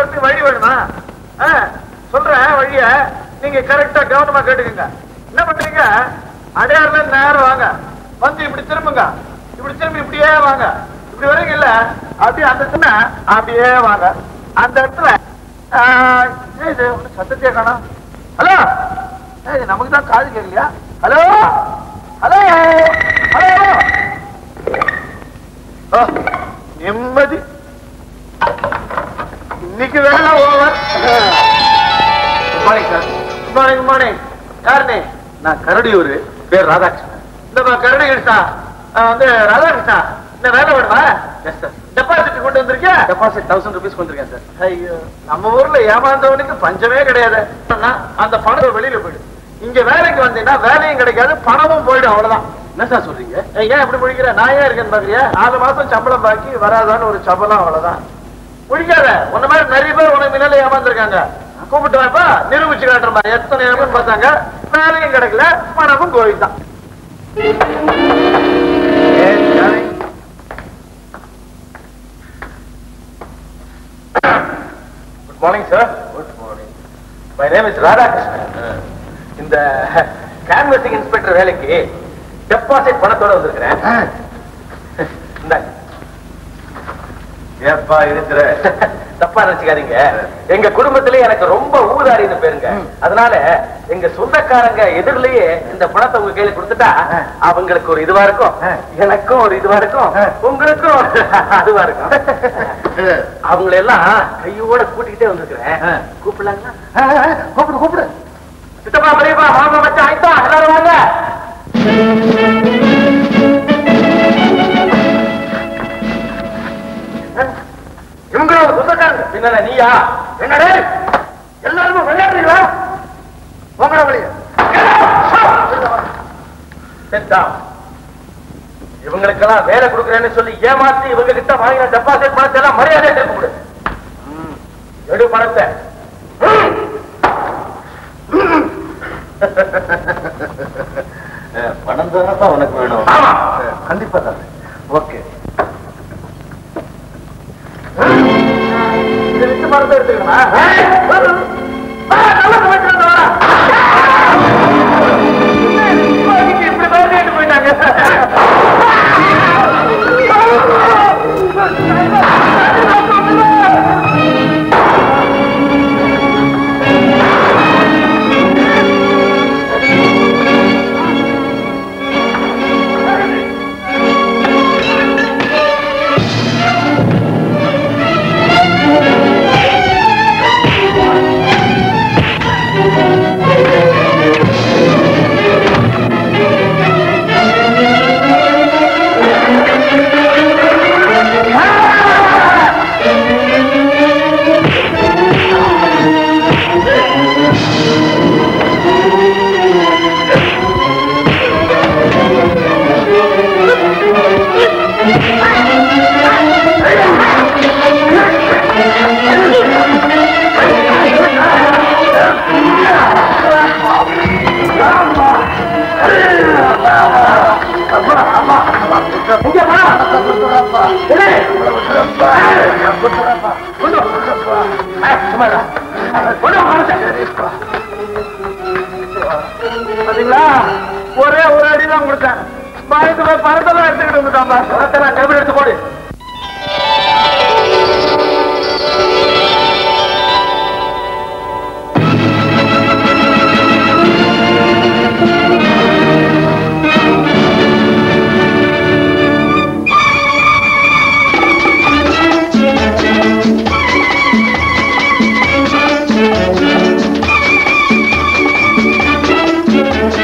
வரதுக்கு வழி வேணுமா ஆ, சொல்றேன் வழிய நீங்க கரெக்டா கவனமா கேட்டுக்கங்க என்ன பண்றீங்க அடையாறுல நேரம் வாங்க வந்து இப்படி திரும்புங்க இப்படி திரும்பி இப்படியே வாங்க இப்படி வரீங்க இல்ல அப்படியே அந்த இடத்துல அப்படியே வாங்க அந்த இடத்துல ஆ, ஏய், இது ஒண்ணும் சத்தத்தையே காணோம் ஹலோ ஏய், நமக்கு தான் காது கேட்கலையா ஹலோ ஹலோ ஹலோ ஓ, நிம்மதி இன்னைக்கு வேலை over good morning sir good morning good morning யாருனே நான் கரடியூர் பேர் ராதாகிருஷ்ணன் இந்த கரடி கிருஷ்ணா நான் வந்து ராதாகிருஷ்ணா இந்த வேலை வேணுமா எஸ் சார் டெபாசிட் கொண்டு வந்திருக்கேன் டெபாசிட் தௌசண்ட் ருபீஸ் வந்திருக்கேன் சார் ஐயோ நம்ம ஊர்ல ஏமாந்தவனுக்கு பஞ்சமே கிடையாது ஆனா, அந்த பணம் வெளியில போயிடு இங்க வேலைக்கு வந்தீங்கன்னா வேலையும் கிடைக்காது பணமும் போயிடும் அவ்வளவுதான் என்ன சார் சொல்றீங்க ஏன் இப்படி முடிக்கிற நான் ஏன் இருக்கேன்னு பாக்குறியா நாலு மாசம் சம்பளம் பாக்கி வராதான்னு ஒரு சம்பளம் அவ்வளவுதான் முடிக்காத உன்ன மாதிரி நிறைய பேர் உனக்கு முன்னால ஏமாந்துருக்காங்க கூப்பிட்டு வாப்பா நிரூபிச்சு காட்டுறமா எத்தனை ஏமாந்து பார்த்தாங்க வேலையும் கிடைக்கல பணமும் கோயில் தான் good morning sir good morning my name is Radhakrishnan இந்த கேன்வசிங் இன்ஸ்பெக்டர் வேலைக்கு டெபாசிட் பணத்தோட வந்திருக்கிறேன் இந்தாங்க ஏப்பா இருக்கிற தப்பா நினைச்சுக்காதீங்க எங்க குடும்பத்திலே எனக்கு ரொம்ப ஊதாரின்னு பேருங்க அதனால எங்க சொந்தக்காரங்க எதிரிலேயே இந்த பணத்தை உங்க கையில கொடுத்துட்டா அவங்களுக்கு ஒரு இதுவா இருக்கும் எனக்கும் ஒரு இதுவா இருக்கும் உங்களுக்கும் அதுவா இருக்கும் அவங்கள எல்லாம் கையோட கூட்டிக்கிட்டே வந்திருக்கிறேன் கூப்பிடலாங்களா கூப்பிடு கூப்பிடு சித்தப்பா பெரியப்பா மாமா மச்சான் ஆயிட்டா எல்லாரும் வாங்க இவங்களோட சொந்தக்காரங்க பின்னால நீயா என்னடே எல்லாருமே விளையாடுறீங்களா உங்களோட வழிய இவங்களுக்கெல்லாம் வேலை கொடுக்குறேன்னு சொல்லி ஏமாத்தி இவங்க கிட்ட வாங்கின டெபாசிட் பணத்தை எல்லாம் மரியாதை திருப்பி கொடு ம். எடு பணத்தை ம். பணம் தானப்பா உனக்கு வேணும் ஆமா கண்டிப்பா தான் ஓகே இதை விட்டு மறந்து எடுத்துக்கணுமா நல்ல சமைச்சு வா இப்படி பயந்துட்டு போயிட்டாங்க பாத்தீங்களா ஒரே ஒரு அடிதான் கொடுத்தேன் பயத்து போய் பணத்தெல்லாம் எடுத்துக்கிட்டு வந்துட்டான் பணத்தெல்லாம் டேபிள் எடுத்து போடு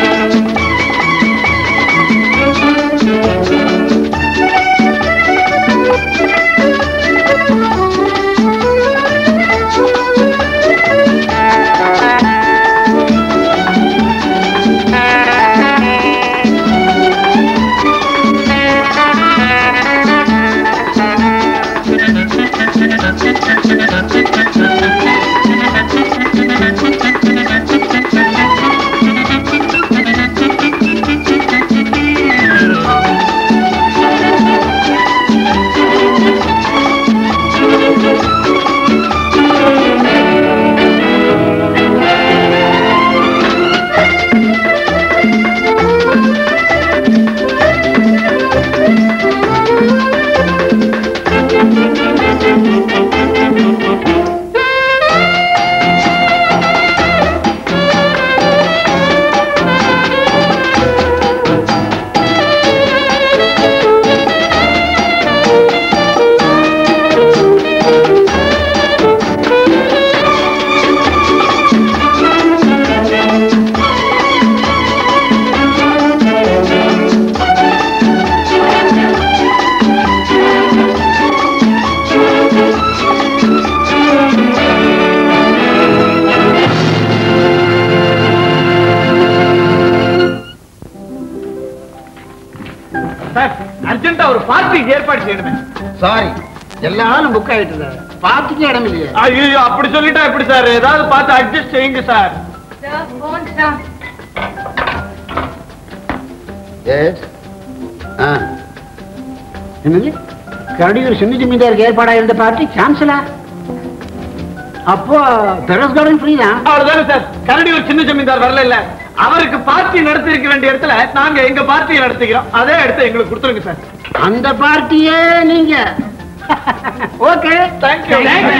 Thank you. அர்ஜென்ட்டா ஒரு பார்ட்டிக்கு ஏற்பாடு செய்யணுமே சாரி எல்லா ஆளும் புக் ஆயிட்டு இருக்காங்க பார்ட்டிக்கு இடம் இல்லையே ஐயோ அப்படி சொல்லிட்டா எப்படி சார் ஏதாவது பார்த்து அட்ஜஸ்ட் செய்யுங்க சார் எஸ் ஆ என்னது கரடியூர் சின்ன ஜமீன்தாருக்கு ஏற்பாடா இருந்த பார்ட்டி கேன்சலா அப்போ பெரஸ் கார்டன் ஃப்ரீ தான் அவ்வளவுதானே சார் கரடி ஒரு சின்ன ஜமீன்தார் வரல இல்ல அவருக்கு பார்ட்டி நடத்தி இருக்க வேண்டிய இடத்துல நாங்க எங்க பார்ட்டியை நடத்திக்கிறோம் அதே இடத்த எங்களுக்கு கொடுத்துருங்க சார் அந்த பார்ட்டியே நீங்க ஓகே தேங்க்யூ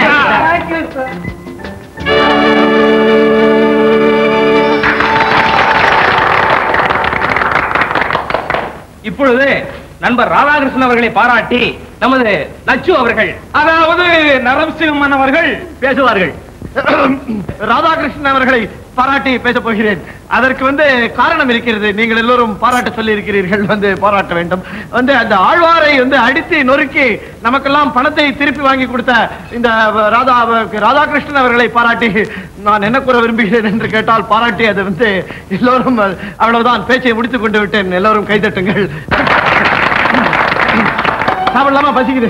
இப்பொழுது நண்பர் ராதாகிருஷ்ணன் அவர்களை பாராட்டி நமது நச்சு அவர்கள் அதாவது நரசிம்மன் அவர்கள் பேசுவார்கள் ராதாகிருஷ்ணன் அவர்களை பாராட்டி பேச போகிறேன் அதற்கு வந்து காரணம் இருக்கிறது நீங்கள் எல்லோரும் பாராட்ட சொல்லி இருக்கிறீர்கள் வந்து பாராட்ட வேண்டும் வந்து அந்த ஆழ்வாரை வந்து அடித்து நொறுக்கி நமக்கெல்லாம் பணத்தை திருப்பி வாங்கி கொடுத்த இந்த ராதா ராதாகிருஷ்ணன் அவர்களை பாராட்டி நான் என்ன கூற விரும்புகிறேன் என்று கேட்டால் பாராட்டி அது வந்து எல்லோரும் அவ்வளவுதான் பேச்சை முடித்துக் கொண்டு விட்டேன் எல்லோரும் கைதட்டுங்கள் சாப்பிடலாமா பசிக்குது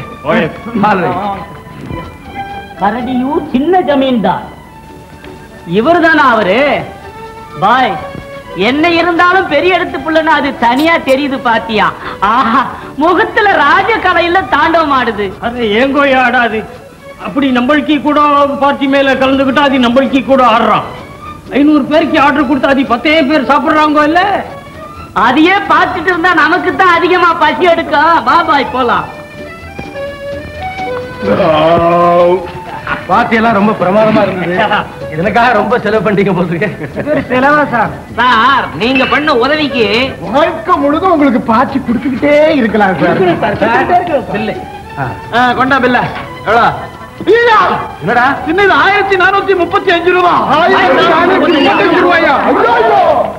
கரடியூர் சின்ன ஜமீன்தார் இவர்தானா அவரு பாய் என்ன இருந்தாலும் பெரிய இடத்து புள்ளன்னு அது தனியா தெரியுது பாத்தியா ஆஹா முகத்துல ராஜ கலையில தாண்டவம் ஆடுது அது ஏங்கோயா ஆடாது அப்படி நம்மளுக்கு கூட பார்ட்டி மேல கலந்துகிட்டா அது நம்மளுக்கு கூட ஆடுறான் ஐநூறு பேருக்கு ஆர்டர் கொடுத்தா அது பத்தே பேர் சாப்பிடுறாங்க இல்ல அதையே பார்த்துட்டு இருந்தா நமக்கு தான் அதிகமா பசி எடுக்கும் வா பாய் போலாம் பார்ட்டி எல்லாம் ரொம்ப பிரமாதமா இருந்தது இதற்காக ரொம்ப செலவு பண்ணிட்டீங்க போல செலவா சார் சார் நீங்க பண்ண உதவிக்கு வாழ்க்கை முழுதும் உங்களுக்கு பார்ட்டி கொடுத்துக்கிட்டே இருக்கலாம் சார் இல்லை ஆ, கொண்டா பில்ல எவ்வளோ ஐயா! என்னடா சின்னது ஆயிரத்தி நானூத்தி முப்பத்தி அஞ்சு ரூபா ஆயிரத்தி நானூத்தி முப்பத்தஞ்சு ரூபாயா? ஐயோ!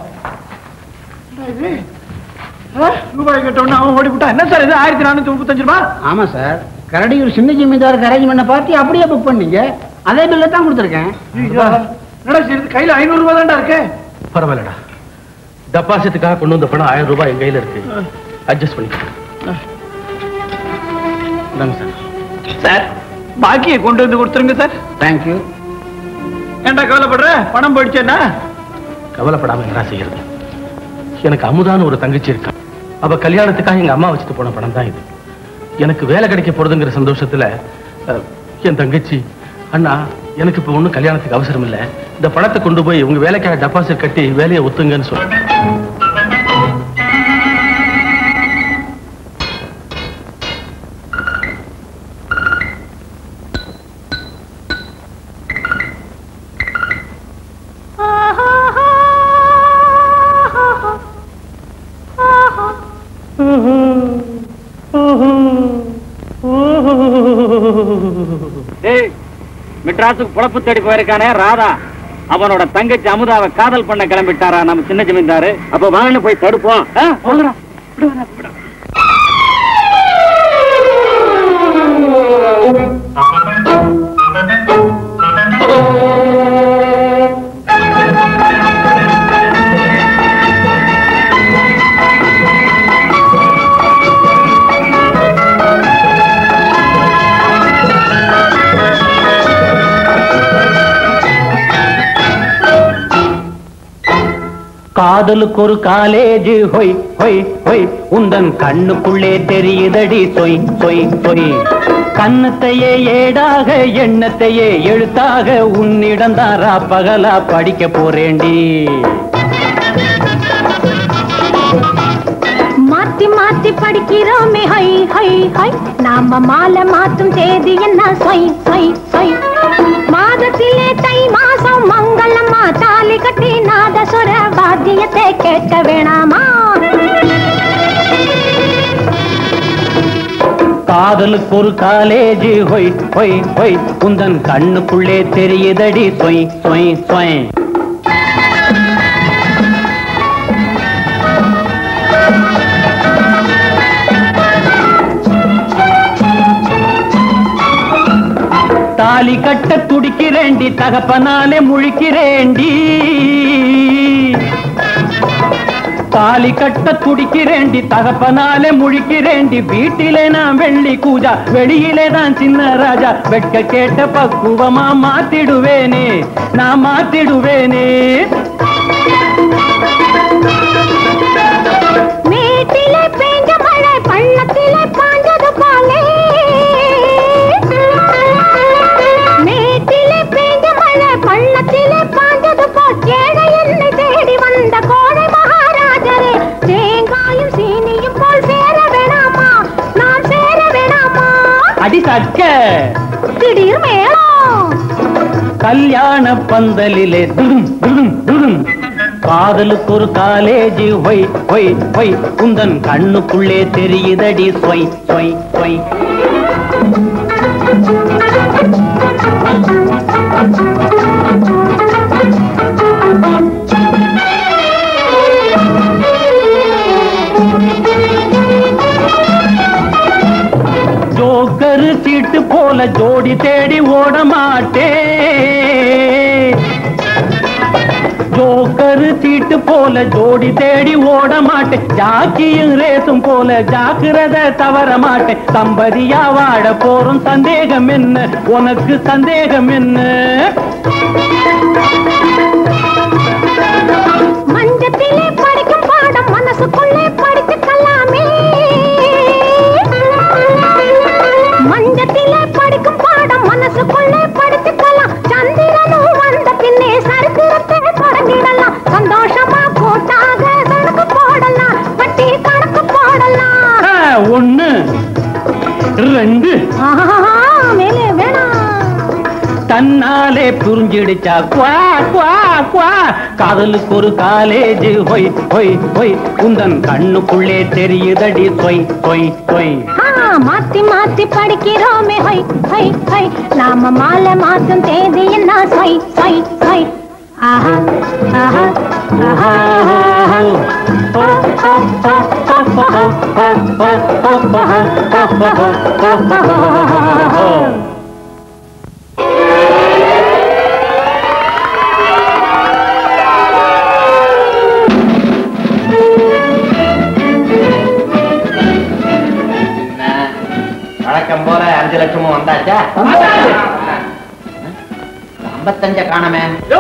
ரூபாய் கேட்டோன்னு அவன் ஓடி விட்டான் என்ன சார் இது ஆயிரத்தி நானூத்தி முப்பத்தஞ்சு ரூபா ஆமா சார் கரடியூர் சின்ன ஜமீன்தாருக்கு அரேஞ்ச் பண்ண பார்ட்டி அப்படியே புக் பண்ணீங்க அதே பில்ல தான் கொடுத்துருக்கேன் என்னடா செய்யுது கையில ஐநூறு ரூபாய் தான்டா இருக்கு பரவாயில்லடா டெபாசிட்டுக்காக கொண்டு வந்த பணம் ஆயிரம் ரூபாய் என் கையில இருக்கு அட்ஜஸ்ட் பண்ணிக்கலாம் இந்தாங்க சார் சார் பாக்கியை கொண்டு வந்து கொடுத்துருங்க சார் தேங்க்யூ ஏன்டா கவலைப்படுற பணம் போயிடுச்சேன்னா கவலைப்படாம என்னடா செய்யறது எனக்கு அமுதான்னு ஒரு தங்கச்சி இருக்கா அவ கல்யாணத்துக்காக எங்க அம்மா வச்சுட்டு போன பணம் தான் இது எனக்கு வேலை கிடைக்க போறதுங்கிற சந்தோஷத்துல அஹ், என் தங்கச்சி அண்ணா எனக்கு இப்ப ஒண்ணும் கல்யாணத்துக்கு அவசரம் இல்ல இந்த பணத்தை கொண்டு போய் உங்க வேலைக்காக டெபாசிட் கட்டி வேலையை ஒத்துங்கன்னு சொல்லு மெட்ராஸுக்கு புழப்பு தேடி போயிருக்கானே ராதா அவனோட தங்கச்சி அமுதாவை காதல் பண்ண கிளம்பிட்டாரா நம்ம சின்ன ஜமீன்தாரு அப்ப வாங்க போய் தடுப்போம் ஆ, சொல்லுடா. காதலுக்கு ஒரு காலேஜ் ஹொய் ஹொய் ஹொய் உந்தன் கண்ணுக்குள்ளே தெரியுதடி சொய் சொய் சொய் கண்ணத்தையே ஏடாக எண்ணத்தையே எழுத்தாக உன்னிடம் தான் பகலா படிக்க போறேண்டி மாத்தி மாத்தி படிக்கிறோமே ஹை ஹை ஹை நாம மாலை மாத்தும் தேதி என்ன சொய் சொய் சொய் மாதத்திலே தை மாசம் மங்களம்மா தாலி கட்டி நாதசுர வாத்தியத்தை கேட்க வேணாமா காதலுக்கு ஒரு காலேஜ் ஹொய் ஹொய் ஹொய் உந்தன் கண்ணுக்குள்ளே தெரியுதடி சொய் சொய் சொய் தாலி கட்ட துடிக்கிறேண்டி தகப்பனாலே முழிக்கிறேண்டி தாலி கட்ட துடிக்கிறேண்டி தகப்பனாலே முழிக்கிறேண்டி வீட்டிலே நான் வெள்ளி கூஜா வெளியிலே தான் சின்ன ராஜா வெட்க கேட்ட பக்குவமா மாத்திடுவேனே நான் மாத்திடுவேனே மேட்டிலே பேஞ்ச மழை பள்ளத்திலே பாஞ்சது போலே மேட்டிலே பேஞ்ச மழை பள்ளத்திலே பாஞ்சது போல் ஏழை என்னை தேடி வந்த கோழை மகாராஜரே தேங்காயும் சீனியும் போல் சேர வேணாமா நான் சேர வேணாமா அடி சக்க திடீர் மேளம் கல்யாண பந்தலிலே துடும் துடும் துடும் காதலுக்கு ஒரு காலேஜ் ஒய் ஒய் ஒய் உந்தன் கண்ணுக்குள்ளே தெரியுதடி சொய் சொய் சொய் ஜோக்கரு சீட்டு போல ஜோடி தேடி ஓட மாட்டேன் ஜோக்கரு சீட்டு போல ஜோடி தேடி ஓட மாட்டேன் ஜாக்கியும் ரேசும் போல ஜாக்கிரத தவற மாட்டேன் சம்பதியா வாட போறோம் சந்தேகம் என்ன உனக்கு சந்தேகம் என்ன மஞ்சத்திலே படிக்கும் பாடம் மனசுக்குள்ளே படிச்சுக்கலாமே மஞ்சத்திலே படிக்கும் பாடம் மனசுக்குள்ளே படிச்சுக்கலாம் சந்திரனும் வந்த பின்னே சரித்திரத்தை தொடங்கிடலாம் சந்தோஷமா கூட்டாக கணக்கு போடலாம் வட்டி கணக்கு போடலாம் ஆ, ஒண்ணு ரெண்டு ஆஹா, மேலே வேணாம் தன்னாலே புரிஞ்சிடுச்சா குவா குவா குவா காதலுக்கு ஒரு காலேஜ் ஹொய் ஹொய் ஹொய் உந்தன் கண்ணுக்குள்ளே தெரியுதடி சொய் சொய் சொய் ஆ, மாத்தி மாத்தி படிக்கிறோமே ஹை ஹை ஹை நாம மாலை மாத்தும் தேதி என்ன சொய் சொய் சொய் ஆஹா ஆஹா ஆஹா வழக்கம் போல அஞ்சு லட்சமும் வந்தாச்சா ஐம்பத்தஞ்ச காணமே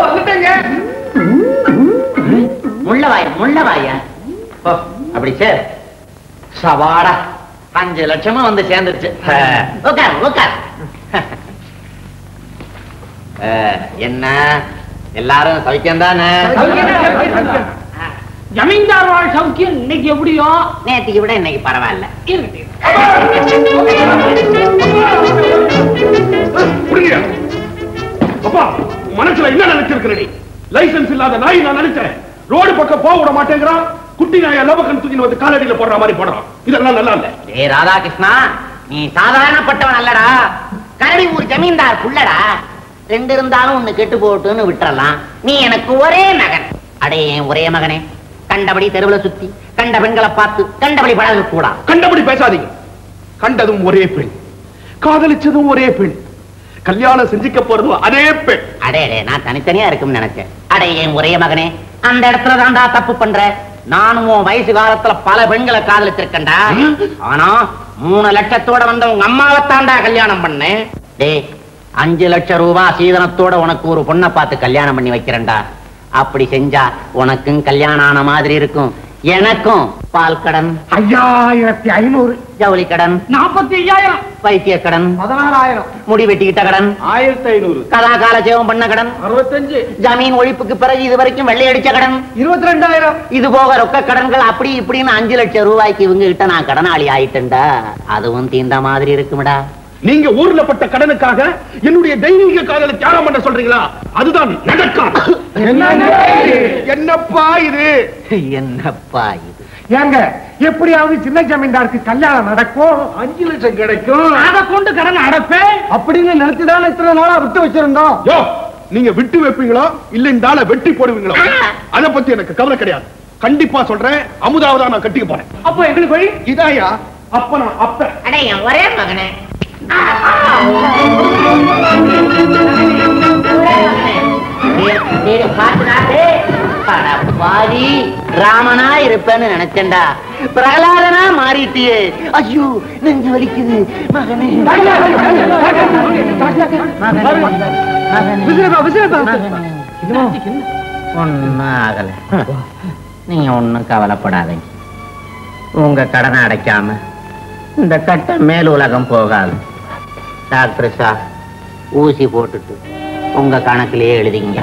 முள்ளவாய் முள்ளவாயா ஓ அப்படி சார் சவாடா அஞ்சு லட்சமும் வந்து சேர்ந்துருச்சு உட்கார் உட்கார் அஹ், என்ன எல்லாரும் சௌக்கியம் தானே ஜமீன்தார் வாழ் சௌக்கியம் இன்னைக்கு எப்படியோ நேற்றுக்கு விட இன்னைக்கு பரவாயில்ல புரியல அப்பா மனசுல என்ன நினைச்சிருக்கிற நீ லைசன்ஸ் இல்லாத நாய் நான் நினைச்சேன் ரோடு பக்கம் போக விட மாட்டேங்கிறான் குட்டி நாய லவக்கன் தூக்கி வந்து காலடியில போடுற மாதிரி போடுறான் இதெல்லாம் நல்லா இல்ல ஏ ராதாகிருஷ்ணா நீ சாதாரணப்பட்டவன் அல்லடா கரடி ஊர் ஜமீன்தார் புள்ளடா ரெண்டு இருந்தாலும் ஒண்ணு கெட்டு போட்டுன்னு விட்டுறலாம் நீ எனக்கு ஒரே மகன் அடே என் ஒரே மகனே கண்டபடி தெருவுல சுத்தி கண்ட பெண்களை பார்த்து கண்டபடி பழக கூடா கண்டபடி பேசாதீங்க கண்டதும் ஒரே பெண் காதலிச்சதும் ஒரே பெண் கல்யாணம் செஞ்சுக்க போறதும் அதே பெண் அடே அடே நான் தனித்தனியா இருக்கும்னு நினைச்சேன் அடே என் ஒரே மகனே அந்த இடத்துல தான்டா தப்பு பண்ற நானும் உன் வயசு காலத்துல பல பெண்களை காதலிச்சிருக்கேன்டா ஆனா மூணு லட்சத்தோட வந்த உங்க அம்மாவைத்தான்டா கல்யாணம் பண்ணேன் டேய் அஞ்சு லட்சம் ரூபாய் சீதனத்தோட உனக்கு ஒரு பொண்ணை பார்த்து கல்யாணம் பண்ணி வைக்கிறேன்டா அப்படி செஞ்சா உனக்கும் கல்யாணம் ஆன மாதிரி இருக்கும் எனக்கும் பால் கடன் ஐயாயிரத்தி ஐநூறு ஜவுளி கடன் நாற்பத்தி ஐயாயிரம் வைத்திய கடன் பதினாறாயிரம் முடி வெட்டிக்கிட்ட கடன் ஆயிரத்தி ஐநூறு கலாகால சேவம் பண்ண கடன் அறுபத்தஞ்சு ஜமீன் ஒழிப்புக்கு பிறகு இது வரைக்கும் வெள்ளை அடிச்ச கடன் இருபத்தி ரெண்டாயிரம் இது போக ரொக்க கடன்கள் அப்படி இப்படின்னு அஞ்சு லட்சம் ரூபாய்க்கு இவங்க கிட்ட நான் கடனாளி ஆயிட்டேன்டா அதுவும் தீந்த மாதிரி இருக்கும்டா நீங்க ஊர்ல பட்ட கடனுக்காக என்னுடைய தெய்வீக காதலை தியாகம் பண்ண சொல்றீங்களா அதுதான் நடக்காது என்னப்பா இது என்னப்பா இது ஏங்க எப்படியாவது சின்ன ஜமீன்தாருக்கு கல்யாணம் நடக்கும் அஞ்சு லட்சம் கிடைக்கும் அதை கொண்டு கடன் அடைப்பேன் அப்படின்னு நினைச்சுதான் இத்தனை நாளா விட்டு வச்சிருந்தோம் யோ நீங்க விட்டு வைப்பீங்களோ இல்ல இந்த ஆளை வெட்டி போடுவீங்களோ அத பத்தி எனக்கு கவலை கிடையாது கண்டிப்பா சொல்றேன் அமுதாவதா நான் கட்டிக்க போறேன் அப்போ எங்களுக்கு வழி இதாயா அப்ப நான் அப்ப அடே என் ஒரே மகனே டேய், டேய், பாத்துடா, டேய். அட பாவி ராமனா இருப்பேன்னு நினைச்சேன்டா பிரகலாதனா மாறிட்டியே ஐயோ நெஞ்சு வலிக்குது மகனே ஒன்னும் ஆகல நீங்க ஒன்னும் கவலைப்படாதீங்க உங்க கடனை அடைக்காம இந்த கட்டை மேல் உலகம் போகாது டாக்டர் சா ஊசி போட்டுட்டு உங்க கணக்கிலேயே எழுதிங்க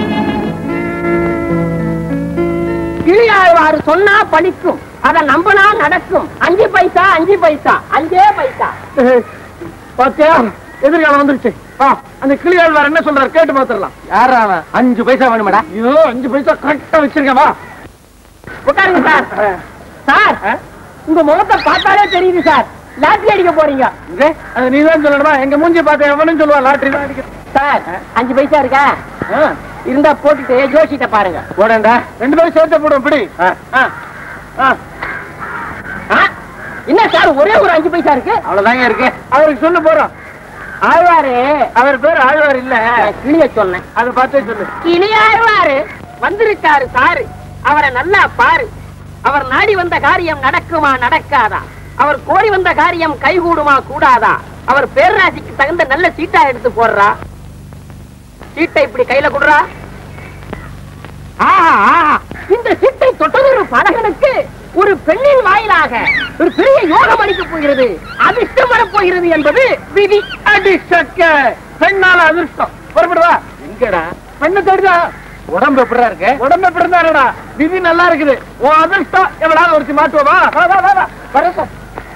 கிளியாழ்வார் சொன்னா பலிக்கும் அத நம்பினா நடக்கும் அஞ்சு பைசா அஞ்சு பைசா அஞ்சே பைசா பாத்தியா எதிர்காலம் வந்துருச்சு ஆ, அந்த கிளியாழ்வார் என்ன சொல்றாரு கேட்டு பாத்துடலாம் யாரா அவன் அஞ்சு பைசா வேணுமாடா ஐயோ அஞ்சு பைசா கரெக்டா வச்சிருக்கேன் வா உட்காருங்க சார் சார் உங்க முகத்தை பார்த்தாலே தெரியுது சார் லாட்டரி அடிக்க போறீங்க இங்க, அது நீதான் சொல்லணுமா எங்க மூஞ்சி பார்த்து எவனும் சொல்லுவான் லாட்டரி தான் அடிக்க சார் அஞ்சு பைசா இருக்கா இருந்தா போட்டுட்டு ஜோசிட்ட பாருங்க போடண்டா ரெண்டு பேரும் சேர்த்து போடுவோம் இப்படி ஆ, ஆ, ஆ. ஆ? என்ன சார் ஒரே ஒரு அஞ்சு பைசா இருக்கு அவ்வளவுதாங்க இருக்கு அவருக்கு சொல்லு போறோம் ஆழ்வாரு அவர் பேர் ஆழ்வார் இல்ல நான் கிளிய சொன்னேன் அதை பார்த்தே சொல்லு கிளியாழ்வாரு வந்திருக்காரு சாரு அவரை நல்லா பாரு அவர் நாடி வந்த காரியம் நடக்குமா நடக்காதா அவர் கோரி வந்த காரியம் கைகூடுமா கூடாதா அவர் பேரராசிக்கு தகுந்த நல்ல சீட்டா எடுத்து போடுறா சீட்டை இப்படி கையில குடுறா ஆஹா ஆஹா இந்த சீட்டை தொட்டதொரு பலகனுக்கு ஒரு பெண்ணின் வாயிலாக ஒரு பெரிய யோகம் அளிக்க போகிறது அதிர்ஷ்டம் வரப் போகிறது என்பது விதி அடி சக்க பெண்ணால அதிர்ஷ்டம் புறப்படுவா எங்கடா பெண்ணு தேடுதா உடம்பு எப்படிடா இருக்கு உடம்பு எப்படி இருந்தாடா விதி நல்லா இருக்குது உன் அதிர்ஷ்டம் எவ்வளவு ஒருத்தி மாட்டுவா வா வா வா வா வர சார்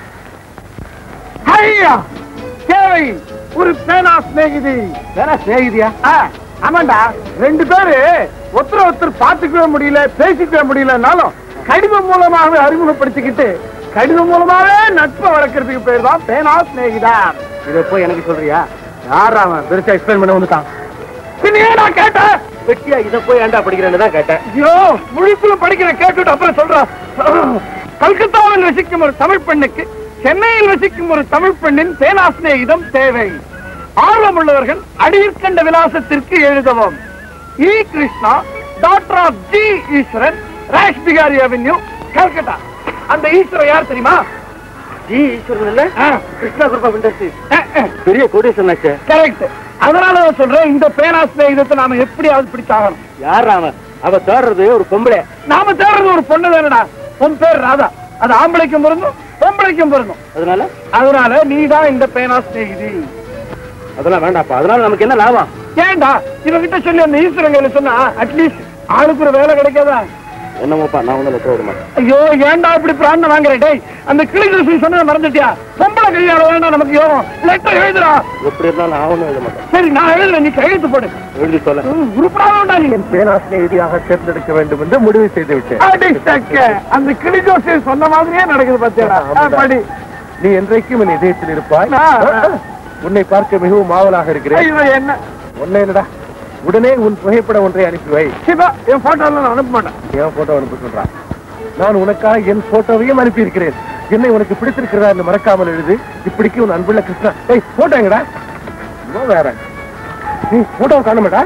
ஐயா தேவை ஒரு பேனா சிநேகிதி பேனா சிநேகிதியா ஆமாண்டா ரெண்டு பேரு ஒருத்தர் ஒருத்தர் பார்த்துக்கவே முடியல பேசிக்கவே முடியலனாலும் கடிதம் மூலமாகவே அறிமுகப்படுத்திக்கிட்டு கடிதம் மூலமாவே நட்பை வளர்க்கறதுக்கு பேர் தான் பேனா சிநேகிதா இத போய் எனக்கு சொல்றியா யாரா அவன் பெருசா எக்ஸ்பிளைன் பண்ண வந்துட்டான் பின்ன ஏன் நான் கேட்டேன் வெட்டியா இத போய் ஏன்டா படிக்கிறேன்னு தான் கேட்டேன் ஐயோ முழுக்குள்ள படிக்கிற கேட்டுட்டு அப்புறம் சொல்றான் கல்கத்தாவில் வசிக்கும் ஒரு தமிழ் பெண்ணுக்கு சென்னையில் வசிக்கும் ஒரு தமிழ் பெண்ணின் பேனாசினேகிதம் தேவை ஆர்வம் உள்ளவர்கள் அடியிற்கண்ட விலாசத்திற்கு எழுதவும் E Krishna doctor of G Eswaran Rash Behari avenue Calcutta அந்த ஈஸ்வரன் யார் தெரியுமா ஜி ஈஸ்வரன் இல்ல கிருஷ்ணா குரூப் ஆஃப் இண்டஸ்ட்ரீஸ் பெரிய கோடீஸ்வரன் கரெக்ட் அதனால நான் சொல்றேன் இந்த பேனாசினேகிதத்தை நாம எப்படியாவது பிடிச்சாகணும் யார் அவன் அவ தேடுறது ஒரு பொம்பளை நாம தேடுறது ஒரு பொண்ணு தானடா உன் பேர் ராதா அது ஆம்பளைக்கும் பொருந்தும் பொம்பளைக்கும் பொருந்தும் அதனால அதனால நீ தான் இந்த பேனா சிநேகிதி அதெல்லாம் வேண்டாப்பா அதனால நமக்கு என்ன லாபம் ஏன்டா இவகிட்ட சொல்லி அந்த ஈஸ்வரன் கையில சொன்னா அட்லீஸ்ட் ஆளுக்கு ஒரு வேலை கிடைக்காதா என்னமோப்பா நான் ஒன்றும் லெட்டர் விட மாட்டேன் ஐயோ ஏன்டா இப்படி பிராணம் வாங்குறேன் டேய் அந்த கிளி கிருஷ்ணன் சொன்னதை மறந்துட்டியா பொம்பளை கையால வேண்டாம் நமக்கு யோகம் லெட்டர் எழுதுறா எப்படி இருந்தாலும் நான் ஒன்றும் எழுத மாட்டேன் சரி நான் எழுதுறேன் நீ கையெழுத்து போடு எழுதி சொல்ல உருப்படாதா நீ பேனாசிரியதியாக தேர்ந்தெடுக்க வேண்டும் என்று முடிவு செய்து விட்டேன் அடி சக்க. அந்த கிளி ஜோசியர் சொன்ன மாதிரியே நடக்குது பாத்தியாடா ஆ, படி நீ என்றைக்கும் என் இதயத்தில் இருப்பாய் ஆ. உன்னை பார்க்க மிகவும் ஆவலாக இருக்கிறேன் ஐயோ என்ன ஒன்னே இல்லடா உடனே உன் புகைப்படம் ஒன்றை அனுப்பி வை சிவா என் போட்டோ எல்லாம் நான் அனுப்ப மாட்டேன் என் போட்டோ அனுப்ப சொல்றான் நான் உனக்காக என் போட்டோவையும் அனுப்பி இருக்கிறேன் என்னை உனக்கு பிடித்திருக்கிறதா என்று மறக்காமல் எழுது இப்படிக்கு உன் அன்புள்ள கிருஷ்ணா ஏய் போட்டோ எங்கடா இன்னும் வேற நீ போட்டோ காண மாட்டா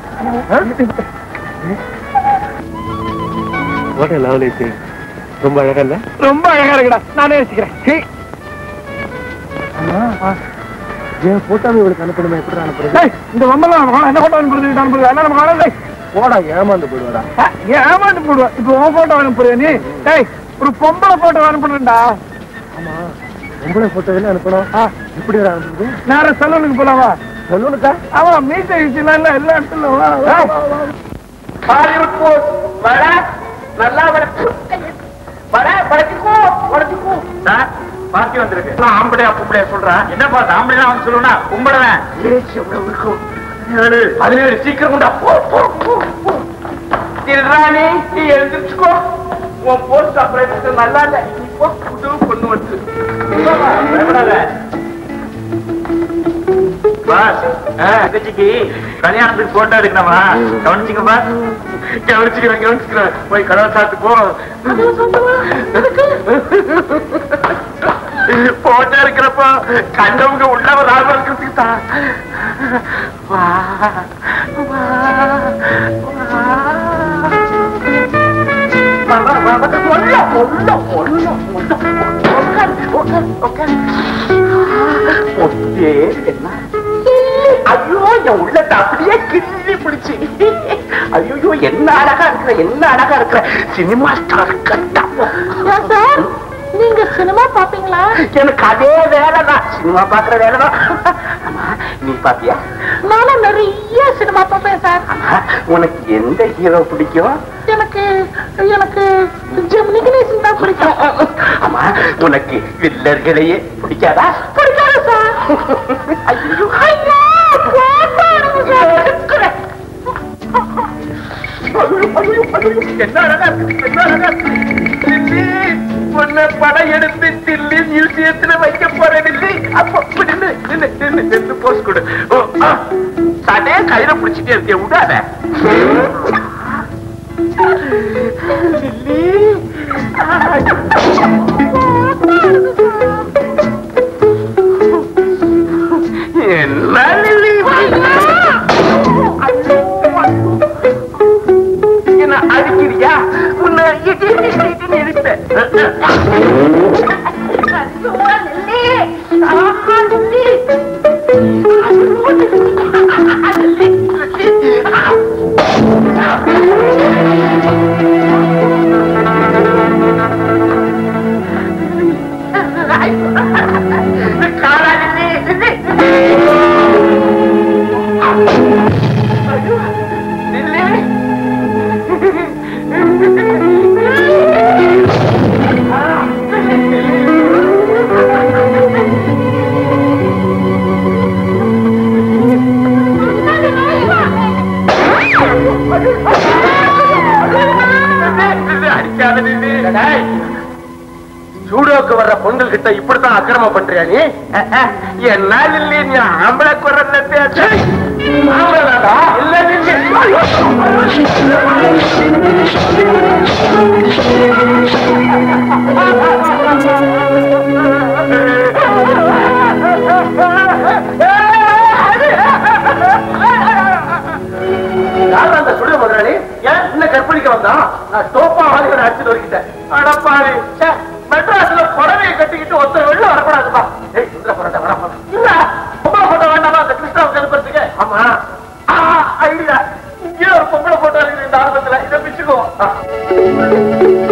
போட்டோ லவ்லி ரொம்ப அழகா இல்ல ரொம்ப அழகா இருக்குடா நானே வச்சுக்கிறேன் சீ. என் போட்டோவை இவளுக்கு அனுப்பணுமே எப்படி அனுப்புறது டேய், இந்த வம்பெல்லாம் நம்ம என்ன போட்டோ அனுப்புறது இது அனுப்புறது அதெல்லாம் நம்ம காணல போடா ஏமாந்து போயிடுவாடா ஏமாந்து போடுவேன் இப்போ உன் போட்டோ அனுப்புறியா நீ டேய் ஒரு பொம்பளை போட்டோ அனுப்புறேன்டா ஆமா உங்களை போட்டோவில் அனுப்பணும் எப்படி அனுப்புறது நேரம் சலூனுக்கு போலாமா சொல்லுனுக்கா ஆமா மீசை வச்சுலாம் இல்ல எல்லா இடத்துல வா, வா, வா, வா. ஹாலிவுட் வட நல்லா வடக்கு வட வடக்குக்கோ வடக்குக்கோ சார் பாக்கி வந்திருக்கு நான் ஆம்பளையா பொம்பளையா சொல்றேன் என்னப்பா ஆம்பளையா அவன் சொல்லுவா பொம்பளை பதினேழு சீக்கிரம் கொண்டா போ போ போ போ திருராணி நீ எழுந்திருச்சுக்கோ உன் போஸ்ட் அப்ளை பண்ணது நல்லா இல்ல நீ போ புது பொண்ணு வந்து பயப்படாத. பாஸ் தங்கச்சிக்கு கல்யாணத்துக்கு போட்டோ எடுக்கணுமா கவனிச்சுங்க பாஸ் கவனிச்சுக்கிறேன் கவனிச்சுக்கிறேன் போய் கடவை சாத்து போ போட்டோ இருக்கிறப்போ கண்டவங்க உள்ள வராம இருக்கிறதுக்கு தான் வா வா வா முத்தே என்ன ஐயோ என் உள்ளத்தை அப்படியே கிள்ளி பிடிச்சு ஐயோ என்ன அழகா இருக்கிற என்ன அழகா இருக்கிற சினிமா ஸ்டார் கட்டா சார் நீங்க சினிமா பாப்பீங்களா எனக்கு அதே வேலைதான் சினிமா பாக்குற வேலைதான் ஆமா, நீ பாப்பியா நானும் நிறைய சினிமா பார்ப்பேன் சார் ஆமா, உனக்கு எந்த ஹீரோ பிடிக்கும் எனக்கு எனக்கு ஜெமினி கணேசன் தான் பிடிக்கும் ஆமா உனக்கு வில்லர்களையே பிடிக்காதா பிடிக்காது சார் ஐயோ ஐயோ, கோபாலுங்க சார். என்ன அழகா இருக்கு, என்ன அழகா இருக்கு. டில்லி, உன்னை படம் எடுத்து டில்லி மியூசியத்துல வைக்க போறேன் டில்லி அப்ப அப்ப நில்லு நில்லு நில்லு நில்லு போஸ் கொடு ஓ, ஆ. சடையே கையில பிடிச்சிட்டே இருக்கே விடாத டில்லி என்ன லில்லி என்ன அடிக்கிறியா உன்னை இடி இடி இடின்னு இடிப்பேன். காலா லில்லி, லில்லி. ஐயோ, லில்லி. அடிக்காத நில்லு. டேய், ஜூடோக்கு வர்ற பொண்கள் கிட்ட இப்படித்தான் அக்கிரம பண்றியா நீ அஹ், அஹ், என்ன இல்ல நீ ஆம்பளை குரல்ல பேச ஆம்பளைதாடா? இல்ல நில்லு. யார் அந்த சுடுக முதலாளி ஏன் இன்ன கற்பழிக்க வந்தான் நான் டோப்பா வாங்கி அடிச்சுட்டு வருகிட்டேன் அடப்பாவி ச்சே, மெட்ராஸ்ல புடவையை கட்டிக்கிட்டு ஒருத்தர் வெளில வரக்கூடாதுப்பா ஏய் சுந்தர போராட்ட வர இல்ல பொம்பளை போட்டோ வேண்டாமா அந்த கிருஷ்ணாவுக்கு அனுப்புறதுக்கு ஆமா ஆ, ஐயா இங்கே ஒரு பொம்பளை போட்டோ இருக்குது இந்த ஆரம்பத்துல இதை பிச்சுக்குவோம் ஆ.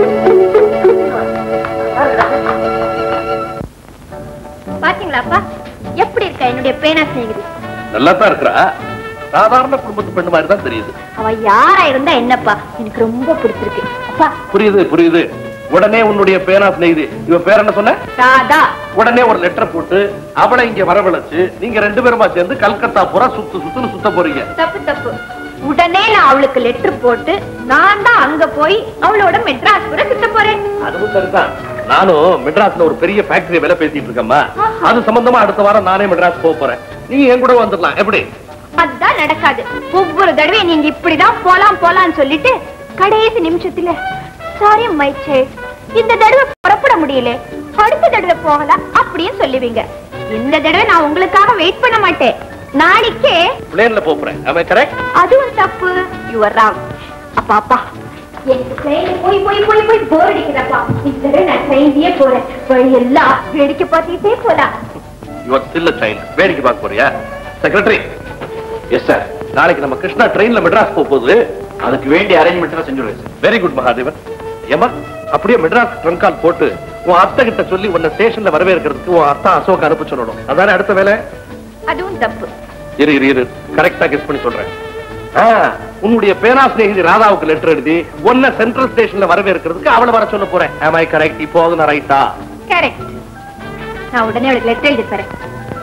பாத்தீங்களாப்பா எப்படி இருக்கா என்னுடைய பேனா சிநேகிதி நல்லா தான் இருக்கிறா சாதாரண குடும்பத்து பெண்ணு மாதிரி தான் தெரியுது அவ யாரா இருந்தா என்னப்பா எனக்கு ரொம்ப பிடிச்சிருக்கு அப்பா புரியுது புரியுது உடனே உன்னுடைய பேனா சிநேகிதி இவ பேர் என்ன சொன்ன ராதா உடனே ஒரு லெட்டர் போட்டு அவளை இங்க வரவழைச்சு நீங்க ரெண்டு பேருமா சேர்ந்து கல்கத்தா பூரா சுத்து சுத்துன்னு சுத்த போறீங்க தப்பு தப்பு உடனே நான் அவளுக்கு லெட்டர் போட்டு நான் தான் அங்க போய் அவளோட மெட்ராஸ் கூட சுத்த போறேன் அதுவும் சரிதான் நானும் மெட்ராஸ்ல ஒரு பெரிய ஃபேக்டரி வேலை பேசிட்டு இருக்கேம்மா அது சம்பந்தமா அடுத்த வாரம் நானே மெட்ராஸ் போக போறேன் நீ என் கூட வந்துடலாம் எப்படி அதுதான் நடக்காது ஒவ்வொரு தடவையும் நீங்க இப்படிதான் போலாம் போலாம்னு சொல்லிட்டு கடைசி நிமிஷத்துல சாரி மை இந்த தடவை புறப்பட முடியல அடுத்த தடவை போகலாம் அப்படியே சொல்லுவீங்க இந்த தடவை நான் உங்களுக்காக வெயிட் பண்ண மாட்டேன் நாளைக்கே பிளேன்ல போக போறேன் அவன் கரெக்ட் அதுவும் தப்பு யுவர் ராங் அப்பா அப்பா எனக்கு ட்ரெயின்ல போய் போய் போய் போய் போர் அடிக்கிறப்பா இந்த தடவை நான் ட்ரெயின்லயே போறேன் வழி எல்லாம் வேடிக்கை பார்த்துக்கிட்டே போலாம் யுவர் ஸ்டில் சைல்ட் வேடிக்கை பார்க்க போறியா செக்ரட்டரி எஸ் சார் நாளைக்கு நம்ம கிருஷ்ணா ட்ரெயின்ல மெட்ராஸ் போக போகுது அதுக்கு வேண்டிய அரேஞ்ச்மெண்ட் செஞ்சுடுவேன் வெரி குட் மகாதேவன் ஏமா அப்படியே மெட்ராஸ் ட்ரங்க் கால் போட்டு உன் அத்தை கிட்ட சொல்லி உன்னை ஸ்டேஷன்ல வரவேற்கிறதுக்கு உன் அத்தா அசோக் அனுப்ப சொல்லணும் அதானே அடுத்த வேலை அதுவும் தப்பு இரு இரு இரு கரெக்டா கெஸ் பண்ணி சொல்றேன் ஆ, உன்னுடைய பேனா சிநேகிதி ராதாவுக்கு லெட்டர் எழுதி ஒன்ன சென்ட்ரல் ஸ்டேஷன்ல வரவேற்கிறதுக்கு அவளை வர சொல்ல போறேன் am I கரெக்ட் இப்போ நான் ரைட்டா கரெக்ட் நான் உடனே அவளுக்கு லெட்டர் எழுதி தரேன்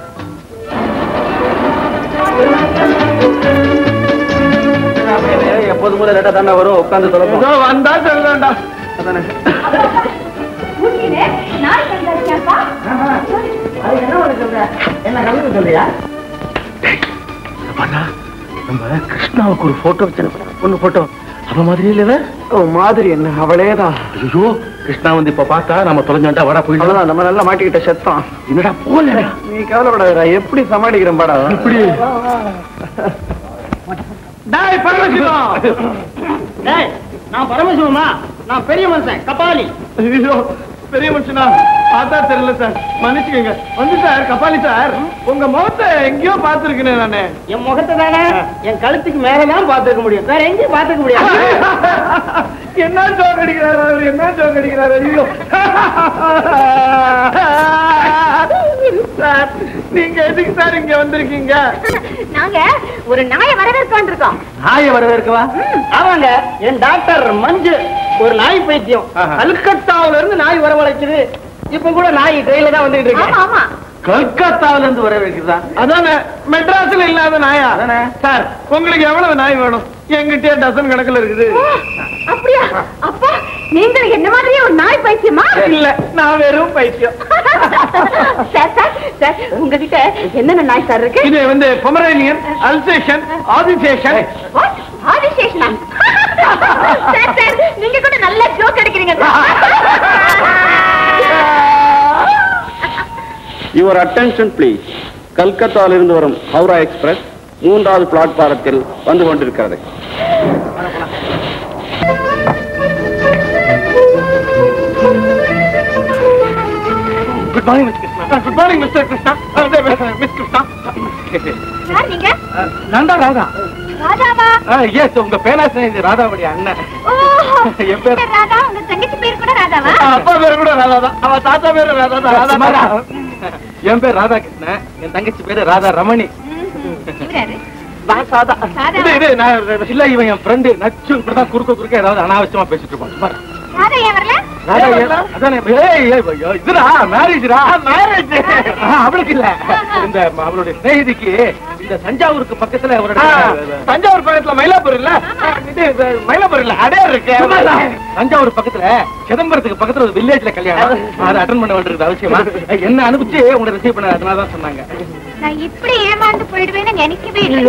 எப்போது போல லேட்டா தானே வரும் உட்காந்து தொலைப்போம் வந்தா சொல்லலாம்டா நாளைக்கு வந்தாச்சாப்பா பண்ணா நம்ம கிருஷ்ணாவுக்கு ஒரு போட்டோ வச்சிருக்கோம் பொண்ணு போட்டோ அவ மாதிரி இல்ல மாதிரி என்ன அவளே தான் ஐயோ கிருஷ்ணா வந்து இப்ப பார்த்தா நம்ம தொலைஞ்சோண்டா வடா போயிடலாம் அவ்வளவுதான் நம்ம நல்லா மாட்டிக்கிட்ட செத்தம் என்னடா போல நீ கவலைப்படாதடா எப்படி சமாளிக்கிறேன் பாடா இப்படி டேய் பரமசிவம் டேய் நான் பரமசிவமா நான் பெரிய மனுஷன் கபாலி ஐயோ பெரிய மனுஷனா பார்த்தா தெரியல சார் மன்னிச்சுக்கோங்க வந்து சார் கபாலி சார் உங்க முகத்தை எங்கேயோ பார்த்திருக்கேனே நானு என் முகத்தை தானே என் கழுத்துக்கு மேலதான் பார்த்துக்க முடியும் வேற எங்கேயும் பார்த்துக்க முடியாது என்ன ஜோக் அடிக்கிறாரு அவரு என்ன ஜோக் அடிக்கிறாரு ஐயோ சார் நீங்க எதுக்கு சார் இங்க வந்திருக்கீங்க நாங்க ஒரு நாயை வரவேற்கான் இருக்கோம் நாயை வரவேற்கவா ஆமாங்க என் டாக்டர் மஞ்சு ஒரு நாய் பைத்தியம் கல்கத்தாவுல இருந்து நாய் வரவழைக்குது இப்ப கூட நாய் கையில தான் வந்துட்டு ஆமா இருக்கு ஆமா கல்கத்தாவுல இருந்து வரவேற்கிறதா அதானே மெட்ராஸ்ல இல்லாத நாயா சார் உங்களுக்கு எவ்வளவு நாய் வேணும் எங்கிட்டே டசன் கணக்குல இருக்குது ஓ, அப்படியா அப்பா நீங்கள் என்ன மாதிரியே ஒரு நாய் பைத்தியமா இல்ல நான் வெறும் பைத்தியம் சார் சார் சார் உங்ககிட்ட என்னென்ன நாய் சார் இருக்கு இது வந்து பொமரேனியன் அல்சேஷன் ஆதிசேஷன் What? ஆதிசேஷனா சார் சார் நீங்க கூட நல்ல ஜோக் அடிக்கிறீங்க யுவர் அட்டென்ஷன் ப்ளீஸ் கல்கத்தாவிலிருந்து வரும் ஹவுரா எக்ஸ்பிரஸ் மூன்றாவது பிளாட்பாரத்தில் வந்து கொண்டிருக்கிறது good morning miss Krishna good morning mister Krishna miss Krishna sir நீங்க நான் தான் ராதா ராதாவா எஸ் உங்க பேனாசன் இது ராதாவுடைய அண்ணன் ஓ என் பேர் ராதா உங்க தங்கச்சி பேர் கூட ராதாவா அப்பா பேரு கூட ராதா தான் அவ தாத்தா பேரு ராதா தான் ராதா என் பேர் ராதா கிருஷ்ணன் என் தங்கச்சி பேரு ராதா ரமணி இவராரு நான் சாதா சாதா. இது இது நான் இல்ல இவன் என் ஃப்ரெண்டு நச்சு இப்படிதான் குறுக்க குறுக்க ஏதாவது அனாவசியமா பேசிட்டு இருப்பான் பாரு. ராதா ஏன் வரல ராதா ஏன் அதானே ஏய், ஏய், ஐயோ, இதுடா மேரேஜ்டா மேரேஜ் அவளுக்கு இல்ல இந்த அவளுடைய சிநேகிதிக்கு இந்த தஞ்சாவூருக்கு பக்கத்துல அவரோட தஞ்சாவூர் பக்கத்துல மயிலாப்பூர் இல்ல இது இது மயிலாப்பூர் இல்ல அடையார் இருக்கு தஞ்சாவூர் பக்கத்துல சிதம்பரத்துக்கு பக்கத்துல ஒரு வில்லேஜ்ல கல்யாணம் அதை அட்டன் பண்ண வேண்டியது அவசியமா என்ன அனுப்பிச்சு உங்களை ரிசீவ் பண்ண அதனால தான் சொன்னாங்க நான் இப்படி ஏமாந்து போயிடுவேன்னு நினைக்கவே இல்லை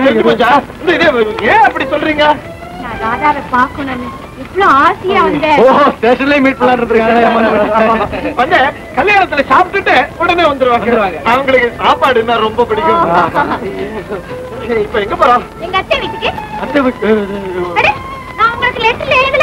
ஏன் அப்படி சொல்றீங்க நான் ராதாவை பார்க்கணும்னு இவ்வளவு ஆசையா வந்தேன் ஓ ஸ்டேஷன்லயே மீட் பண்ணலாம்னு வந்து கல்யாணத்துல சாப்பிட்டுட்டு உடனே வந்துருவாங்க அவங்களுக்கு சாப்பாடுன்னா ரொம்ப பிடிக்கும் இப்ப எங்க போறோம் எங்க அத்தை வீட்டுக்கு அத்தை வீட்டு அட, நான் உங்களுக்கு லெட்டர்ல எழுதல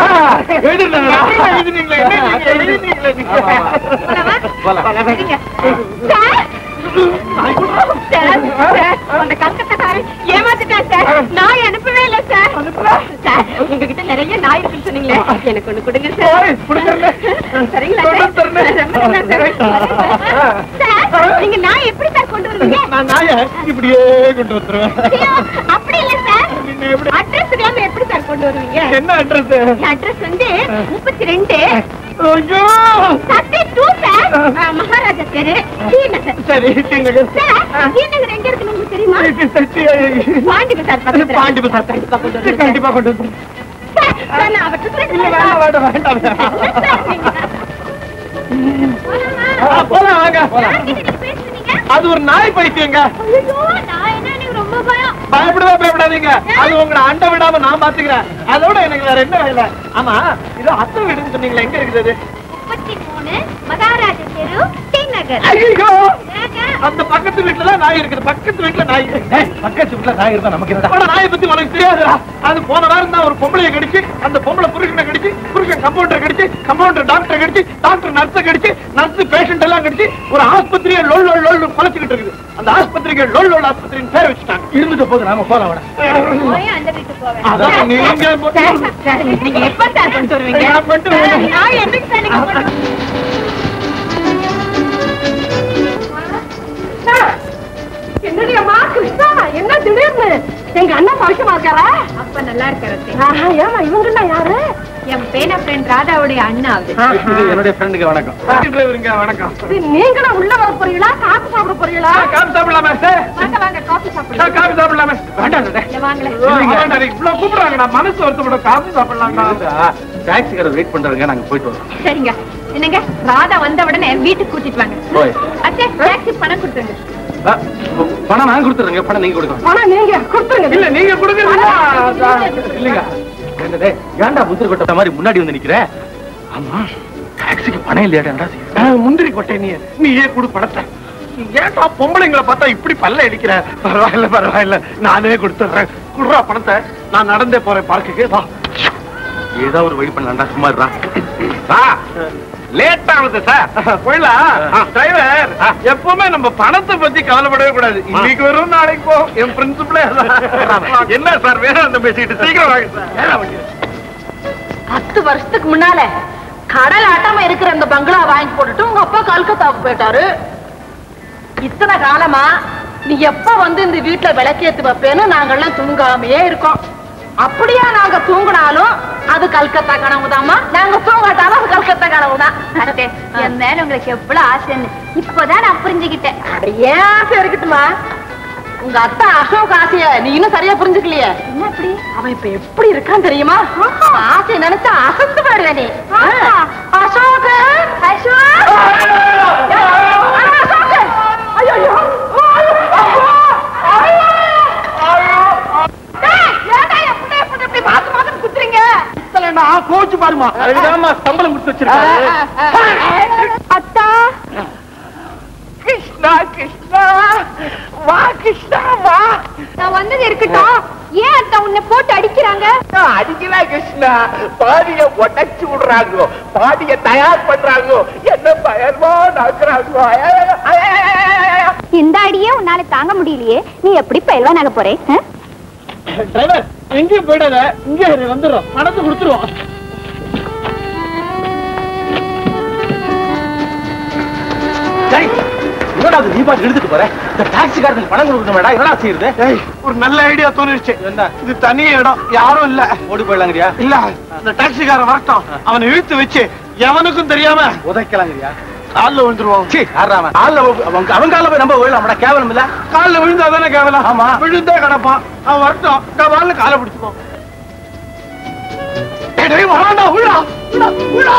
போலாம். சரிங்க. சார் சார், சார், அந்த கல்கத்தாக்காரன் ஏமாத்திட்டான் சார். நாய் அனுப்பவே இல்லை சார். சார், உங்ககிட்ட நிறைய நாய் இருக்குன்னு சொன்னீங்களே. எனக்கு ஒண்ணு கொடுங்க சார். சரிங்களா சார்? ரொம்ப நல்லா சார். சார், நீங்க நாய் எப்படி சார் கொண்டு வருவீங்க? நான் நாய இப்படியே கொண்டு வந்துருவேன் ஐயோ, அப்படி இல்ல சார். பின்ன எப்படி? அட்ரஸ் இல்லாம எப்படி சார் கொண்டு வருவீங்க என்ன அட்ரஸ் அட்ரஸ் வந்து முப்பத்தி ரெண்டு ஐயோ சட்டை டூ சார் ஆ, மகாராஜா தெரு டி நகர் சரி நீங்க சார் டி நகர் எங்க இருக்குன்னு உங்களுக்கு தெரியுமா பாண்டி பசார் பக்கத்துல பாண்டி பசார் கண்டிப்பா கொண்டு வருவேன் கண்டிப்பா கொண்டு வந்து சார், சார், நான் அவர்ட்ட சொல்றேன். இல்ல வேண்டாம் வேண்டாம் வேண்டாம் இல்ல சார், நீங்க- ஆ, போலாம் வாங்க யார்கிட்ட நீங்க பேசுனீங்க? அது ஒரு நாய் பைத்தியங்க ஐயோ, நான் என்ன எனக்கு ரொம்ப பயம் பயப்படவே பயப்படாதீங்க அது உங்களை அண்ட விடாம நான் பாத்துக்கிறேன் அதோட எனக்கு வேற என்ன வேலை ஆமா இது அத்தை வீடுன்னு சொன்னீங்களா எங்க இருக்குது அது? முப்பத்தி மூணு மகாராஜா தெரு டி நகர் ஐயோ ஏங்க? அந்த பக்கத்து வீட்டுல தான் நாய் இருக்குது பக்கத்து வீட்டுல நாய் பக்கத்து வீட்டுல நாய் இருந்தா நமக்கு என்ன நாயை பத்தி உனக்கு தெரியாதுடா அது போன வாரம் தான் ஒரு பொம்பளைய கடிச்சு அந்த பொம்பளை புருஷனை கடிச்சு புருஷன் கம்பவுண்டர் கடிச்சு கம்பவுண்டர் டாக்டர் கடிச்சு டாக்டர் நர்ஸை கடிச்சு நர்ஸ் பேஷண்ட் எல்லாம் கடிச்சு ஒரு ஆஸ்பத்திரியை லொல் லொல் லொல் குலைச்சிக்கிட்டு இருக்குது அந்த ஆஸ்பத்திரிக்கு லொல் லொல் ஆஸ்பத்திரின்னு பேர் வச்சுட்டாங்க இருந்துட்டு போது நாம போலாம் விட போய் அந்த வீட்டுக்கு போவேன். அதான் சார், நீங்க சார், சார், நீங்க எப்ப சார் கொண்டு வருவீங்க நான் கொண்டு சார், வருவேன். நான் என்னைக்கு சார் நீங்க கொண்டு என்னடி அம்மா கிருஷ்ணா என்ன திடீர்னு எங்க அண்ணன் பவிஷமா இருக்காரா அப்ப நல்லா இருக்காரு ஏமா இவங்க யாரு என் பேன ஃப்ரெண்ட் ராதாவுடைய அண்ணா இது என்னுடைய ஃப்ரெண்டுக்கு வணக்கம் டிரைவருங்க வணக்கம் நீங்களும் உள்ள வர போறீங்களா காசு சாப்பிட போறீங்களா காபி சாப்பிடலாமா சார் வாங்க வாங்க காஃபி சாப்பிடுங்க காபி சாப்பிடலாமா வேண்டாம் சார் இல்ல, வாங்களேன் இல்லைங்க. இவ்வளவு கூப்பிடுறாங்க நான் மனசு வருத்தப்பட காபி சாப்பிடலாம் டாக்ஸிக்கார வெயிட் பண்றாங்க நாங்க போயிட்டு வரோம் சரிங்க என்னங்க ராதா வந்த உடனே வீட்டுக்கு கூட்டிட்டு வாங்க ஓய். அச்சே டாக்ஸி பணம் கொடுத்துருங்க ஆ, பணம் நான் கொடுத்துறேங்க பணம் நீங்க கொடுக்கணும் பணம் நீங்க கொடுத்துருங்க இல்ல நீங்க கொடுங்க இல்லைங்க என்னதே ஏன்டா முந்திரி கொட்டை மாதிரி முன்னாடி வந்து நிக்கிற ஆமா டாக்ஸிக்கு பணம் இல்லையாடா முந்திரி கொட்டை நீ நீயே கொடு பணத்தை நீ ஏன்டா பொம்பளைங்களை பார்த்தா இப்படி பல்ல அடிக்கிற பரவாயில்ல பரவாயில்ல நானே கொடுத்துறேன் குடுறா பணத்தை நான் நடந்தே போறேன் பார்க்குக்கு வா ஏதோ ஒரு வழி பண்ணலாம்டா சும்மா இருடா. லேட் ஆகுது சார் போயிடலாம் டிரைவர் எப்பவுமே நம்ம பணத்தை பத்தி கவலைப்படவே கூடாது இன்னைக்கு வரும் நாளைக்கு போகும் என் பிரின்சிபலே என்ன சார் வேணும் அந்த பேசிட்டு சீக்கிரம் வாங்க சார் பத்து வருஷத்துக்கு முன்னால கடல் ஆட்டமா இருக்கிற அந்த பங்களா வாங்கி போட்டுட்டு உங்க அப்பா கல்கத்தாவுக்கு போயிட்டாரு இத்தனை காலமா நீ எப்ப வந்து இந்த வீட்டுல விளக்கேத்து வைப்பேன்னு நாங்கெல்லாம் தூங்காமையே இருக்கோம் அப்படியா நாங்க தூங்கினாலும் அது கல்கத்தா கனவுதாம்மா நாங்க தூங்காட்டாலும் அது கல்கத்தா கனவுதான் அத்தை, என் மேல உங்களுக்கு எவ்வளவு ஆசைன்னு இப்பதான் நான் புரிஞ்சுக்கிட்டேன் அட, ஏன் ஆசை இருக்கட்டுமா உங்க அத்தா அசோக் ஆசைய நீ இன்னும் சரியா புரிஞ்சுக்கலையே என்ன அப்படி அவன் இப்ப எப்படி இருக்கான் தெரியுமா ஆசைய நினைச்சா அசந்து போயிடுவே நீ ஆஹா. அசோக் அசோக்! ஐயோ பார்த்து பார்த்து குத்துறீங்க கோச்சு பாருமா அதுக்குதாம்மா சம்பளம் கொடுத்து வச்சிருக்காரு அத்தா கிருஷ்ணா கிருஷ்ணா வா கிருஷ்ணா வா நான் வந்தது இருக்கட்டும் ஏன் அத்தா உன்னை போட்டு அடிக்கிறாங்க அடிக்கல கிருஷ்ணா பாடிய உடைச்சு விடுறாங்க பாடிய தயார் பண்றாங்க என்ன பயமா நடக்கிறாங்க இந்த அடியே உன்னால தாங்க முடியலையே நீ எப்படி பயில்வான் ஆக போறே ஆ? டிரைவர் எங்கேயும் போயிடாத இங்கே வந்துடும் பணத்தை கொடுத்துருவோம் என்னடா அது நீ பாட்டு எடுத்துட்டு போற இந்த டாக்ஸிக்காரனுக்கு பணம் கொடுக்கணும் மேடா என்னடா செய்யுது ஒரு நல்ல ஐடியா தோணிருச்சு என்ன இது தனி இடம் யாரும் இல்ல ஓடி போயிடலாங்கறியா இல்ல இந்த டாக்ஸிக்காரன் வரட்டும் அவனை இழுத்து வச்சு எவனுக்கும் தெரியாம உதைக்கலாங்கறியா கால்ல விழுந்துருவோம் சீ ஆறாம கால்ல வி- அவன் அவன் கால்ல போய் நம்ம விழலாம்டா கேவலம் இல்ல கால்ல விழுந்தா தானே கேவலம் ஆமா. விழுந்தே கிடப்பான் அவன் வரட்டும் கவால்ல காலை பிடிச்சுப்போம் டேய், டேய், வரான்டா, விழா, விழா, விழா.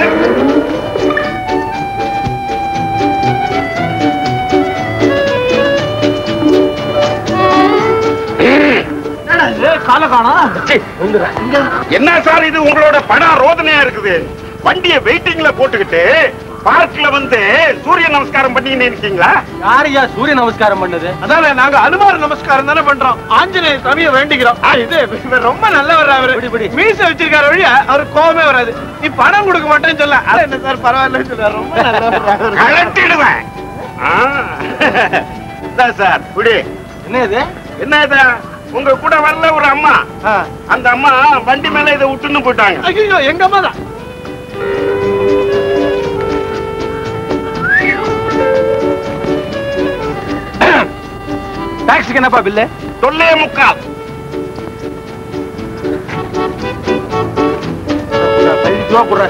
என்னடா இது, காலை காணோம்? சீ வந்துடுறா என்ன சார் இது உங்களோட படம் ரோதனையா இருக்குது வண்டிய வெயிட்டிங்ல போட்டுக்கிட்டு பார்க்ல வந்து சூரிய நமஸ்காரம் பண்ணின்னு இருக்கீங்களா யாரையா சூரிய நமஸ்காரம் பண்ணது அதானே நாங்க அனுமார் நமஸ்காரம் தானே பண்றோம் ஆஞ்சநேய சாமியை வேண்டிக்கிறோம் ஆ, இது இவர் ரொம்ப நல்லவர் அவரு இப்படி, இப்படி. மீச வச்சிருக்காரு வழியா அவரு கோவமே வராது நீ பணம் கொடுக்க மாட்டேன்னு சொல்ல அட என்ன சார் பரவாயில்லன்னு சொல்றாரு ரொம்ப நல்லவர் அவரு. கழட்டிடுவேன் ஆ. இந்தா சார் குடி என்ன இது என்ன இது உங்க கூட வரல ஒரு அம்மா அந்த அம்மா வண்டி மேல இதை விட்டுன்னு போயிட்டாங்க ஐயோ எங்க அம்மா தான் டாக்ஸிக்கு என்னப்பா பில்லு சொல்லே முக்கால் பதினஞ்சு ரூபா கொடுறா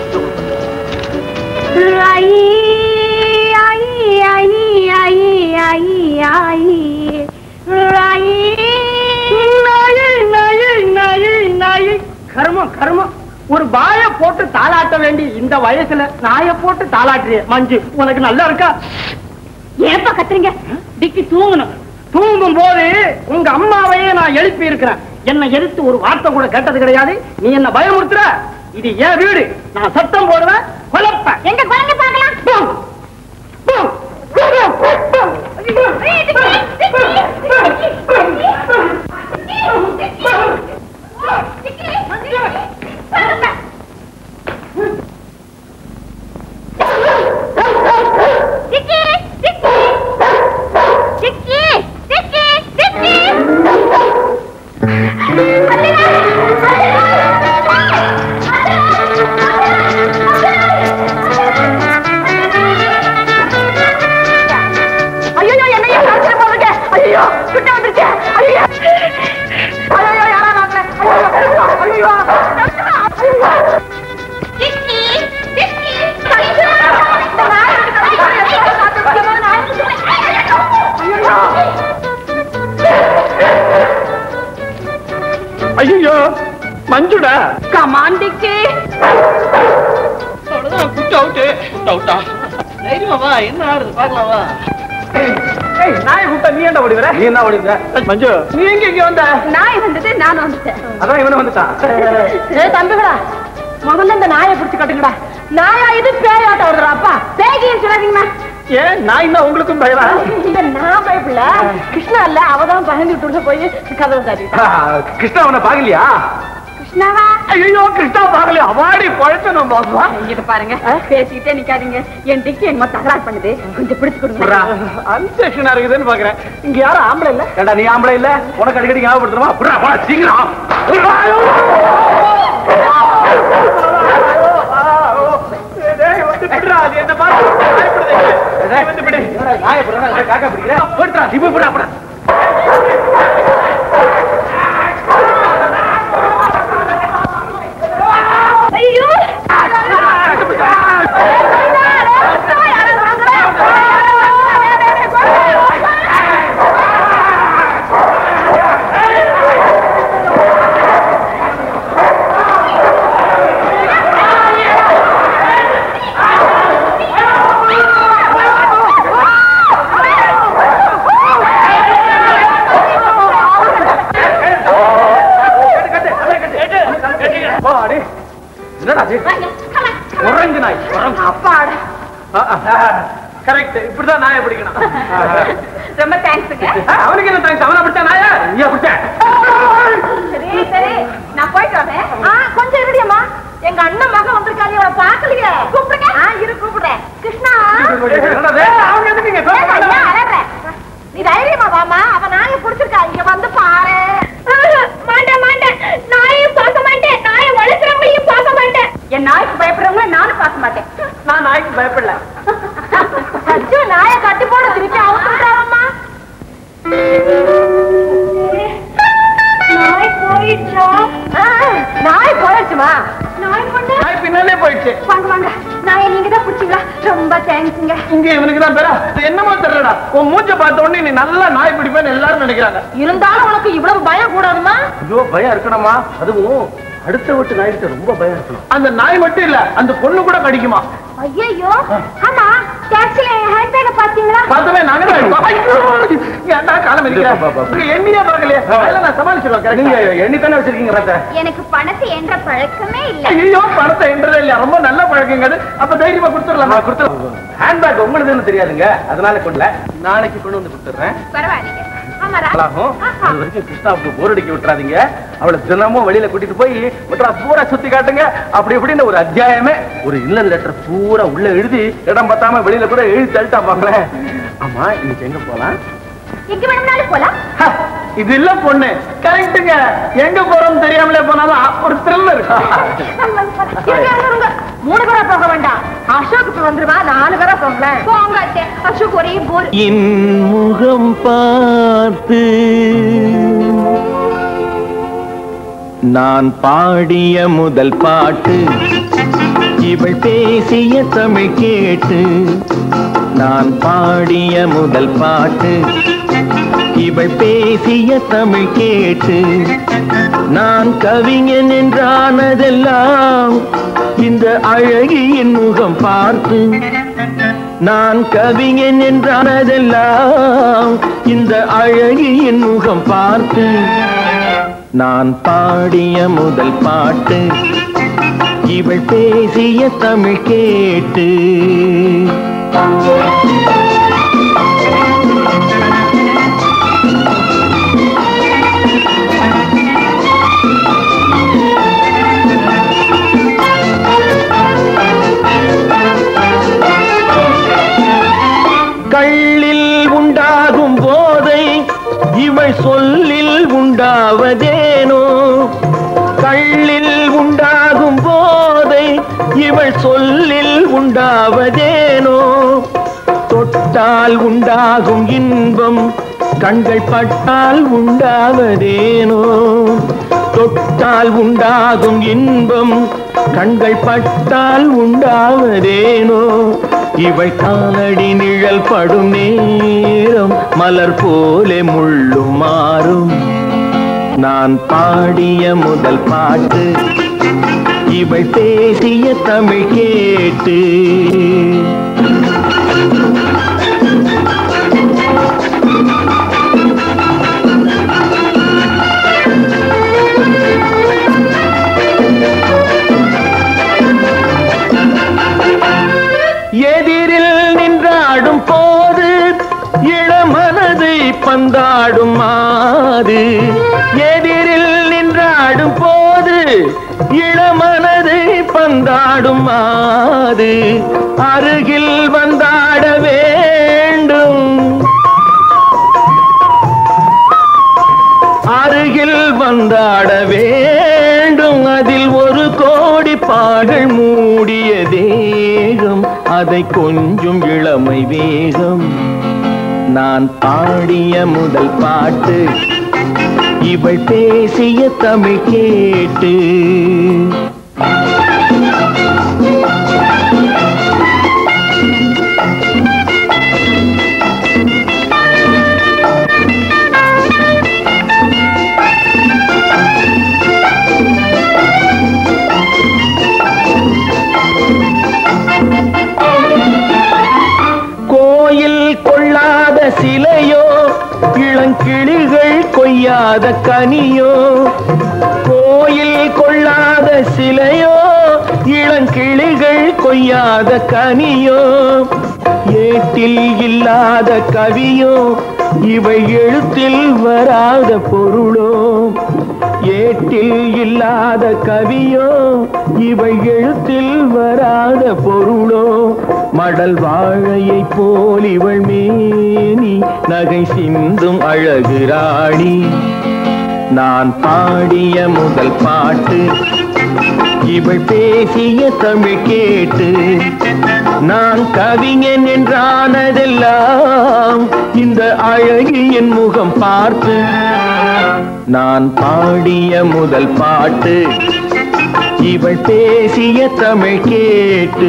ஐ, ஐ, ஐ, ஐ, ஐ, ஐ. ஐ, நழு, நழு, நழு, நழு. கர்மம் கர்மம் ஒரு வாய போட்டு தாளாட்ட வேண்டி இந்த வயசுல நாய போட்டு தாளாட்டுறிய மஞ்சு உனக்கு நல்லா இருக்கா ஏன்பா கத்துறீங்க டிக்கி தூங்கணும் தூங்கும் போது உங்க அம்மாவையே நான் எழுப்பி இருக்கிறேன் என்னை எதிர்த்து ஒரு வார்த்தை கூட கேட்டது கிடையாது நீ என்ன பயமுறுத்துற இது என் வீடு நான் சத்தம் போடுவேன் கொலப்ப எங்க குழந்தை பார்க்கலாம் ஐயோ என்னையா கடத்திட்டு போறீங்க ஐயோ கிட்ட வந்துருச்சு ஐயோ ஐயோ யாரா வாங்கல ஐயோ ஐயோ ஐயோ மஞ்சுடா கமாண்டிக்கு அவ்வளவுதான் குட் அவுட்டு குட் அவுட்டா தைரியமா வா என்ன ஆடுது பார்க்கலாம் வா ஏய் நாயை கூப்பிட்டா நீ ஏன்டா ஓடி வர நீ என்ன ஓடிந்த மஞ்சு நீ எங்க இங்க வந்த நாய் வந்தது நான் வந்துட்டேன் அதான் இவனு வந்துட்டான் ஏ தம்பிகளா முதல்ல இந்த நாயை பிடிச்சு கட்டுங்கடா நாயா இது பேயாட்டம் வருதுடா அப்பா பேகின்னு சொல்லாதீங்கண்ணா ஏன் நான் என்ன உங்களுக்கும் பயமா இந்த நான் பயப்படல கிருஷ்ணா இல்ல அவதான் பயந்துட்டு உள்ள போய் கதவை சாத்தி கிருஷ்ணா அவனை பாக்கலையா கிருஷ்ணாவா ஐயோ கிருஷ்ணா பாக்கல அவாடி பழச்சணும் பாப்பா இங்க பாருங்க பேசிக்கிட்டே நிக்காதீங்க என் டிக்கி என்னமோ தகராறு பண்ணுது கொஞ்சம் பிடிச்சு கொடுங்க அன்சேஷனா இருக்குதுன்னு பாக்குறேன் இங்க யாரும் ஆம்பளை இல்ல ஏண்டா நீ ஆம்பளை இல்ல உனக்கு அடிக்கடி ஞாபகப்படுத்துறமா புறா வா சீக்கிரம் ஐயோ! டேய், வந்து பிடுறா, அது என்ன பார்த்து பயப்படுது. டேய், வந்து பிடி. என்னடா, நாயை பிடுறா, நான் காக்கா பிடிக்கிறேன். போடுறா, இப்ப பிடுறா, பிடுறா. ஐயோ வாடி. என்னடா இது? குரங்கு நாய் குரங்கு. அப்பாடா ஆ, ஆ, கரெக்ட் இப்படிதான் நாயை பிடிக்கணும் ரொம்ப தேங்க்ஸுங்க ஆ, அவனுக்கு என்ன தேங்க்ஸ் அவனை பிடிச்சா நாயா நீயா பிடிச்ச சரி சரி நான் போயிட்டு வரேன் ஆ கொஞ்சம் இருடியம்மா எங்க அண்ணன் மகன் வந்திருக்காரு இவனை பார்க்கலையே கூப்பிடுங்க ஆ இரு கூப்பிடுறேன் கிருஷ்ணா என்னடா இது? அவங்க எதுக்கு இங்க ஏய், ஏன் அலறுற? நீ தைரியமா வாமா அவன் நாயை பிடிச்சிருக்கா இங்க வந்து பாரு மாட்டேன் மாட்டேன் நாயும் பார்க்க மாட்டேன் நாயை வளர்க்குறவங்களையும் பார்க்க மாட்டேன் என் நாய்க்கு பயப்படுறவங்க நானும் பார்க்க மாட்டேன் நான் நாய்க்கு பயப்படல அச்சோ நாயை கட்டி போட திருப்பி அவுத்துட்டாவம்மா நாய் போயிடுச்சா நாய் போயிடுச்சுமா நாய் கொண்டு நாய் பின்னாலே போயிடுச்சு வாங்க வாங்க நாயை நீங்க தான் பிடிச்சிங்களா ரொம்ப தேங்க்ஸுங்க இங்க இவனுக்கு தான் பேரா இது என்னமோ தெரியலடா உன் மூஞ்ச பார்த்த உடனே நீ நல்லா நாய் பிடிப்பேன்னு எல்லாரும் நினைக்கிறாங்க இருந்தாலும் உனக்கு இவ்வளவு பயம் கூடாதுமா ஐயோ பயம் இருக்கணுமா அதுவும் அடுத்த வீட்டு நாய்கிட்ட ரொம்ப பயம் இருக்கணும் அந்த நாய் மட்டும் இல்ல அந்த பொண்ணு கூட கடிக்குமா ஐயோ ஆமா டாக்ஸில என் ஹேண்ட் பேக்க பாத்தீங்களா பார்த்தவே நாங்க தான் இருக்கோம். ஐயோ, ஏன்டா காலம் இருக்கிறேன் எண்ணியே பார்க்கலையே அதெல்லாம் நான் சமாளிச்சிருவேன் நீங்க எண்ணி தானே வச்சிருக்கீங்க பார்த்தா எனக்கு பணத்தை என்ற பழக்கமே இல்ல ஐயோ பணத்தை என்றதே இல்லையா ரொம்ப நல்ல பழக்கங்க அது அப்ப தைரியமா கொடுத்துடலாம் கொடுத்துடலாம் ஹேண்ட்பேக் உங்களுதுன்னு தெரியாதுங்க அதனால கொண்டல நாளைக்கு கொண்டு வந்து கொடுத்துறேன் பரவாயில்லைங்க ஆமா ரா- ஆகும் அது வரைக்கும் கிருஷ்ணாவுக்கு போர் அடிக்க விட்டுறாதீங்க அவளை தினமும் வெளியில கூட்டிட்டு போய் விட்டுறா பூரா சுத்தி காட்டுங்க அப்படி இப்படின்னு ஒரு அத்தியாயமே ஒரு இல்லன் லெட்டர் பூரா உள்ள எழுதி இடம் பார்த்தாம வெளியில கூட எழுதி தள்ளிட்டா பாங்களேன் ஆமா இன்னைக்கு எங்க போலாம் எங்க வேணும்னாலும் போலாம் ஹ, இது இல்ல பொண்ணு கரெக்ட்டுங்க எங்க போறோம் தெரியாமலே போனாலும் ஒரு த்ரில் இருக்கும் இருங்க, இருங்க, இருங்க. மூணு பேரா போக வேண்டாம் அசோக் இப்ப வந்துருவா நாலு பேரா போங்களேன் போங்க அத்தை அசோக் ஒரே போர் என் முகம் பார்த்து நான் பாடிய முதல் பாட்டு இவள் பேசிய தமிழ் கேட்டு நான் பாடிய முதல் பாட்டு இவள் பேசிய தமிழ் கேட்டு நான் கவிஞன் என்றானதெல்லாம் இந்த அழகியின் முகம் பார்த்து நான் கவிஞன் என்றானதெல்லாம் இந்த அழகியின் முகம் பார்த்து நான் பாடிய முதல் பாட்டு இவள் பேசிய தமிழ் கேட்டு கள்ளில் உண்டாகும் போதை இவள் சொல்லில் உண்டாவதேனோ கள்ளில் உண்டாகும் போதை இவள் சொல்லில் உண்டாவதேனோ தொட்டால் உண்டாகும் இன்பம் கண்கள் பட்டால் உண்டாவதேனோ தொட்டால் உண்டாகும் இன்பம் கண்கள் பட்டால் உண்டாவதேனோ இவள் காலடி நிழல் படும் நேரம் மலர் போலே முள்ளும் மாறும் நான் பாடிய முதல் பாட்டு இவள் பேசிய தமிழ் கேட்டு எதிரில் நின்றாடும் போது இளமனதை பந்தாடும் மாது எதிரில் நின்றாடும் போது இளமனது பந்தாடும் மாது அருகில் வந்தாட வேண்டும் அருகில் வந்தாட வேண்டும் அதில் ஒரு கோடி பாடல் மூடிய தேகம் அதை கொஞ்சம் இளமை வேகம் நான் பாடிய முதல் பாட்டு இவள் பேசிய தமிழ் கேட்டு கோயில் கொள்ளாத சிலையோ இளங்கிளிகள் கொய்யாத கனியோ கோயில் கொள்ளாத சிலையோ இளங்கிளிகள் கொய்யாத கனியோ ஏட்டில் இல்லாத கவியோ இவை எழுத்தில் வராத பொருளோ ஏட்டில் இல்லாத கவியோ இவை எழுத்தில் வராத பொருளோ மடல் வாழையை போல் இவள் மேனி நகை சிந்தும் அழகு ராணி நான் பாடிய முதல் பாட்டு இவள் பேசிய தமிழ் கேட்டு நான் கவிஞன் என்றானதெல்லாம் இந்த அழகியின் முகம் பார்த்து நான் பாடிய முதல் பாட்டு இவள் பேசிய தமிழ் கேட்டு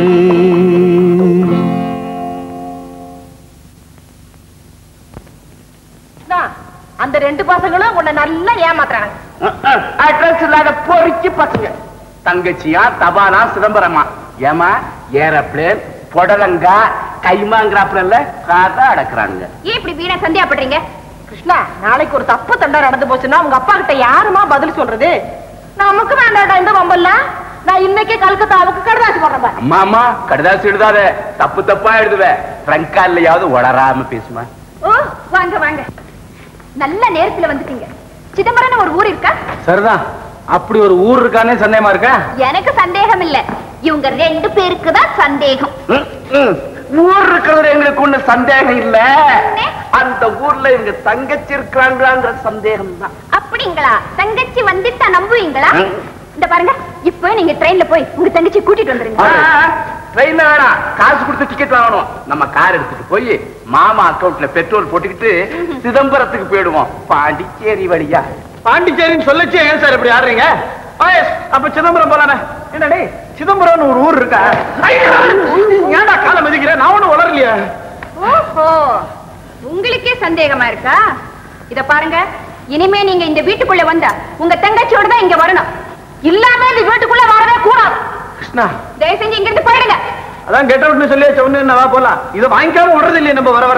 தான், அந்த ரெண்டு பசங்களும் உன்னை நல்லா ஏமாத்துறாங்க அட்ரஸ் இல்லாத பொறுக்கி பசங்க தங்கச்சியா தபானா சிதம்பரமா ஏமா ஏரோப்ளேன் புடலங்கா கைமாங்கிறாப்புல காதா அடக்குறாங்க ஏன் இப்படி வீணா சந்தேகப்படுறீங்க கிருஷ்ணா நாளைக்கு ஒரு தப்பு தண்டா நடந்து போச்சுன்னா உங்க அப்பா கிட்ட யாருமா பதில் சொல்றது நமக்கு வேண்டாடா இந்த வம்பல்லாம் நான் இன்னைக்கே கல்கத்தாவுக்கு கடுதாசி போடுறேன் பாரு. அம்மா அம்மா கடுதாசி எழுதாத தப்பு தப்பா எழுதுவேன் ஃப்ரங்கால்லையாவது உளராம பேசுமா ஓ வாங்க வாங்க நல்ல நேரத்துல வந்துட்டீங்க சிதம்பரம் ஒரு ஊர் இருக்கா சரிதான் அப்படி ஒரு ஊர் இருக்கானே சந்தேகமா இருக்கா எனக்கு சந்தேகம் இல்ல இவங்க ரெண்டு பேருக்கு தான் சந்தேகம் ம், ம். ஊர் இருக்கிறது எங்களுக்கு ஒண்ணு சந்தேகம் இல்ல அந்த ஊர்ல இவங்க தங்கச்சி இருக்கிறாங்களாங்கிற சந்தேகம் தான் அப்படிங்களா தங்கச்சி வந்துட்டா நம்புவீங்களா ம். இந்த பாருங்க இப்போ நீங்க ட்ரெயின்ல போய் உங்க தங்கச்சி கூட்டிட்டு வந்துருங்க ட்ரெயின்ல வேணாம் காசு கொடுத்து டிக்கெட் வாங்கணும் நம்ம கார் எடுத்துட்டு போய் மாமா அக்கவுண்ட்ல பெட்ரோல் போட்டுக்கிட்டு சிதம்பரத்துக்கு போயிடுவோம் பாண்டிச்சேரி வழியா பாண்டிச்சேரின்னு சொல்லச்சு ஏன் சார் இப்படி ஆடுறீங்க ஆயஸ், அப்ப சிதம்பரம் போலாமே என்னடி சிதம்பரம்னு ஒரு ஊர் இருக்கா ஐயா, ஏன்டா காலை மிதிக்கிற நான் ஒண்ணும் வளரலையே ஓஹோ உங்களுக்கே சந்தேகமா இருக்கா இத பாருங்க இனிமே நீங்க இந்த வீட்டுக்குள்ள வந்தா உங்க தங்கச்சியோட தான் இங்க வரணும் இல்லாம இந்த வீட்டுக்குள்ள வரவே கூடாது கிருஷ்ணா தயவு செஞ்சு இங்க இருந்து போயிடுங்க அதான் கெட் அவுட்னு சொல்லி சொன்னு என்ன வா போலாம் இதை வாங்கிக்காம விடுறது இல்லையே நம்ம வர வர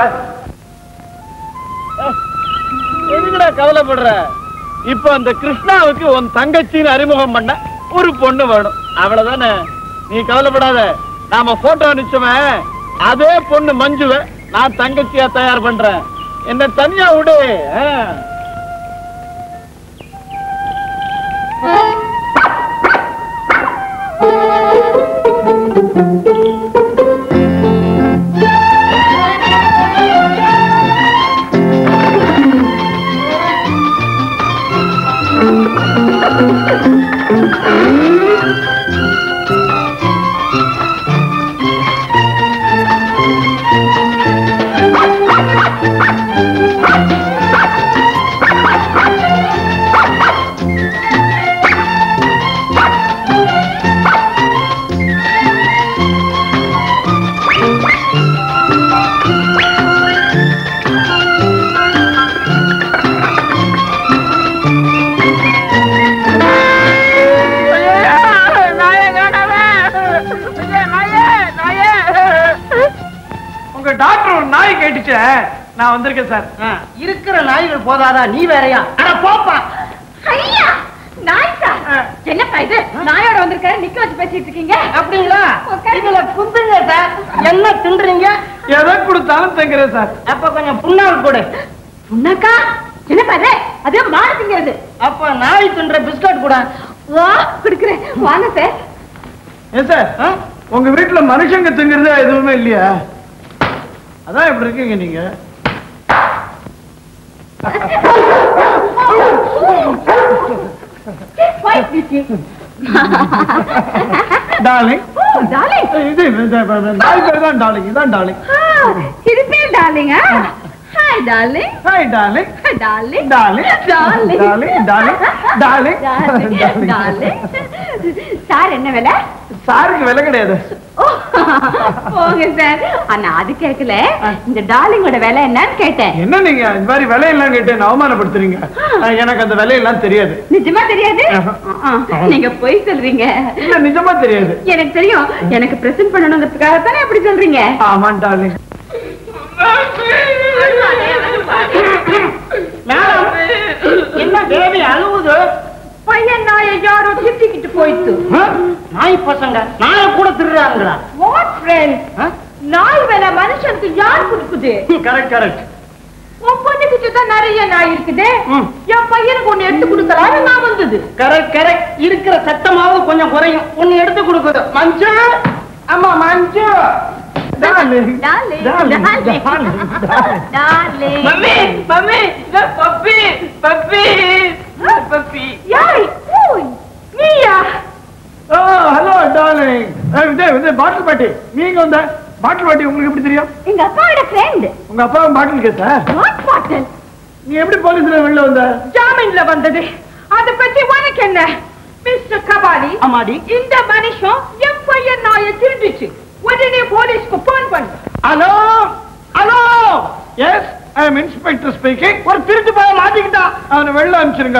எதுக்குடா கவலைப்படுற இப்ப அந்த கிருஷ்ணாவுக்கு உன் தங்கச்சின்னு அறிமுகம் பண்ண ஒரு பொண்ணு வேணும் அவ்வளவுதானே நீ கவலைப்படாத நாம போட்டோ அனுப்பிச்சோமே அதே பொண்ணு மஞ்சுவ நான் தங்கச்சியா தயார் பண்றேன் என்ன தனியா விடு ஆ. உங்க டாக்டர் ஒரு நாய் கேட்டுச்சே நான் வந்திருக்கேன் சார் இருக்கிற நாய்கள் போதாதா நீ வேறயா அட போப்பா ஐயா நாய் சார் என்னப்பா இது நாயோட வந்திருக்காரு நிக்க வச்சு பேசிட்டு இருக்கீங்க அப்படிங்களா இதுல குந்துங்க சார் என்ன தின்றீங்க எதை கொடுத்தாலும் தங்குறேன் சார் அப்ப கொஞ்சம் புண்ணால் கொடு புண்ணாக்கா என்னப்பா இது அது மாடு திங்கிறது அப்ப நாய் தின்ற பிஸ்கட் கூட வா குடுக்குறேன் வாங்க சார் ஏன் சார் உங்க வீட்டுல மனுஷங்க திங்கிறது எதுவுமே இல்லையா அதான் இப்படி இருக்கீங்க நீங்க டார்லிங் டார்லிங் இது இது, நாய் பேர் தான் டார்லிங் இதான் டார்லிங் இது பேர் டார்லிங்கா hi darling hi darling darling darling darling darling darling darling darling sir என்ன விலை சாருக்கு விலை கிடையாது போங்க சார் ஆனா அது கேட்கல இந்த டார்லிங்கோட விலை என்னன்னு கேட்டேன் என்ன நீங்க இந்த மாதிரி விலையெல்லாம் கேட்டு என்ன அவமானப்படுத்துறீங்க அஹ், எனக்கு அந்த விலையெல்லாம் தெரியாது நிஜமா தெரியாது ஆ, நீங்க பொய் சொல்றீங்க இல்ல நிஜமா தெரியாது எனக்கு தெரியும் எனக்கு பிரசன்ட் பண்ணணுங்கிறதுக்காக தானே அப்படி சொல்றீங்க ஆமா டார்லிங் என்ன தேவி அழுவுது பையன் நாயை யாரோ திட்டிக்கிட்டு போயிட்டு நாய் பசங்க நாய கூட திருடுறாங்களா வாட் ஃப்ரெண்ட் நாய் வேலை மனுஷனுக்கு யார் கொடுக்குது கரெக்ட் கரெக்ட் உன் பொண்ணுக்கு தான் நிறைய நாய் இருக்குது என் பையனுக்கு ஒண்ணு எடுத்து கொடுக்கலான்னு நான் வந்தது கரெக்ட் கரெக்ட் இருக்கிற சத்தமாவது கொஞ்சம் குறையும் ஒண்ணு எடுத்து கொடுக்குது மஞ்சு ஆமா Manju darling darling darling darling darling darling mummy mummy puppy puppy puppy யாய் ஓய் நீயா ஓ ஹலோ டார்லிங் இது இது பாட்டில் பாட்டி நீங்க வந்த பாட்டில் பாட்டி உங்களுக்கு எப்படி தெரியும் எங்க அப்பாவோட ஃப்ரெண்ட் உங்க அப்பாவும் பாட்டில் கேட்டா வாட் பாட்டில் நீ எப்படி போலீஸ்ல வெளில வந்த ஜாமீன்ல வந்தது அத பத்தி உனக்கு என்ன மிஸ்டர் கபாலி ஆமாடி இந்த மனுஷன் என் பையன் நாயை திருடிச்சு உடனே போலீஸ்க்கு போன் பண்ணு hello hello yes I am inspector speaking ஒரு திருட்டு போய மாட்டிக்கிட்டான் அவனை வெளில அனுப்பிச்சிருங்க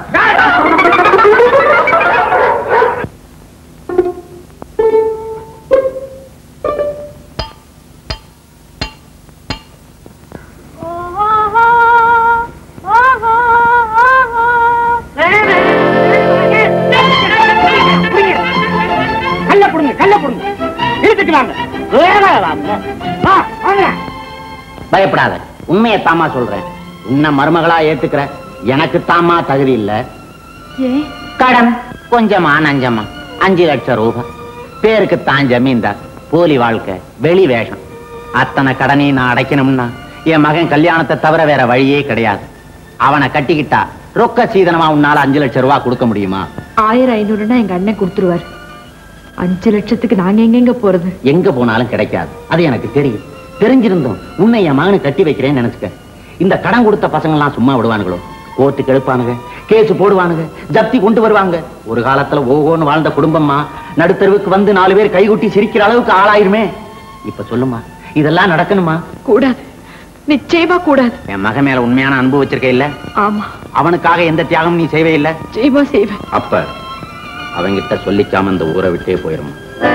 கல்ல புடுங்க கல்ல புடுங்க இழுத்துட்டு வாங்க வேலை வாங்க வா, வாங்க பயப்படாத உண்மையை தாமா சொல்றேன் உன்னை மருமகளா ஏத்துக்கிற எனக்கு தாமா தகுதி இல்ல கடன் கொஞ்சமா நஞ்சமா அஞ்சு லட்சம் ரூபாய் பேருக்கு தான் ஜமீன்தார் போலி வாழ்க்கை வெளி வேஷம் அத்தனை கடனையும் நான் அடைக்கணும்னா என் மகன் கல்யாணத்தை தவிர வேற வழியே கிடையாது அவனை கட்டிக்கிட்டா ரொக்க சீதனமா உன்னால அஞ்சு லட்சம் ரூபாய் கொடுக்க முடியுமா ஆயிரம் ஐநூறுனா எங்க அண்ணன் கொடுத்துருவார் அஞ்சு லட்சத்துக்கு நாங்க எங்கெங்க போறது எங்க போனாலும் கிடைக்காது அது எனக்கு தெரியும் தெரிஞ்சிருந்தோம் உன்னை என் மகனை கட்டி வைக்கிறேன்னு நினைச்சுக்க இந்த கடன் கொடுத்த பசங்க எல்லாம் சும்மா விடுவானுங்களோ கோர்ட்டுக்கு எழுப்பானுங்க கேஸ் போடுவானுங்க ஜப்தி கொண்டு வருவாங்க ஒரு காலத்துல ஓகோன்னு வாழ்ந்த குடும்பமா நடுத்தருவுக்கு வந்து நாலு பேர் கைகுட்டி சிரிக்கிற அளவுக்கு ஆளாயிருமே இப்ப சொல்லுமா இதெல்லாம் நடக்கணுமா கூடாது நிச்சயமா கூடாது என் மகன் மேல உண்மையான அன்பு வச்சிருக்க இல்ல ஆமா அவனுக்காக எந்த தியாகம் நீ செய்வே இல்ல நிச்சயமா செய்வேன் அப்ப அவங்கிட்ட சொல்லிக்காம இந்த ஊரை விட்டே போயிரும்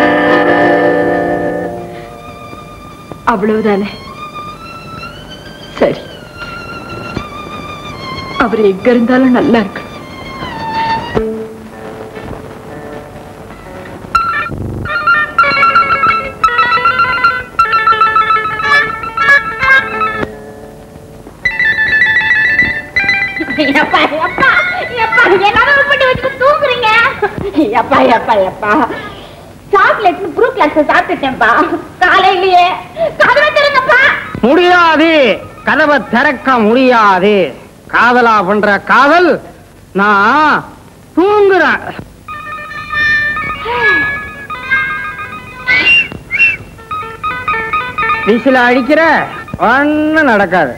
அவ்வளவுதானே சரி அவர் எங்க இருந்தாலும் நல்லா இருக்கு எப்பா எப்பா எப்பா என்னால உட்பட்டு வச்சுட்டு தூங்குறீங்க எப்பா எப்பா எப்பா சாக்லேட் ப்ரூ கிளாஸ் சாப்பிட்டுட்டேன்ப்பா காலையிலேயே கதவை திறங்கப்பா முடியாது கதவை திறக்க முடியாது காதலா பண்ற காதல் நான் தூங்குறேன் விசில அடிக்கிற ஒன்னும் நடக்காது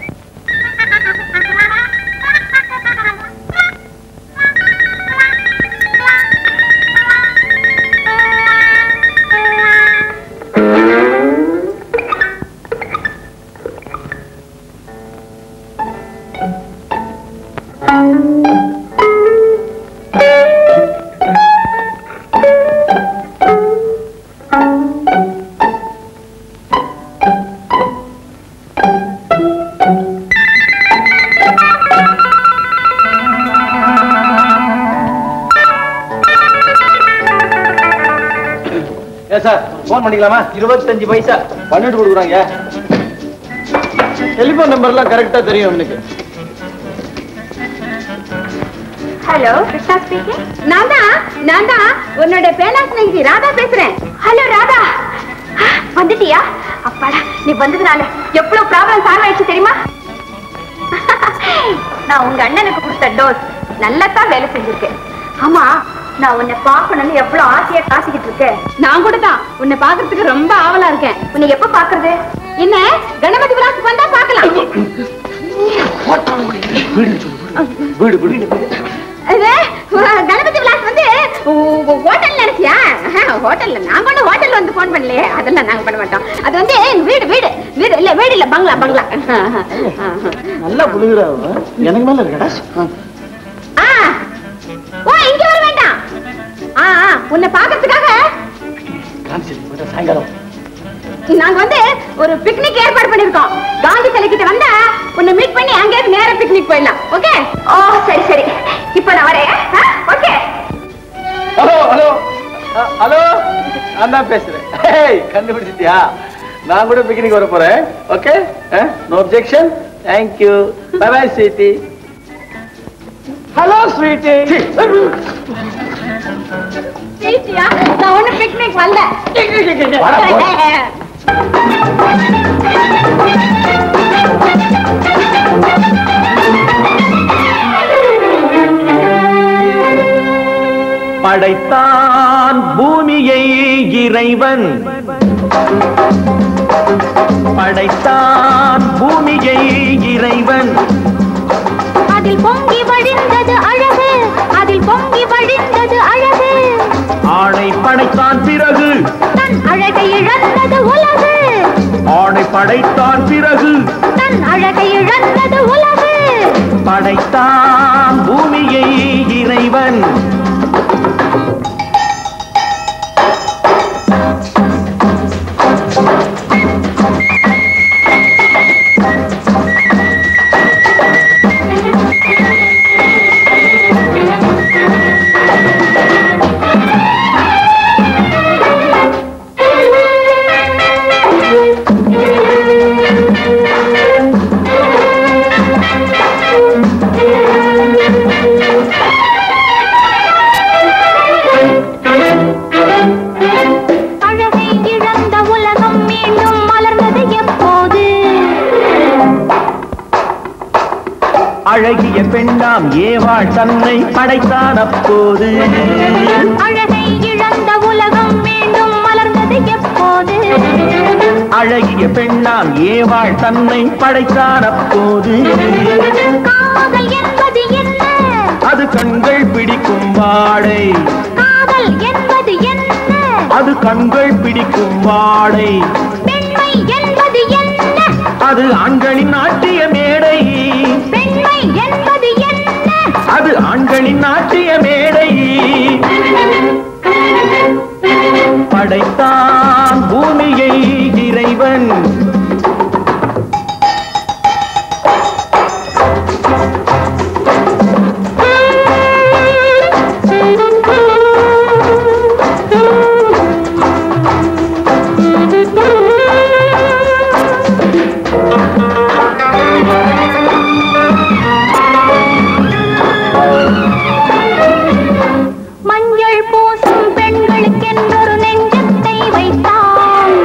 ஏ சார் போன் பண்ணிக்கலாமா இருபத்தஞ்சு பைசா பண்ணிட்டு கொடுக்குறாங்க டெலிபோன் நம்பர்லாம் கரெக்டா தெரியும் எனக்கு ஹலோ கிருஷ்ணா ஸ்பீக்கிங் நான் தான் நான் தான் உன்னோட பேனா ஸ்நேகிதி ராதா பேசுறேன் ஹலோ ராதா ஆ, வந்துட்டியா அப்பாடா நீ வந்ததுனால எவ்வளவு ப்ராப்ளம் சால்வ் ஆயிடுச்சு தெரியுமா நான் உங்க அண்ணனுக்கு கொடுத்த டோஸ் நல்லா தான் வேலை செஞ்சிருக்கேன் ஆமா நான் உன்னை பார்க்கணும்னு எவ்வளவு ஆசையா காத்துக்கிட்டு இருக்கேன் நான் கூட தான் உன்னை பாக்குறதுக்கு ரொம்ப ஆவலா இருக்கேன் உன்னை எப்ப பாக்குறது என்ன கணபதி விழாக்கு வந்தா பார்க்கலாம் வீடு வீடு இது, கணபதி விலாஸ் வந்து ஹோட்டல் நினைச்சியா ஹோட்டல்ல நான் கொண்டு ஹோட்டல்ல வந்து போன் பண்ணலையே அதெல்லாம் நாங்க பண்ண மாட்டோம் அது வந்து எங்க வீடு வீடு வீடு இல்ல வீடு இல்ல பங்களா பங்களா நல்லா புழுகுறா அவ. எனக்கு மேல இருக்கடா ஆ ஓ இங்க வர வேண்டாம் ஆ ஆ, உன்னை பாக்கிறதுக்காக சாயங்காலம் நாங்க வந்து ஒரு பிக்னிக் ஏற்பாடு பண்ணிருக்கோம் காந்தி சிலை கிட்ட வந்தா உன்னை மீட் பண்ணி அங்கே நேரா பிக்னிக் போயிடலாம் ஓகே ஓ சரி சரி இப்போ நான் வரேன் ஓகே ஹலோ ஹலோ ஹலோ நான் தான் பேசுறேன் ஹேய், கண்டுபிடிச்சிட்டியா நான் கூட பிக்னிக் வர போறேன் okay no objection thank you bye bye sweetie hello sweetie ஸ்வீட்டியா நான் ஒண்ணு பிக்னிக் வரல படைத்தான் பூமியை இறைவன் படைத்தான் பூமியை இறைவன் அதில் பொங்கி வழிந்தது அழகு அதில் பொங்கி வழிந்தது அழகு ஆணை படைத்தான் பிறகு தன் அழகை இழந்தது உலகு ஆணை படைத்தான் பிறகு தன் அழகை இழந்தது உலகு படைத்தான் பூமியை இறைவன் அழகை இழந்த உலகம் மீண்டும் மலர்ந்தது எப்போது அழகிய பெண்ணாம் ஏவாள் தன்னை படைத்தான் அப்போது அழகை இழந்த உலகம் மீண்டும் மலர்ந்தது எப்போது அழகிய பெண்ணாம் ஏவாள் தன்னை படைத்தான் அப்போது காதல் என்பது என்ன அது கண்கள் பிடிக்கும் வாடை காதல் என்பது என்ன அது கண்கள் பிடிக்கும் வாடை பெண்மை என்பது என்ன அது ஆண்களின் நாட்டிய மேடை பெண்மை என்பது என்ன அது ஆண்களின் நாட்டிய மேடை படைத்தான் பூமியை இறைவன் மஞ்சள் பூசும் பெண்களுக்கென்றொரு நெஞ்சத்தை வைத்தான்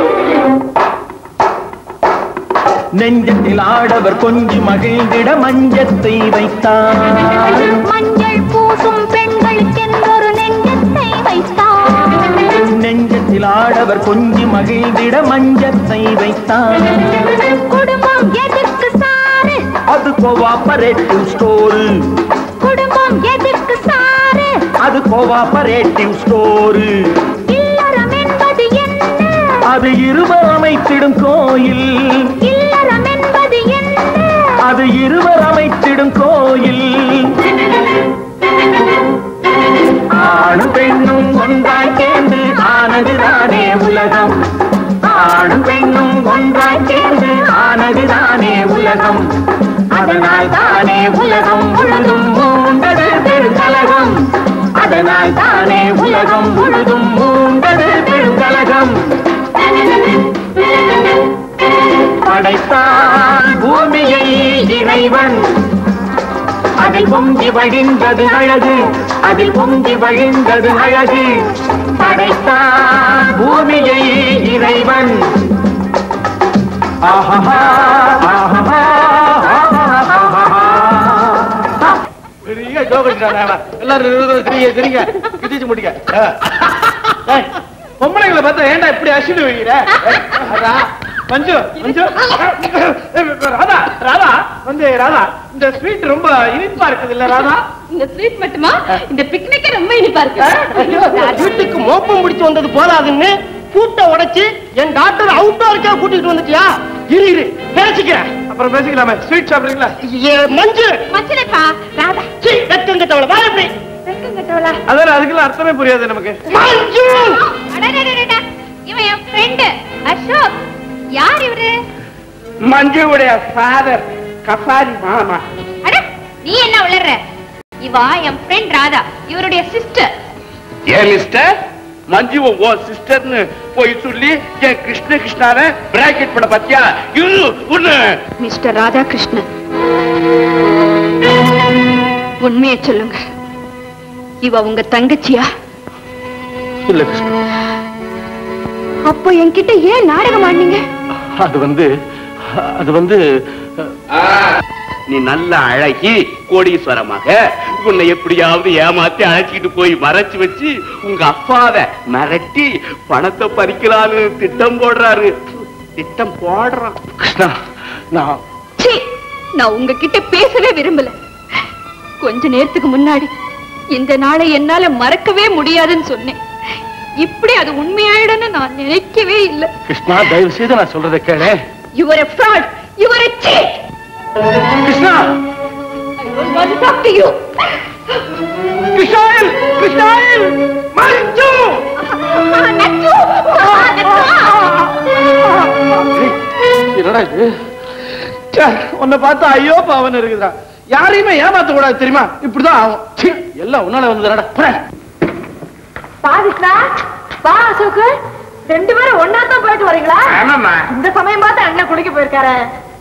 நெஞ்சத்தில் ஆடவர் கொஞ்சி மகிழ்ந்திட மஞ்சத்தை வைத்தார் மஞ்சள் பூசும் பெண்களுக்கென்றொரு நெஞ்சத்தை வைத்தான் நெஞ்சத்தில் ஆடவர் கொஞ்சி மகிழ்ந்திட மஞ்சத்தை வைத்தார் குடும்பம் எதுக்கு சாரு அது கோவாபரேட்டிவ் ஸ்டோரு குடும்பம் எதுக்கு சாரு அது கோவாபரேட்டிவ் ஸ்டோரு இல்லறம் என்பது என்ன அது இருவர் அமைத்திடும் கோயில் இல்லறம் என்பது என்ன அது இருவர் அமைத்திடும் கோயில் ஆணும் பெண்ணும் ஒன்றாய் சேர்ந்து ஆனதுதானே உலகம் ஆணும் பெண்ணும் ஒன்றாய் சேர்ந்து ஆனதுதானே உலகம் அதனால் தானே உலகம் முழுதும் மூண்டது பெருங்கலகம் அதனால் தானே உலகம் முழுதும் மூண்டது பெருங்கலகம் படைத்தான் பூமியை இறைவன் அதில் பொங்கி வழிந்தது அழகு அதில் பொங்கி வழிந்தது அழகு படைத்தான் பூமியை இறைவன் ஆஹா ஆஹா பெரிய ஜோக் அடிக்கிறானே அவன். எல்லாரும் நிறுத்து, சிரிங்க சிரிங்க கிதிச்சு முடிக்க ஆ. ஏய், பொம்பளைங்களை பார்த்தா ஏன்டா இப்படி அசிடு வைக்கிற ஏய், ராதா, மஞ்சு மஞ்சு ஏய், ராதா ராதா வந்து ராதா இந்த ஸ்வீட் ரொம்ப இனிப்பா இருக்குது இல்ல ராதா இந்த ஸ்வீட் மட்டுமா இந்த பிக்னிக்கே ரொம்ப இனிப்பா இருக்கு வீட்டுக்கு மோப்பம் முடிச்சு வந்தது போதாதுன்னு பூட்டை உடைச்சு என் டாக்டர் அவுட்டோருக்கா கூட்டிட்டு வந்துட்டியா இரு இரு பேசிக்கிறேன் அப்புறம் பேசிக்கலாமே ஸ்வீட் சாப்பிடுறீங்களா ஏ, மஞ்சு மச்சிலைப்பா ராதா சீ, வெக்கம் கெட்டவள வா எப்படி வெக்கம் கட்டவளா அதான் அதுக்கெல்லாம் அர்த்தமே புரியாது நமக்கு மஞ்சு அடடடடடா இவன் என் ஃப்ரெண்ட் அசோக் யார் இவரு மஞ்சுவுடைய ஃபாதர் கஃபாரி மாமா அட நீ என்ன உளற இவா என் ஃப்ரெண்ட் ராதா இவருடைய சிஸ்டர் ஏன் மிஸ்டர் மஞ்சுவை ஓ சிஸ்டர்னு போய் சொல்லி என் கிருஷ்ண கிருஷ்ணாவை பிராக்கெட் பண்ண பாத்தியா இரு ஒண்ணு மிஸ்டர் ராதாகிருஷ்ணன் உண்மையை சொல்லுங்க இவ உங்க தங்கச்சியா இல்ல கிருஷ்ணா அப்போ என்கிட்ட ஏன் நாடகம் ஆடினீங்க அது வந்து அது வந்து நீ நல்ல அழகி கோடீஸ்வரமாக உன்னை எப்படியாவது ஏமாத்தி அழைச்சிட்டு போய் மறைச்சு வச்சு உங்க அப்பாவை மிரட்டி பணத்தை பறிக்கலான்னு திட்டம் போடுறாரு திட்டம் போடுறான் கிருஷ்ணா நான் சீ நான் உங்ககிட்ட பேசவே விரும்பல கொஞ்ச நேரத்துக்கு முன்னாடி இந்த நாளை என்னால மறக்கவே முடியாதுன்னு சொன்னேன் இப்படி அது உண்மையாயிடும்னு நான் நினைக்கவே இல்லை கிருஷ்ணா தயவு செய்து நான் சொல்றதை கேளு You are a fraud. You are a cheat. Krishna I don't want to talk to you. கிருஷ்ணாயில் கிருஷ்ணாயில் மஞ்சு நச்சு என்னடா இது ச்சே, உன்னை பார்த்தா ஐயோ பாவன் இருக்குதா யாரையுமே ஏமாத்த கூடாது தெரியுமா இப்படிதான் ஆகும் சீ, எல்லாம் உன்னால வந்ததுடா பாதிஸ்னா பா அசோக் ரெண்டு பேரும் ஒன்னா தான் போயிட்டு வரீங்களா ஆமாம்மா. இந்த சமயம் பார்த்து அண்ணன் குளிக்க போயிருக்காரு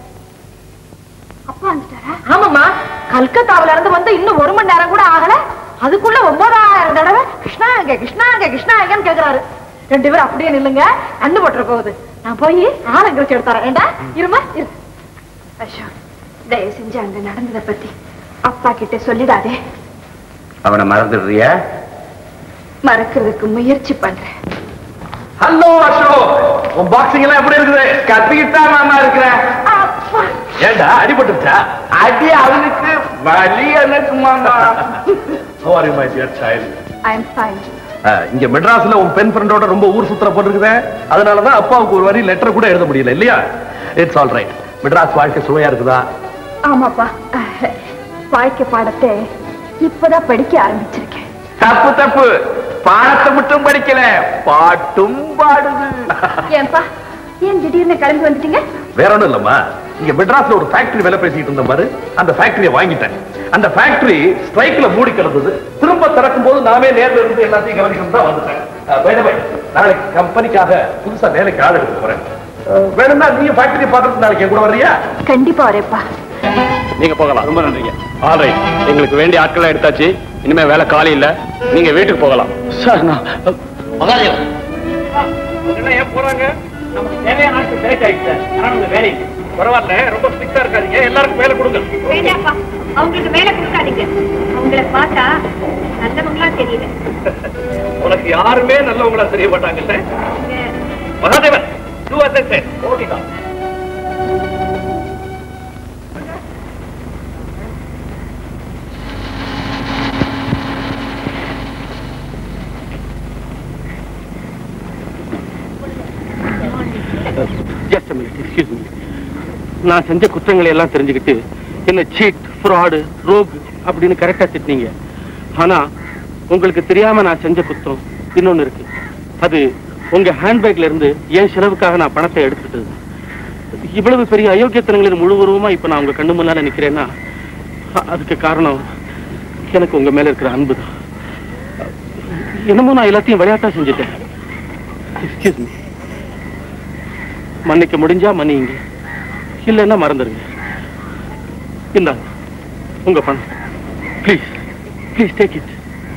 அப்பா வந்துட்டாரா ஆமாம்மா கல்கத்தாவுல இருந்து வந்து இன்னும் ஒரு மணி நேரம் கூட ஆகல அதுக்குள்ள ஒன்பதாயிரம் தடவை கிருஷ்ணா எங்க கிருஷ்ணா எங்க கிருஷ்ணா எங்கன்னு கேக்குறாரு ரெண்டு பேரும் அப்படியே நில்லுங்க கண்ணு போட்டுற போகுது நான் போய் ஆலங்கரிச்சு எடுத்துறேன் ஏண்டா இருமா இரு அசோக் தயவு செஞ்சு அங்க நடந்ததை பத்தி அப்பா கிட்ட சொல்லிடாதே அவனை மறந்துடுறியா மறக்கிறதுக்கு முயற்சி பண்றேன் ஹலோ அசோக் உன் பாக்ஸிங் எல்லாம் எப்படி இருக்குது கத்திக்கிட்டா மாமா இருக்கிறேன் ஏண்டா அடிபட்டுச்சா அடி அவனுக்கு வலி எனக்கு மாமா How are you, my dear child? I am fine ah, இங்க மெட்ராஸ்ல உன் பெண் ஃப்ரெண்டோட ரொம்ப ஊர் சுத்துற போட்டுருக்குதே அதனாலதான் அப்பாவுக்கு ஒரு வரி லெட்டர் கூட எழுத முடியல இல்லையா இட்ஸ் ஆல் ரைட் மெட்ராஸ் வாழ்க்கை சுவையா இருக்குதா ஆமாப்பா அஹ், வாழ்க்கை பாடத்தை இப்பதான் படிக்க ஆரம்பிச்சிருக்கேன் தப்பு தப்பு பாடத்தை மட்டும் படிக்கல பாட்டும் பாடுது ஏன்பா ஏன் திடீர்னு கிளம்பி வந்துட்டீங்க வேற ஒண்ணும் இல்லம்மா இங்க மெட்ராஸ்ல ஒரு ஃபேக்டரி வேலை பேசிட்டு இருந்த பாரு அந்த ஃபேக்டரியை வாங்கிட்டேன் அந்த ஃபேக்டரி ஸ்ட்ரைக்ல மூடி கிடந்தது திரும்ப திறக்கும் போது நாமே நேர்ல இருந்து எல்லாத்தையும் கவனிக்கணும் தான் வந்துட்டேன் அஹ், by the way, நாளைக்கு கம்பெனிக்காக புதுசா வேலைக்கு ஆள் எடுக்க போறேன் அஹ், வேணும்னா நீ ஃபேக்டரி பார்த்துட்டு நாளைக்கு என் கூட வர்றியா கண்டிப்பா வரேப்பா நீங்க போகலாம் ரொம்ப நன்றிங்க ஆல்ரைட் எங்களுக்கு வேண்டிய ஆட்களை எடுத்தாச்சு இனிமே வேலை காலி இல்ல நீங்க வீட்டுக்கு போகலாம் சார் நான் மகாதேவன் ஏன் போறாங்க நமக்கு தேவையான ஆட்கள் செலக்ட் ஆயிடுச்சு ஆனா நம்ம வேலைக்கு பரவாயில்ல ரொம்ப ஸ்ட்ரிக்டா இருக்காதீங்க எல்லாருக்கும் வேலை கொடுங்க வேண்டாப்பா அவங்களுக்கு வேலை கொடுக்காதீங்க அவங்கள பார்த்தா நல்லவங்களா தெரியல உனக்கு யாருமே நல்லவங்களா தெரிய மாட்டாங்கல்ல மகாதேவன் டூ அசஸ் ஓகேதான் ஜஸ்ட் மினிட் எக்ஸ்கியூஸ் மீ நான் செஞ்ச குற்றங்களை எல்லாம் தெரிஞ்சுக்கிட்டு என்ன சீட் ஃப்ராடு ரோக் அப்படின்னு கரெக்டா திட்டினீங்க ஆனா உங்களுக்கு தெரியாம நான் செஞ்ச குற்றம் இன்னொன்னு இருக்கு அது உங்க ஹேண்ட்பேக்ல இருந்து என் செலவுக்காக நான் பணத்தை எடுத்துட்டது இவ்வளவு பெரிய அயோக்கியத்தனங்களின் முழு உருவமா இப்ப நான் உங்க கண்ணு முன்னால நிக்கிறேன்னா அ- அதுக்கு காரணம் எனக்கு உங்க மேல இருக்கிற அன்பு தான் என்னமோ நான் எல்லாத்தையும் விளையாட்டா செஞ்சுட்டேன் எக்ஸ்கியூஸ் மீ மன்னிக்க முடிஞ்சா மன்னிங்க இல்லைன்னா மறந்துடுங்க இந்தாங்க உங்க பணம் ப்ளீஸ் ப்ளீஸ் டேக் இட்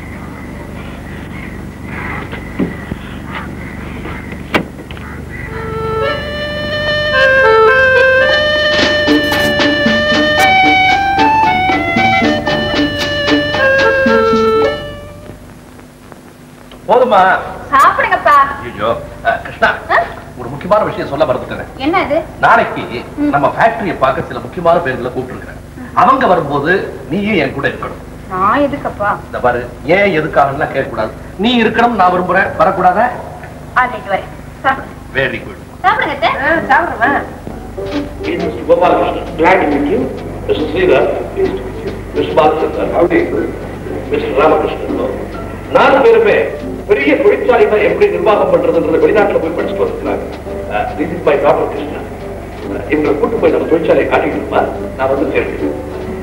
போதுமா சாப்பிடுங்கப்பா ஐயோ அஹ், கிருஷ்ணா ஒரு முக்கியமான விஷயம் சொல்ல மறந்துட்டேன் என்ன இது நாளைக்கு நம்ம ஃபேக்டரியை பார்க்க சில முக்கியமான பேர்களை கூப்பிட்டுருக்கிறேன் அவங்க வரும்போது நீயும் என் கூட இருக்கணும் நான் எதுக்கப்பா இந்த பாரு ஏன் எதுக்காகலாம் கேட்கக்கூடாது நீ இருக்கணும் நான் விரும்புறேன் வரக்கூடாதா ஆல்ரெடி வரேன் சாப்பிடுங்க வெரி குட் சாப்பிடுங்க அத்தை. சாப்பிடுறேன் Mr. Gopalakrishnan, glad to meet you. Mr. Sridhar, pleased to meet you. Mr. Balachander, how do you do? Mr. Ramakrishnan, நாலு பேருமே பெரிய தொழிற்சாலைகளை எப்படி நிர்வாகம் பண்றதுன்றது வெளிநாட்டுல போய் படிச்சுட்டு வந்திருக்கிறாங்க this is my doctor Krishna ah, இவங்களை கூட்டு போய் நம்ம தொழிற்சாலையை காட்டிக்கிட்டுமா நான் வந்து சேர்க்கிறேன்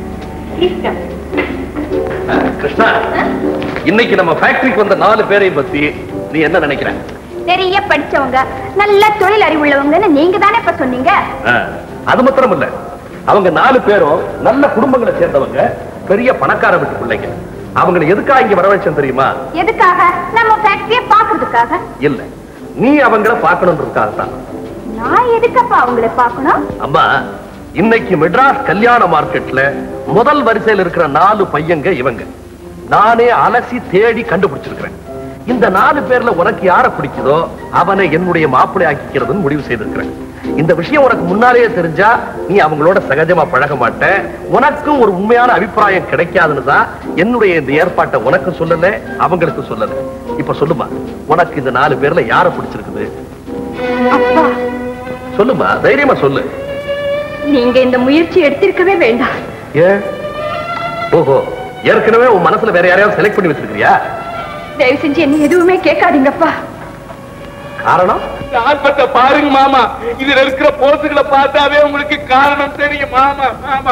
அஹ், கிருஷ்ணா இன்னைக்கு நம்ம ஃபேக்டரிக்கு வந்த நாலு பேரையும் பத்தி நீ என்ன நினைக்கிற நிறைய படிச்சவங்க நல்ல தொழில் அறிவுள்ளவங்கன்னு நீங்க தானே இப்ப சொன்னீங்க அஹ், அது மாத்திரம் இல்ல அவங்க நாலு பேரும் நல்ல குடும்பங்களை சேர்ந்தவங்க பெரிய பணக்கார வீட்டு பிள்ளைங்க அவங்களை எதுக்காக இங்க வரவழைச்சேன் தெரியுமா எதுக்காக நம்ம ஃபேக்டரிய பாக்குறதுக்காக இல்ல நீ அவங்கள பார்க்கணுன்றதுக்காக தான் நான் எதுக்கப்பா அவங்கள பார்க்கணும் அம்மா இன்னைக்கு மெட்ராஸ் கல்யாண மார்க்கெட்ல முதல் வரிசையில் இருக்கிற நாலு பையங்க இவங்க நானே அலசி தேடி கண்டுபிடிச்சிருக்கிறேன் இந்த நாலு பேர்ல உனக்கு யார பிடிக்குதோ அவனை என்னுடைய மாப்பிள்ளை ஆக்கிக்கிறதுன்னு முடிவு செய்திருக்கிறேன் இந்த விஷயம் உனக்கு முன்னாலேயே தெரிஞ்சா நீ அவங்களோட சகஜமா பழக மாட்ட உனக்கும் ஒரு உண்மையான அபிப்பிராயம் கிடைக்காதுன்னு தான் என்னுடைய இந்த ஏற்பாட்டை உனக்கு சொல்லல அவங்களுக்கு சொல்லல இப்ப சொல்லுமா உனக்கு இந்த நாலு பேர்ல யார பிடிச்சிருக்குது அப்பா சொல்லுமா தைரியமா சொல்லு நீங்க இந்த முயற்சி எடுத்திருக்கவே வேண்டாம் ஏன் ஓஹோ ஏற்கனவே உன் மனசுல வேற யாரையாவது செலக்ட் பண்ணி வச்சிருக்கியா தயவு செஞ்சு என்ன எதுவுமே கேட்காதீங்கப்பா காரணம் ஆல்பத்தை பாருங்க மாமா இதுல இருக்கிற போஸுகளை பார்த்தாவே உங்களுக்கு காரணம் தெரியும் மாமா மாமா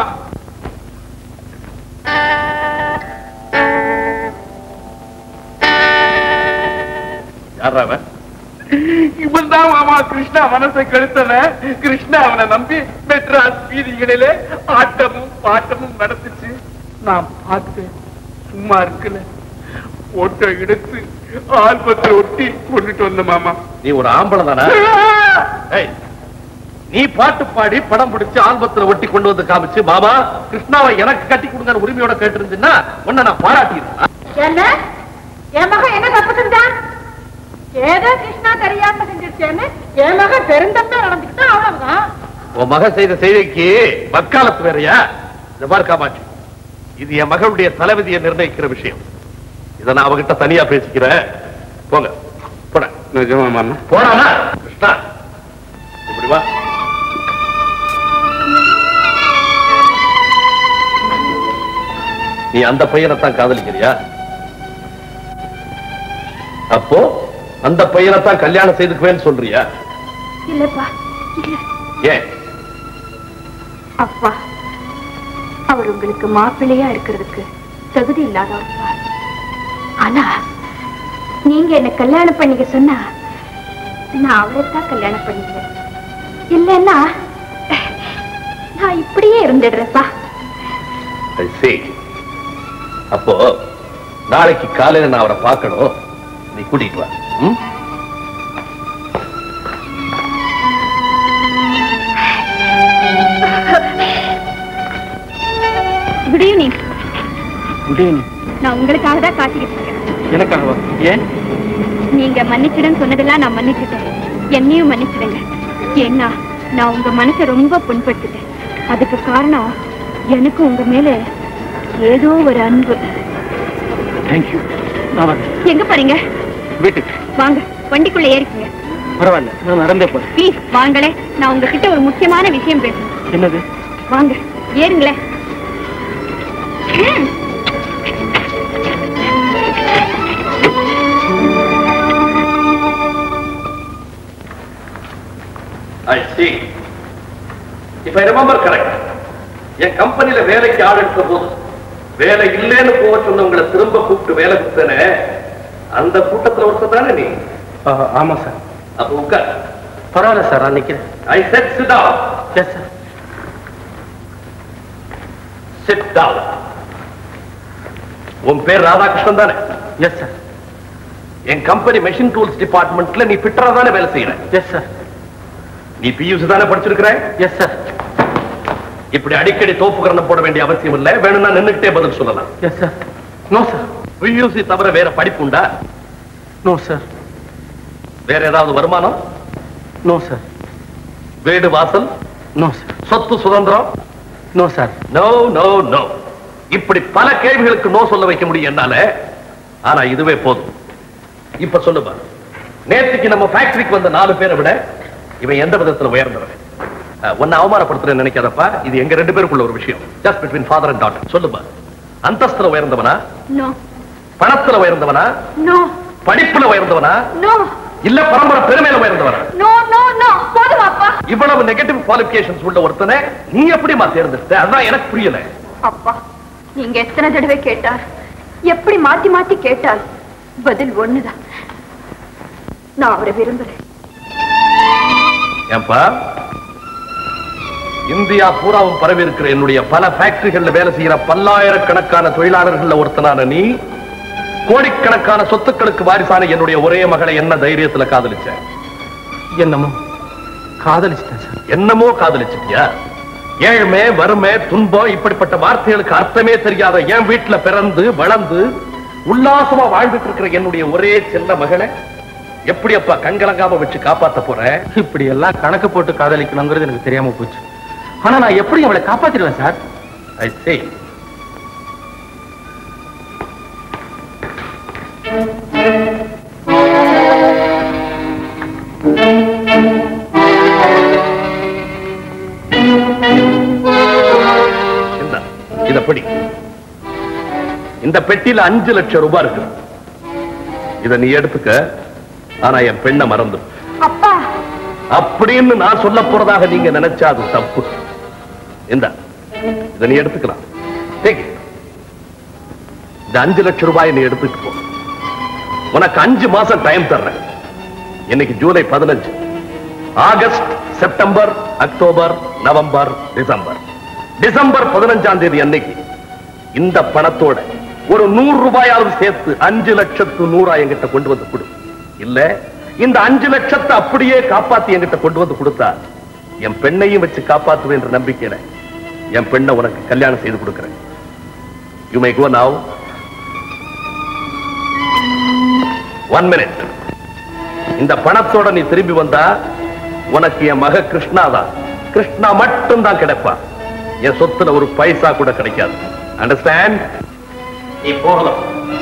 யாரா அவன் இவன் தான் மாமா கிருஷ்ணா மனசை கெடுத்தவன் கிருஷ்ணா அவனை நம்பி மெட்ராஸ் வீதிகளிலே ஆட்டமும் பாட்டமும் நடத்துச்சு நான் பார்த்தேன் சும்மா இருக்கல போட்டோ எடுத்து ஆல்பத்தை ஒட்டி கொண்டுட்டு வந்த மாமா நீ ஒரு ஆம்பளை தானே ஏய், நீ பாட்டு பாடி படம் பிடிச்சு ஆல்பத்துல ஒட்டி கொண்டு வந்து காமிச்சு மாமா கிருஷ்ணாவை எனக்கு கட்டி கொடுங்க உரிமையோட கேட்டிருந்தீங்கன்னா உன்னை நான் பாராட்டியிருந்தேன் என்ன என் மகன் என்ன தப்பு செஞ்சான் ஏதோ கிருஷ்ணா தெரியாம செஞ்சிருச்சேன்னு என் மகன் பெருந்தன்மை நடந்துக்கிட்டா அவ்வளவுதான் உன் மகன் செய்த செய்திக்கு வக்காலத்து வேறையா இந்த பாரு காமாட்சி இது என் மகளுடைய தலைவிதியை நிர்ணயிக்கிற விஷயம் இதை நான் அவகிட்ட தனியா பேசிக்கிறேன் போங்க போட நிஜமா மாமா போடாமா கிருஷ்ணா இப்படி வா நீ அந்த பையனை தான் காதலிக்கிறியா அப்போ அந்த பையனை தான் கல்யாணம் செய்துக்குவேன்னு சொல்றியா இல்லப்பா இல்ல ஏன் அப்பா அவர் உங்களுக்கு மாப்பிள்ளையா இருக்கிறதுக்கு தகுதி இல்லாதவப்பா ஆனா நீங்க என்ன கல்யாணம் பண்ணிக்க சொன்னா நான் அவரைத்தான் கல்யாணம் பண்ணிக்குவேன் இல்லைன்னா நான் இப்படியே இருந்துடுறேன்ப்பா I see. அப்போ நாளைக்கு காலையில நான் அவரை பார்க்கணும் நீ கூட்டிட்டு வா ம்? குட் ஈவினிங் குட் ஈவினிங் நான் உங்களுக்காக தான் காத்துக்கிட்டு இருக்கேன் எனக்காகவா ஏன் நீங்க மன்னிச்சிடுன்னு சொன்னதெல்லாம் நான் மன்னிச்சிட்டேன் என்னையும் மன்னிச்சிடுங்க ஏன்னா நான் உங்க மனசை ரொம்ப புண்படுத்திட்டேன் அதுக்கு காரணம் எனக்கு உங்க மேல ஏதோ ஒரு அன்பு தேங்க்யூ நான் வரேன் எங்க போறீங்க வீட்டுக்கு வாங்க வண்டிக்குள்ள ஏறிக்குங்க பரவாயில்ல நான் நடந்தே போறேன் ப்ளீஸ் வாங்களே நான் உங்ககிட்ட ஒரு முக்கியமான விஷயம் பேசணும் என்னது வாங்க ஏறுங்களேன் ம். I see. If I remember correct, என் கம்பெனில வேலைக்கு ஆள் எடுத்த போது வேலை இல்லைன்னு போக சொன்னவங்களை திரும்ப கூப்பிட்டு வேலை கொடுத்தனே அந்த கூட்டத்துல ஒருத்தர் தானே நீ ஆமா சார் அப்ப உட்கார் பரவாயில்ல சார் நான் நிக்கிறேன் I said sit down yes sir sit down உன் பேர் ராதாகிருஷ்ணன் தானே எஸ் சார் என் கம்பெனி மெஷின் டூல்ஸ் டிபார்ட்மெண்ட்ல நீ பிட்டரா தானே வேலை செய்யற எஸ் சார் நீ பியூசி தானே படிச்சிருக்கிற எஸ் சார் இப்படி அடிக்கடி தோப்பு கரணம் போட வேண்டிய அவசியம் இல்ல வேணும்னா நின்னுக்கிட்டே பதில் சொல்லலாம் yes sir no sir PUC தவிர வேற படிப்பு உண்டா நோ சார் வேற ஏதாவது வருமானம் நோ சார் வீடு வாசல் நோ சார் சொத்து சுதந்திரம் no sir no no no இப்படி பல கேள்விகளுக்கு நோ சொல்ல வைக்க முடியும் என்னால ஆனா இதுவே போதும் இப்ப சொல்லுப்பா நேற்றுக்கு நம்ம ஃபேக்டரிக்கு வந்த நாலு பேரை விட இவன் எந்த விதத்துல உயர்ந்தவன் அஹ், உன்னை அவமானப்படுத்துறேன்னு நினைக்காதப்பா இது எங்க ரெண்டு பேருக்குள்ள ஒரு விஷயம் just between father and daughter சொல்லுப்பா அந்தஸ்துல உயர்ந்தவனா நோ பணத்துல உயர்ந்தவனா நோ படிப்புல உயர்ந்தவனா நோ இல்ல பரம்பரை பெருமையில உயர்ந்தவனா நோ நோ நோ போதும் அப்பா இவ்வளவு நெகட்டிவ் குவாலிபிகேஷன்ஸ் உள்ள ஒருத்தனை நீ எப்படிமா தேர்ந்தெடுத்த அதான் எனக்கு புரியல அப்பா நீங்க எத்தனை தடவை கேட்டார் எப்படி மாத்தி மாத்தி கேட்டால் பதில் ஒண்ணுதான் நான் அவரை விரும்புறேன் ஏன்பா இந்தியா பூராவும் பரவி இருக்கிற என்னுடைய பல ஃபேக்டரிகள்ல வேலை செய்யற பல்லாயிரக்கணக்கான தொழிலாளர்கள்ல ஒருத்தனான நீ கோடிக்கணக்கான சொத்துக்களுக்கு வாரிசான என்னுடைய ஒரே மகளை என்ன தைரியத்துல காதலிச்ச என்னமோ காதலிச்சிட்டேன் சார் என்னமோ காதலிச்சிட்டியா ஏழ்மை வறுமை துன்பம் இப்படிப்பட்ட வார்த்தைகளுக்கு அர்த்தமே தெரியாத என் வீட்டுல பிறந்து வளர்ந்து உல்லாசமா வாழ்ந்துட்டு இருக்கிற என்னுடைய ஒரே செல்ல மகளை எப்படி அப்பா கண்கலங்காம வச்சு காப்பாத்த போற இப்படி எல்லாம் கணக்கு போட்டு காதலிக்கணுங்கிறது எனக்கு தெரியாம போச்சு ஆனா நான் எப்படி அவளை காப்பாத்திடுவேன் சார் ஐ see இந்தா, இத படி இந்த பெட்டியில அஞ்சு லட்சம் ரூபாய் இருக்கு இத நீ எடுத்துக்க ஆனா என் பெண்ணை மறந்து அப்பா அப்படின்னு நான் சொல்ல போறதாக நீங்க நினைச்சா அது தப்பு இந்த இத நீ எடுத்துக்கலாம் Take it. இந்த அஞ்சு லட்சம் ரூபாயை நீ எடுத்துட்டு போ உனக்கு அஞ்சு மாசம் டைம் தர்றேன் இன்னைக்கு ஜூலை பதினஞ்சு August September October November December December பதினஞ்சாம் தேதி அன்னைக்கு இந்த பணத்தோட ஒரு நூறு ரூபாயாவது சேர்த்து அஞ்சு லட்சத்து நூறா என்கிட்ட கொண்டு வந்து கொடு இல்ல இந்த அஞ்சு லட்சத்தை அப்படியே காப்பாத்தி என்கிட்ட கொண்டு வந்து கொடுத்தா என் பெண்ணையும் வச்சு காப்பாத்துவேன் என்ற நம்பிக்கையில என் பெண்ணை உனக்கு கல்யாணம் செய்து கொடுக்கிறேன் you may go now one minute இந்த பணத்தோட நீ திரும்பி வந்தா உனக்கு என் மக கிருஷ்ணா தான் கிருஷ்ணா மட்டும் தான் கிடைப்பா என் சொத்துல ஒரு பைசா கூட கிடைக்காது அண்டர்ஸ்டாண்ட் நீ போகலாம்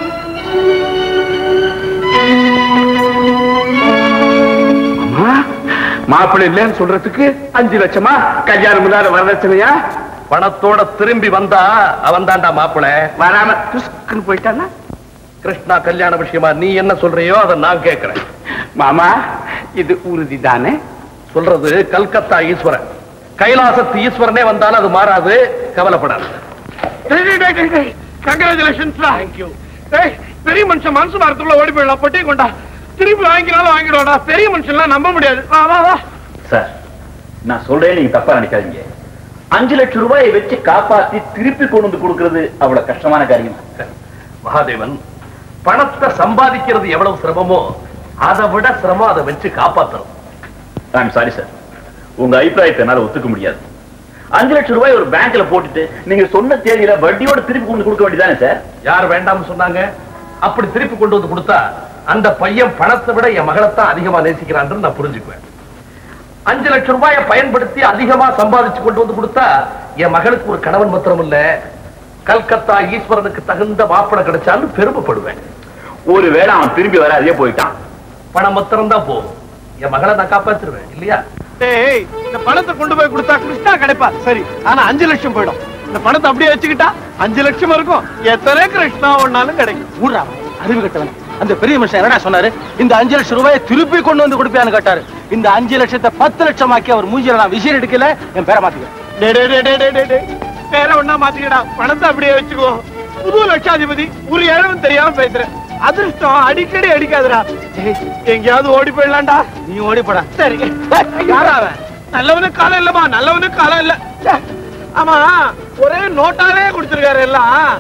மாப்பிள்ளை இல்லைன்னு சொல்றதுக்கு அஞ்சு லட்சமா கல்யாணம் இல்லாத வரதட்சணையா பணத்தோட திரும்பி வந்தா அவன் தான்டா மாப்பிள வராம துஸ்குன்னு போயிட்டானா கிருஷ்ணா கல்யாண விஷயமா நீ என்ன சொல்றியோ அதை நான் கேட்கிறேன் மாமா இது உறுதி தானே சொல்றது கல்கத்தா ஈஸ்வரன் கைலாசத்து ஈஸ்வரனே வந்தாலும் அது மாறாது கவலைப்படாது கங்க்ராச்சுலேஷன்ஸ் தேங்க்யூ பெரிய மனுஷன் மனசு மரத்துக்குள்ள ஓடி போயிடலாம் பொட்டியை கொண்டா திருப்பி வாங்கினாலும் வாங்கிடுவாடா பெரிய மனுஷன்லாம் நம்ப முடியாது வா வா வா சார் நான் சொல்றேன் நீங்க தப்பா நினைக்காதீங்க அஞ்சு லட்சம் ரூபாயை வச்சு காப்பாத்தி திருப்பி கொண்டு வந்து கொடுக்கிறது அவ்வளவு கஷ்டமான காரியம் மகாதேவன் பணத்தை சம்பாதிக்கிறது எவ்வளவு சிரமமோ அதை விட சிரமம் அதை வச்சு காப்பாத்தணும் ஐம் சாரி சார் உங்க அபிப்பிராயத்தை என்னால ஒத்துக்க முடியாது அஞ்சு லட்சம் ரூபாய் ஒரு பேங்க்ல போட்டுட்டு நீங்க சொன்ன தேதியில வட்டியோட திருப்பி கொண்டு கொடுக்க வேண்டியதானே சார் யார் வேண்டாம்னு சொன்னாங்க அப்படி திருப்பி கொண்டு வந்து கொடுத்தா அந்த பையன் பணத்தை விட என் மகளைத்தான் அதிகமா நேசிக்கிறான்னு நான் புரிஞ்சுக்குவேன் அஞ்சு லட்சம் ரூபாயை பயன்படுத்தி அதிகமா சம்பாதிச்சு கொண்டு வந்து கொடுத்தா என் மகளுக்கு ஒரு கணவன் மாத்திரம் இல்ல கல்கத்தா ஈஸ்வரனுக்கு தகுந்த மாப்பிளை கிடைச்சான்னு பெருமைப்படுவேன் ஒருவேளை அவன் திரும்பி வராதே போயிட்டான் பணம் மாத்திரம் தான் போகும் என் மகளை நான் காப்பாத்திருவேன் இல்லையா டேய் இந்த பணத்தை கொண்டு போய் கொடுத்தா கிருஷ்ணா கிடைப்பா சரி ஆனா அஞ்சு லட்சம் போயிடும் இந்த பணத்தை அப்படியே வச்சுக்கிட்டா அஞ்சு லட்சம் இருக்கும் எத்தனை கிருஷ்ணா ஒன்னாலும் கிடைக்கும் ஊரா அறிவு கட்டவன் அந்த பெரிய மனுஷன் என்னடா சொன்னாரு இந்த அஞ்சு லட்சம் ரூபாயை திருப்பி கொண்டு வந்து கொடுப்பியான்னு கேட்டாரு இந்த அஞ்சு லட்சத்தை பத்து லட்சம் ஆக்கி அவர் மூஞ்சில நான் விசில் எடுக்கல என் பேரை மாத்திக்கிறேன் டே டே டே டே டே டே டே வேற ஒண்ணா மாத்திக்கடா பணத்தை அப்படியே வச்சுக்கோ புது லட்சாதிபதி ஒரு இழவும் தெரியாம பேசுறேன் அதிர்ஷ்டம் அடிக்கடி அடிக்காதுடா டேய், எங்கேயாவது ஓடி போயிடலாம்டா நீ ஓடி போடா சரி யாரா அவன் நல்லவனுக்கு காலம் இல்லமா நல்லவனுக்கு காலம் இல்ல ச்சே. ஆமா ஒரே நோட்டாலே குடிச்சிருக்காரு எல்லாம்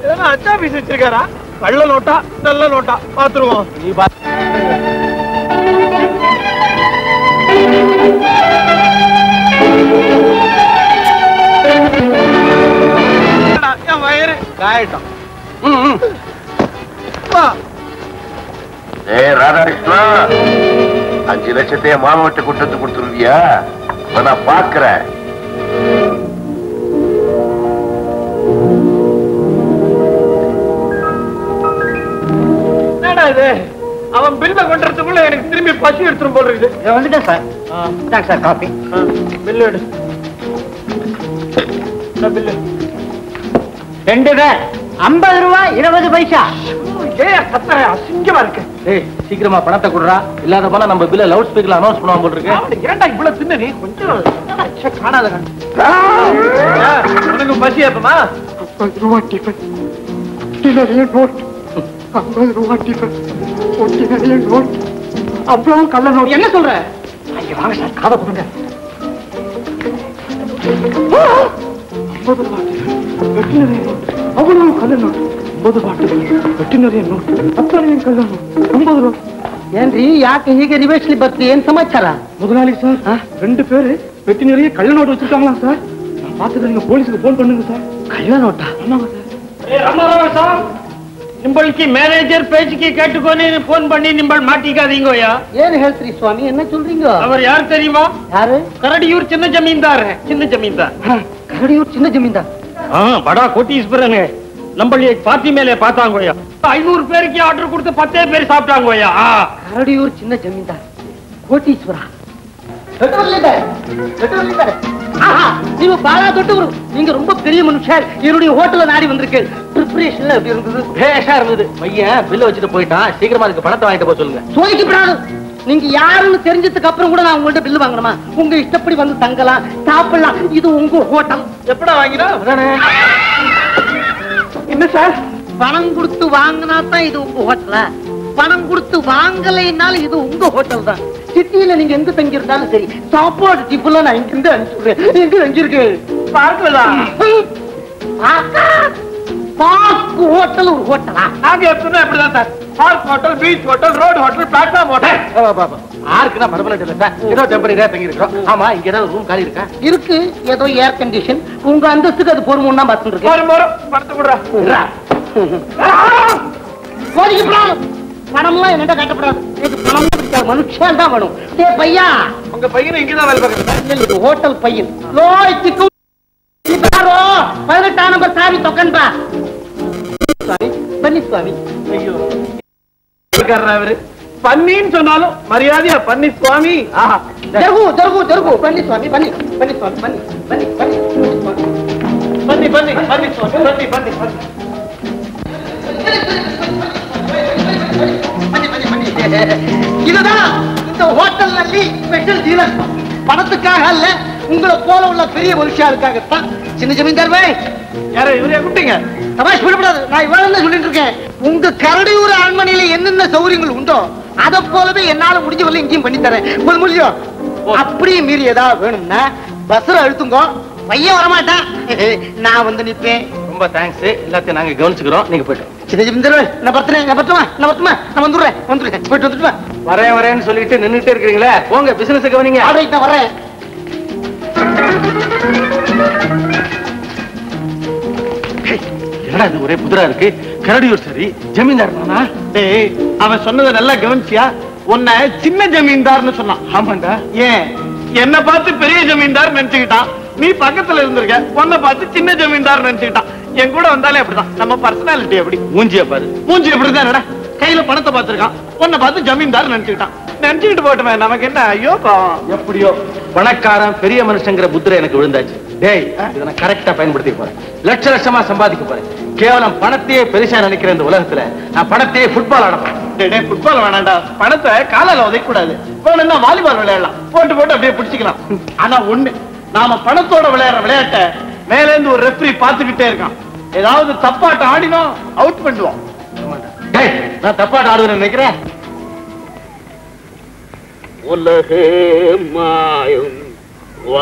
இதெல்லாம் அச்சா பீஸ் வச்சிருக்காரா கள்ள நோட்டா நல்ல நோட்டா பாத்துருவோம் நீ பா என் வயிறு காயட்டும் வா. ஏய் ராதாகிருஷ்ணா அஞ்சு லட்சத்தைய மாமாவட்ட கொடுத்து கொடுத்துருவியா இப்ப நான் பாக்குறேன் என்னடா இது அவன் பில்ல கொண்டுறதுக்குள்ள எனக்கு திரும்பி பசி எடுத்துரும் போல இருக்குது வந்துட்டேன் சார் தாங்க சார் காப்பி பில்லு எடு இந்த பில்லு ரெண்டு பேர் ஐம்பது ரூபா இருபது பைசா ஏன் கத்துற அசிங்கமா இருக்கு ஏய் சீக்கிரமா பணத்தை கொடுறா இல்லாத போனா நம்ம பில்ல லவுட் ஸ்பீக்கர்ல அனௌன்ஸ் பண்ணுவாங்க போல இருக்கு அவனுக்கு ஏன்டா இவ்வளவு தின்னு நீ கொஞ்சம் என்னடா, ச்சே, காணாத கண். ஆ, உனக்கு பசி ஏப்பமா ஐம்பது ரூபா டிஃபன் ஒட்டி நிறைய நோட் ஐம்பது ரூபா டிஃபன் ஒட்டி நிறைய நோட் அவ்வளவு கள்ள நோட் என்ன சொல்ற ஐயா வாங்க சார் காதை கொடுங்க ஐம்பது ரூபா டிஃபன் வெட்டி நிறைய நோட் அவ்வளவு கள்ள நோட் ஐம்பது ரூபா டிஃபன் வெட்டி நிறைய நோட் அத்தனையும் கள்ள நோட் ஐம்பது ரூபா ಏನ್ರಿ ಯಾಕೆ ಹೀಗೆ ರಿವೇಶ್ಲಿ ಬರ್ತಿ ಏನ್ ಸಮಾಚಾರ முதலாளி சார் ரெண்டு பேரு வெட்டி நிறைய கள்ள நோட்டு வச்சிருக்காங்களா சார் நான் பார்த்துட்டு நீங்க போலீஸுக்கு போன் பண்ணுங்க சார் ಕಳ್ಳ ನೋಟ ஆமாங்க சார் ஏ ராமராவ சார் ನಿಂಬಳಿಗೆ மேனேஜர் பேச்சுக்கு கேட்டுக்கோன்னு போன் பண்ணி நிம்பள் மாட்டிக்காதீங்கய்யா ಏನ್ ಹೇಳ್ತೀರಿ ಸ್ವಾಮಿ என்ன சொல்றீங்க அவர் யார் தெரியுமா யாரு கரடியூர் சின்ன ஜமீன்தார் சின்ன ஜமீன்தார் கரடியூர் சின்ன ஜமீன்தார் ஆ படா கோட்டீஸ்வரன் நம்மள பார்ட்டி மேலே பார்த்தாங்கய்யா ஐநூறு பேருக்கு ஆர்டர் கொடுத்து பத்தே பேர் சாப்பிட்டாங்கய்யா ஆ. கரடியூர் சின்ன ஜமீன்தார் ಕೋಟೀಶ್ವರ ದೊಡ್ಡವರಲ್ಲಿದ್ದಾರೆ ದೊಡ್ಡವರಲ್ಲಿದ್ದಾರೆ ஆஹா நீங்க பாலா தொட்டவரு நீங்க ரொம்ப பெரிய மனுஷர் என்னுடைய ஹோட்டல்ல நாடி வந்திருக்கு ப்ரிப்பரேஷன்ல எப்படி இருந்தது பேஷா இருந்தது பையன் பில்ல வச்சுட்டு போயிட்டான் சீக்கிரமா அதுக்கு பணத்தை வாங்கிட்டு போக சொல்லுங்க சோதிக்கப்படாது நீங்க யாருன்னு தெரிஞ்சதுக்கு அப்புறம் கூட நான் உங்கள்ட்ட பில்லு வாங்கணுமா உங்க இஷ்டப்படி வந்து தங்கலாம் சாப்பிடலாம் இது உங்க ஹோட்டல் எப்படா வாங்கினா என்ன சார் பணம் கொடுத்து வாங்கினா தான் இது உங்க ஹோட்டலா பணம் கொடுத்து வாங்கலைன்னாலும் இது உங்க ஹோட்டல் தான் சிட்டியில நீங்க எங்க தங்கி இருந்தாலும் சரி சாப்பாடு டிப்புல நான் இங்க இருந்து அனுப்பிச்சுடுறேன் எங்க தங்கியிருக்கு பார்க்கலாம் பார்க் ஹோட்டல் ஒரு ஹோட்டலா நாங்க எப்பவுமே அப்படிதான் sir park hotel beach hotel road hotel platform hotel ஆருக்குன்னா பர்மனன்ட் இல்ல சார் ஏதோ டெம்பரரியா தங்கி இருக்கிறோம் ஆமா இங்க ஏதாவது ரூம் காலி இருக்கா இருக்கு ஏதோ ஏர் கண்டிஷன் உங்க அந்தஸ்துக்கு அது பொறுமுன்னா பார்த்துட்டு இருக்கு ஒரு முறை படுத்து விடுறா கோதிக்கப்படாது பணம்லாம் என்னட்ட கட்டப்படாது எனக்கு பணம் பிடிக்காது மனுஷன் தான் வேணும் டே பையா உங்க பையனை இங்கதான் வேலை பார்க்கறதா இல்ல, இது ஹோட்டல் பையன் லோய்க்கு பாரோ பதினெட்டாம் நம்பர் சாவி தொக்கன்பா சுவாமி பன்னி சுவாமி ஐயோ இருக்காரா அவரு பன்னின்னு சொன்னாலும் மரியாதையா பன்னி சுவாமி ஆஹா தெருகு தெருகு தெருகு பன்னி சுவாமி பன்னி பன்னி சுவாமி பன்னி பன்னி பன்னி பன்னி பன்னி பன்னி சுவாமி பன்னி பன்னி பன்னி இதுதான் இந்த ஹோட்டல் நல்லி ஸ்பெஷல் டீலர் பணத்துக்காக அல்ல உங்களை போல உள்ள பெரிய மனுஷாருக்காகத்தான் சின்ன ஜமீன்தார் பாய் யார இவரையா கூப்பிட்டீங்க தமாஷ் விடக்கூடாது நான் இவ்வளவு தான் சொல்லிட்டு இருக்கேன் உங்க கரடியூர் அரண்மனையில என்னென்ன சௌகரியங்கள் உண்டோ அதை போலவே என்னால முடிஞ்ச வரல இங்கேயும் பண்ணி தரேன் ஒரு முடியும் அப்படியே மீறி ஏதாவது வேணும்னா பஸ்ல அழுத்துங்க பையன் வரமாட்டான் நான் வந்து நிப்பேன் ரொம்ப தேங்க்ஸ் எல்லாத்தையும் நாங்க கவனிச்சுக்கிறோம் நீங்க போயிட்டு வாங்க. சின்ன ஜமீன்தார் பாய், நான் பத்துறேன் நான் பத்துமா நான் பத்துமா நான் வந்துடுறேன் வந்துடுறேன் போயிட்டு வந்துட்டுமா வரேன் வரேன்னு சொல்லிட்டு நின்னுட்டே இருக்கீங்களே போங்க பிசினஸ் கவனிங்க ஆல்ரைட் நான் வரேன் என்னடா இது ஒரே புதுரா இருக்கு கரடியூர் சரி ஜமீன்தார் தானா டேய் அவன் சொன்னதை நல்லா கவனிச்சியா உன்னை சின்ன ஜமீன்தார்னு சொன்னான் ஆமாண்டா ஏன் என்ன பார்த்து பெரிய ஜமீன்தார் நினைச்சுக்கிட்டான் நீ பக்கத்துல இருந்திருக்க உன்னை பார்த்து சின்ன ஜமீன்தார் நினைச்சுக்கிட்டான் என் கூட வந்தாலே அப்படிதான் நம்ம பர்சனாலிட்டி எப்படி மூஞ்சிய பாரு மூஞ்சி எப்படிதான் கையில பணத்தை பார்த்திருக்கான் உன்னை பார்த்து ஜமீன்தார் நினைச்சுக்கிட்டான் நினைச்சுக்கிட்டு போட்டுமே நமக்கு என்ன ஐயோ பாவம் எப்படியோ பணக்காரன் பெரிய மனுஷங்கிற புத்திர எனக்கு விழுந்தாச்சு டேய் இதை நான் கரெக்டா பயன்படுத்தி போறேன் லட்ச லட்சமா சம்பாதிக்க போறேன் கேவலம் பணத்தையே பெருசா நினைக்கிற இந்த உலகத்துல நான் பணத்தையே ஃபுட்பால் ஆட போறேன் டேய், டேய், ஃபுட்பால் வேணாம்டா பணத்தை காலால உதைக்க கூடாது வேணும்னா வாலிபால் விளையாடலாம் போட்டு போட்டு அப்படியே பிடிச்சிக்கலாம் ஆனா ஒண்ணு நாம பணத்தோட விளையாடுற விளையாட்டை மேல இருந்து ஒரு ரெஃப்ரி பாத்துக்கிட்டே இருக்கான் ஏதாவது தப்பாட்டம் ஆடினோம் அவுட் பண்ணுவோம் டேய் நான் தப்பாட்ட ஆடுவேன்னு நினைக்கிறேன் உலகே மாயம்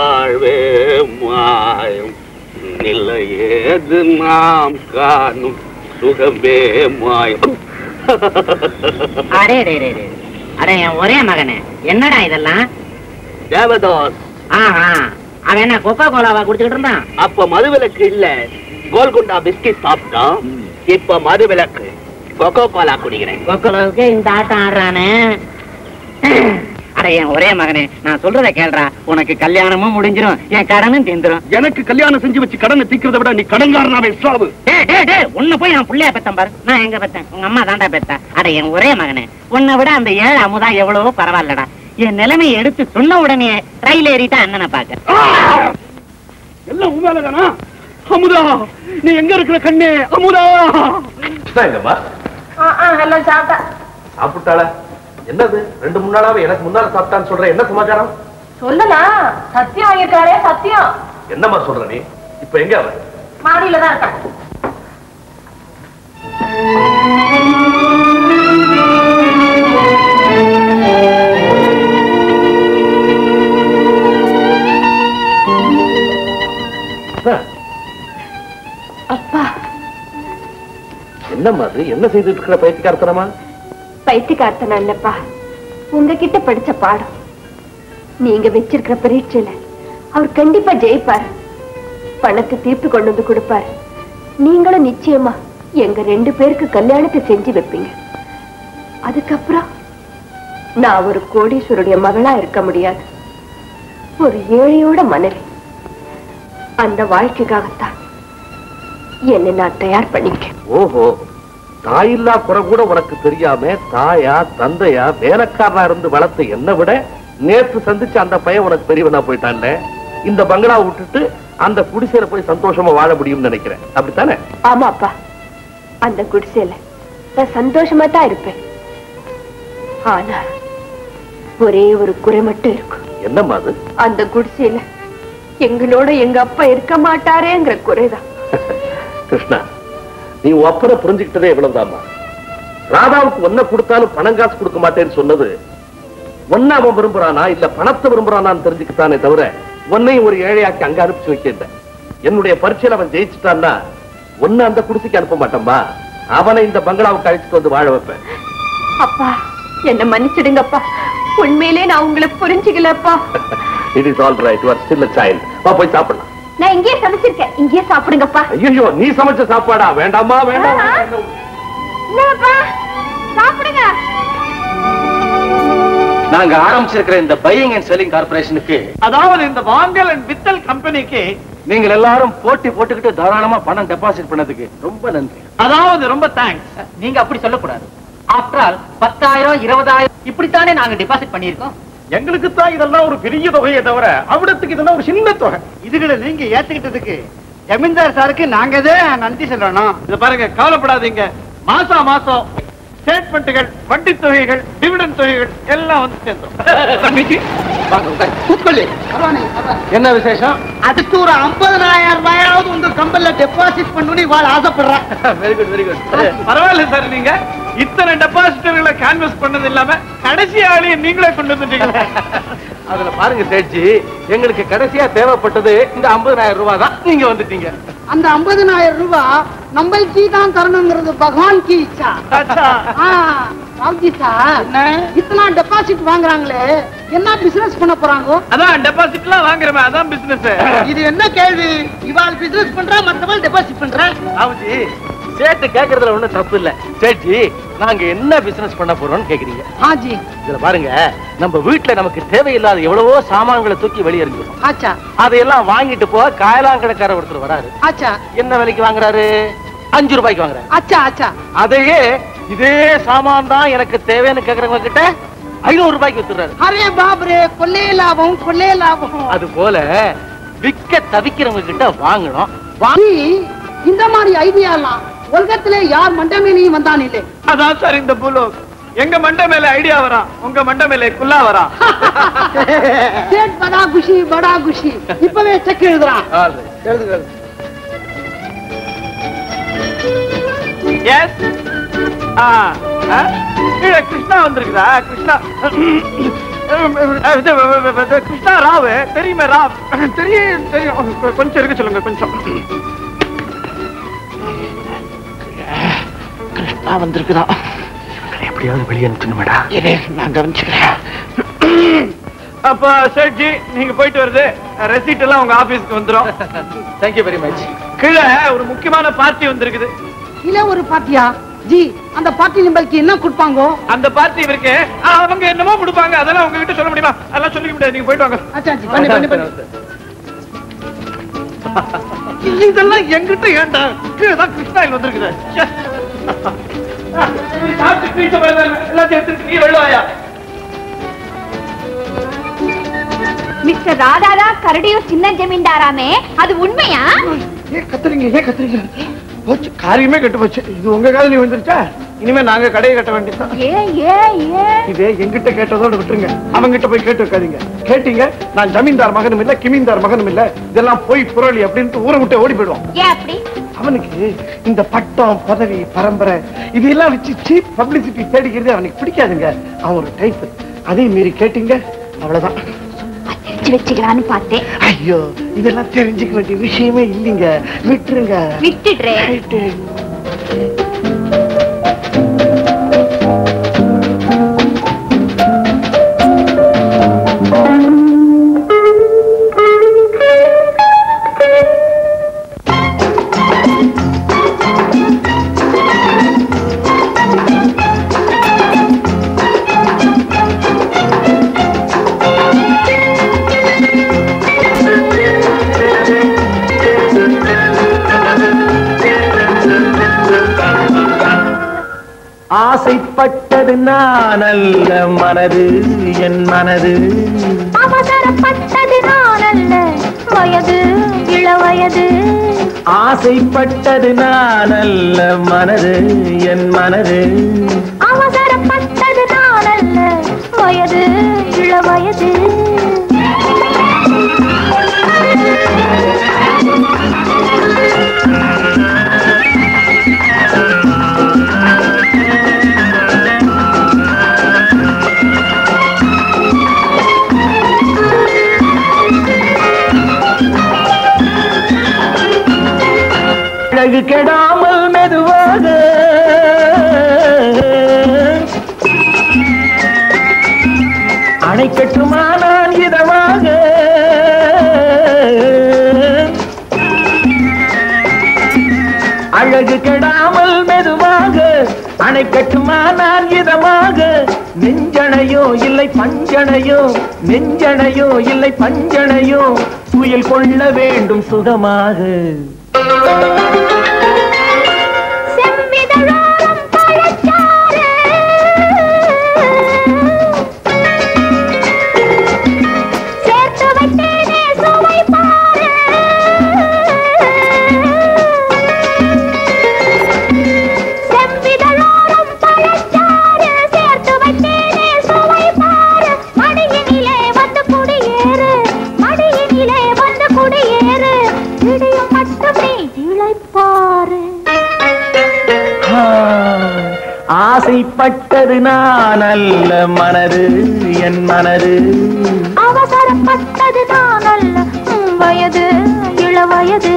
வாழ்வே மாயம் நிலையேது நாம் காணும் சுகமே மாயம் அடே டே டே டே. அடே என் ஒரே மகனே என்னடா இதெல்லாம் தேவதாஸ் ஆஹா அவன் என்ன கொக்கோ கோலாவா குடிச்சுக்கிட்டு இருந்தான் அப்ப மதுவிலக்கு இல்ல கோல்குண்டா பிஸ்கட் சாப்பிட்டோம் இப்ப மதுவிலக்கு கொக்கோ கோலா குடிக்கிறேன் கொக்கோலாவுக்கு இந்த ஆட்டம் ஆடுறானே அட என் ஒரே மகனே நான் சொல்றத கேள்றா உனக்கு கல்யாணமும் முடிஞ்சிரும் என் கடனும் தீந்துரும் எனக்கு கல்யாணம் செஞ்சு வச்சு கடனை தீக்கிறத விட நீ கடன்காரனாவே சாவு டேய், டேய், டேய், உன்னை போய் நான் புள்ளைய பெத்தேன் பாரு நான் எங்க பெத்தேன் உங்க அம்மா தாண்டா பெத்தா அட என் ஒரே மகனே உன்னை விட அந்த ஏழு அமுதா எவ்வளவோ பரவாயில்லடா என் நிலைமையை எடுத்து சொன்ன உடனே ரயில் ஏறிட்டா அண்ணனை பாக்க எல்லாம் உன் வேலைதானா அமுதா நீ எங்க இருக்கிற கண்ணே அமுதா எங்கம்மா எல்லாம் சாப்பிட்டா சாப்பிட்டாளா என்னது ரெண்டு மூணு நாளாவே எனக்கு முன்னால சாப்பிட்டான்னு சொல்ற என்ன சமாச்சாரம் சொல்லலாம் சத்தியம் வாங்கியிருக்காரே சத்தியம் என்னம்மா சொல்ற நீ இப்ப எங்க அவன் மாடியில தான் இருக்கான் அப்பா என்னம்மா அது என்ன செய்துட்டு இருக்கிற பைத்தியக்காரத்தனமா பைத்தியக்காரத்தனா இல்லப்பா உங்ககிட்ட படிச்ச பாடம் நீங்க வச்சிருக்கிற பரீட்சையில அவர் கண்டிப்பா ஜெயிப்பாரு பணத்தை தீர்த்து கொண்டு வந்து கொடுப்பாரு நீங்களும் நிச்சயமா எங்க ரெண்டு பேருக்கு கல்யாணத்தை செஞ்சு வைப்பீங்க அதுக்கப்புறம் நான் ஒரு கோடீஸ்வருடைய மகளா இருக்க முடியாது ஒரு ஏழையோட மனைவி அந்த வாழ்க்கைக்காகத்தான் என்னை நான் தயார் பண்ணிக்கிறேன் ஓஹோ தாயில்லா குறை கூட உனக்கு தெரியாம தாயா தந்தையா வேலைக்காரனா இருந்து வளர்த்த என்னை விட நேத்து சந்திச்ச அந்த பையன் உனக்கு பெரியவனா போயிட்டான்ல இந்த பங்களா விட்டுட்டு அந்த குடிசையில போய் சந்தோஷமா வாழ முடியும்னு நினைக்கிறேன் அப்படித்தானே ஆமாப்பா அந்த குடிசையில நான் சந்தோஷமா தான் இருப்பேன் ஆனா ஒரே ஒரு குறை மட்டும் இருக்கும் என்னம்மா அது அந்த குடிசையில எங்களோட எங்க அப்பா இருக்க மாட்டாரேங்கிற குறைதான் கிருஷ்ணா நீ உன் அப்பனை புரிஞ்சுக்கிட்டதே இவ்வளவுதாம்மா ராதாவுக்கு ஒன்ன கொடுத்தாலும் பணம் காசு கொடுக்க மாட்டேன்னு சொன்னது ஒன்ன அவன் விரும்புறானா இல்ல பணத்தை விரும்புறானான்னு தெரிஞ்சுக்கிட்டானே தவிர உன்னையும் ஒரு ஏழையாக்கி அங்க அனுப்பிச்சு வைக்கிறேன் என்னுடைய பரீட்சையில அவன் ஜெயிச்சுட்டான்னா ஒன்னு அந்த குடிசைக்கு அனுப்ப மாட்டேன்பா அவனை இந்த பங்களாவுக்கு அழைச்சிட்டு வந்து வாழ வைப்பேன் அப்பா என்ன மன்னிச்சிடுங்கப்பா உண்மையிலே நான் உங்களை புரிஞ்சுக்கலப்பா it is all right you are still a child வா போய் சாப்பிடலாம் நான் இங்கேயே சமைச்சிருக்கேன் இங்கேயே சாப்பிடுங்கப்பா ஐயோ நீ சமைச்ச சாப்பாடா வேண்டாமா வேண்டாம் இல்லப்பா சாப்பிடுங்க நாங்க ஆரம்பிச்சிருக்கிற இந்த பையிங் அண்ட் செல்லிங் கார்பரேஷனுக்கு அதாவது இந்த வாங்கல் அண்ட் வித்தல் கம்பெனிக்கு நீங்கள் எல்லாரும் போட்டி போட்டுக்கிட்டு தாராளமா பணம் டெபாசிட் பண்ணதுக்கு ரொம்ப நன்றி அதாவது ரொம்ப தேங்க்ஸ் நீங்க அப்படி சொல்லக்கூடாது ஆஃப்டர் ஆல் பத்தாயிரம் இருபதாயிரம் இப்படித்தானே நாங்க டெபாசிட் பண்ணியிருக்கோம் எங்களுக்கு தான் இதெல்லாம் ஒரு பெரிய தொகையை தவிர அவிடத்துக்கு இதெல்லாம் ஒரு சின்ன தொகை இதுகளை நீங்க ஏத்துக்கிட்டதுக்கு ஜமீன்தார் சாருக்கு நாங்க தான் நன்றி சொல்லணும் இத பாருங்க கவலைப்படாதீங்க மாசா மாசம் ஸ்டேட்மெண்ட்டுகள் வட்டி தொகைகள் டிவிடன் தொகைகள் எல்லாம் வந்து சேர்ந்தோம் என்ன விசேஷம் அதுக்கு ஒரு ஐம்பதனாயிரம் ரூபாயாவது உங்க கம்பெனில டெபாசிட் பண்ணணும்னு இவாள் ஆசைப்படுறேன் வெரி குட் வெரி குட் பரவாயில்ல சார் நீங்க இத்தனை டெபாசிட்டர்களை கேன்வஸ் பண்ணது இல்லாம கடைசி ஆளையும் நீங்களே கொண்டு வந்துட்டீங்க அதுல பாருங்க சேட்ஜி எங்களுக்கு கடைசியா தேவைப்பட்டது இந்த 50000 ரூபாய் தான் நீங்க வந்துட்டீங்க அந்த ஐம்பதனாயிரம் ரூபாய் நம்மளுக்கு தான் தரணுங்கிறது பகவான் கி இச்சா ராவ்ஜி சார் இத்தனை டெபாசிட் வாங்குறாங்களே என்ன பிசினஸ் பண்ண போறாங்க அதான் டெபாசிட் எல்லாம் வாங்குறமே அதான் பிசினஸ் இது என்ன கேள்வி இவாள் பிசினஸ் பண்றா மத்தவள் டெபாசிட் பண்றா ராவுஜி சேட்டு கேக்குறதுல ஒண்ணும் தப்பு இல்ல சேட்ஜி நாங்க என்ன பிசினஸ் பண்ண போறோம்னு கேக்குறீங்க ஆஜி இதுல பாருங்க நம்ம வீட்டுல நமக்கு தேவையில்லாத எவ்வளவோ சாமான்களை தூக்கி வெளியே எறிஞ்சிடும் ஆச்சா அதையெல்லாம் வாங்கிட்டு போக காயலாங்கடைக்கார ஒருத்தர் வராரு ஆச்சா என்ன விலைக்கு வாங்குறாரு அஞ்சு ரூபாய்க்கு வாங்குறாரு ஆச்சா ஆச்சா அதையே இதே சாமான் தான் எனக்கு தேவைன்னு கேக்குறவங்க கிட்ட ஐநூறு ரூபாய்க்கு வித்துறாரு அரே பாபரே கொள்ளே லாபம் கொள்ளே லாபம் அது போல விக்க தவிக்கிறவங்க கிட்ட வாங்கணும் வாங்கி இந்த மாதிரி ஐடியா எல்லாம் உலகத்திலே யார் மண்டமேலையும் வந்தான் இல்லை அதான் சார் இந்த புலு எங்க மண்டை மேல ஐடியா வரா உங்க மண்டை மேல குல்லா வரா சேட் படா குஷி படா குஷி இப்பவே செக் எழுதுறான் எழுதுங்க எஸ் கிருஷ்ணா வந்திருக்குதா கிருஷ்ணா இது, இது, கிருஷ்ணா ராவ் தெரியுமே ராவ் தெரியும் தெரியும் கொஞ்சம் இருக்க சொல்லுங்க கொஞ்சம் கரெக்டா வந்திருக்குதா எப்படியாவது வெளியே அனுப்பிச்சுணுமேடா இரு, நான் கவனிச்சுக்கிறேன் அப்ப சேட்ஜி நீங்க போயிட்டு வருது ரெசிப்ட் எல்லாம் உங்க ஆபீஸ்க்கு வந்துரும் தேங்க்யூ வெரி மச் கீழே ஒரு முக்கியமான பார்ட்டி வந்திருக்குது இல்ல ஒரு பாத்தியா ஜி அந்த பார்ட்டி நம்மளுக்கு என்ன கொடுப்பாங்க அந்த பார்ட்டி இருக்கு ஆ, அவங்க என்னமோ கொடுப்பாங்க அதெல்லாம் உங்ககிட்ட சொல்ல முடியுமா அதெல்லாம் சொல்லிக்க முடியாது நீங்க போயிட்டு வாங்க அச்சா ஜி பண்ணி பண்ணி பண்ணி இதெல்லாம் எங்கிட்ட ஏன்டா கீழே தான் கிருஷ்ணாயில் வந்திருக்குது ச்சே. ஆ, நீ சாப்பிட்டு பீச்ச போயிருந்தா எல்லாத்தையும் எடுத்துட்டு நீ வெளில வாயா மிஸ்டர் ராதாதா கரடியூர் சின்ன ஜமீன்தாராமே அது உண்மையா ஏன் கத்துறீங்க ஏன் கத்துறீங்க போச்சு காரியமே கெட்டு போச்சு இது உங்க காலையில வந்துருச்சா இனிமே நாங்க கடையை கட்ட வேண்டியதுதான் ஏ ஏ ஏ இதே எங்கிட்ட கேட்டதோட விட்டுருங்க அவங்கிட்ட போய் கேட்டு வைக்காதீங்க கேட்டீங்க நான் ஜமீன்தார் மகனும் இல்ல கிமீன்தார் மகனும் இல்ல இதெல்லாம் போய் புரளி அப்படின்ட்டு ஊரை விட்டு ஓடி போயிடுவான் ஏன் அப்படி அவனுக்கு இந்த பட்டம் பதவி பரம்பரை இதெல்லாம் வச்சு சீப் பப்ளிசிட்டி தேடிக்கிறது அவனுக்கு பிடிக்காதுங்க அவன் ஒரு டைப் அதையும் மீறி கேட்டீங்க அவ்வளவுதான் தெரிஞ்சு வச்சுக்கலான்னு பார்த்தேன் ஐயோ இதெல்லாம் தெரிஞ்சுக்க வேண்டிய விஷயமே இல்லைங்க விட்டுருங்க விட்டுடுறேன் ரைட்டு. ஆசைப்பட்டது நான் அல்ல மனது என் மனது அவசரப்பட்டது நான் அல்ல வயது இளவயது ஆசைப்பட்டது நான் அல்ல மனது என் மனது அவசரப்பட்டது நான் அல்ல வயது இளவயது அழகு கெடாமல் மெதுவாக அணைக்கட்டுமா நான் இதமாக அழகு கெடாமல் மெதுவாக அணைக்கட்டுமா நான் இதமாக நெஞ்சணையோ இல்லை பஞ்சணையோ நெஞ்சணையோ இல்லை பஞ்சணையோ துயில் கொள்ள வேண்டும் சுகமாக செம்மிதழோரம் பழச்சாறு சேர்த்து வைத்தேனே சுவை பாரு செம்மிதழோரம் பழச்சாறு சேர்த்து வைத்தேனே சுவை பாரு மடியினிலே வந்து குடியேறு மடியினிலே வந்து குடியேறு இடியும் மட்டும் நீ இழைப்பாரு ஆ, ஆசைப்பட்டது நான் அல்ல மனது என் மனது அவசரப்பட்டது நான் அல்ல உம் வயது இளவயது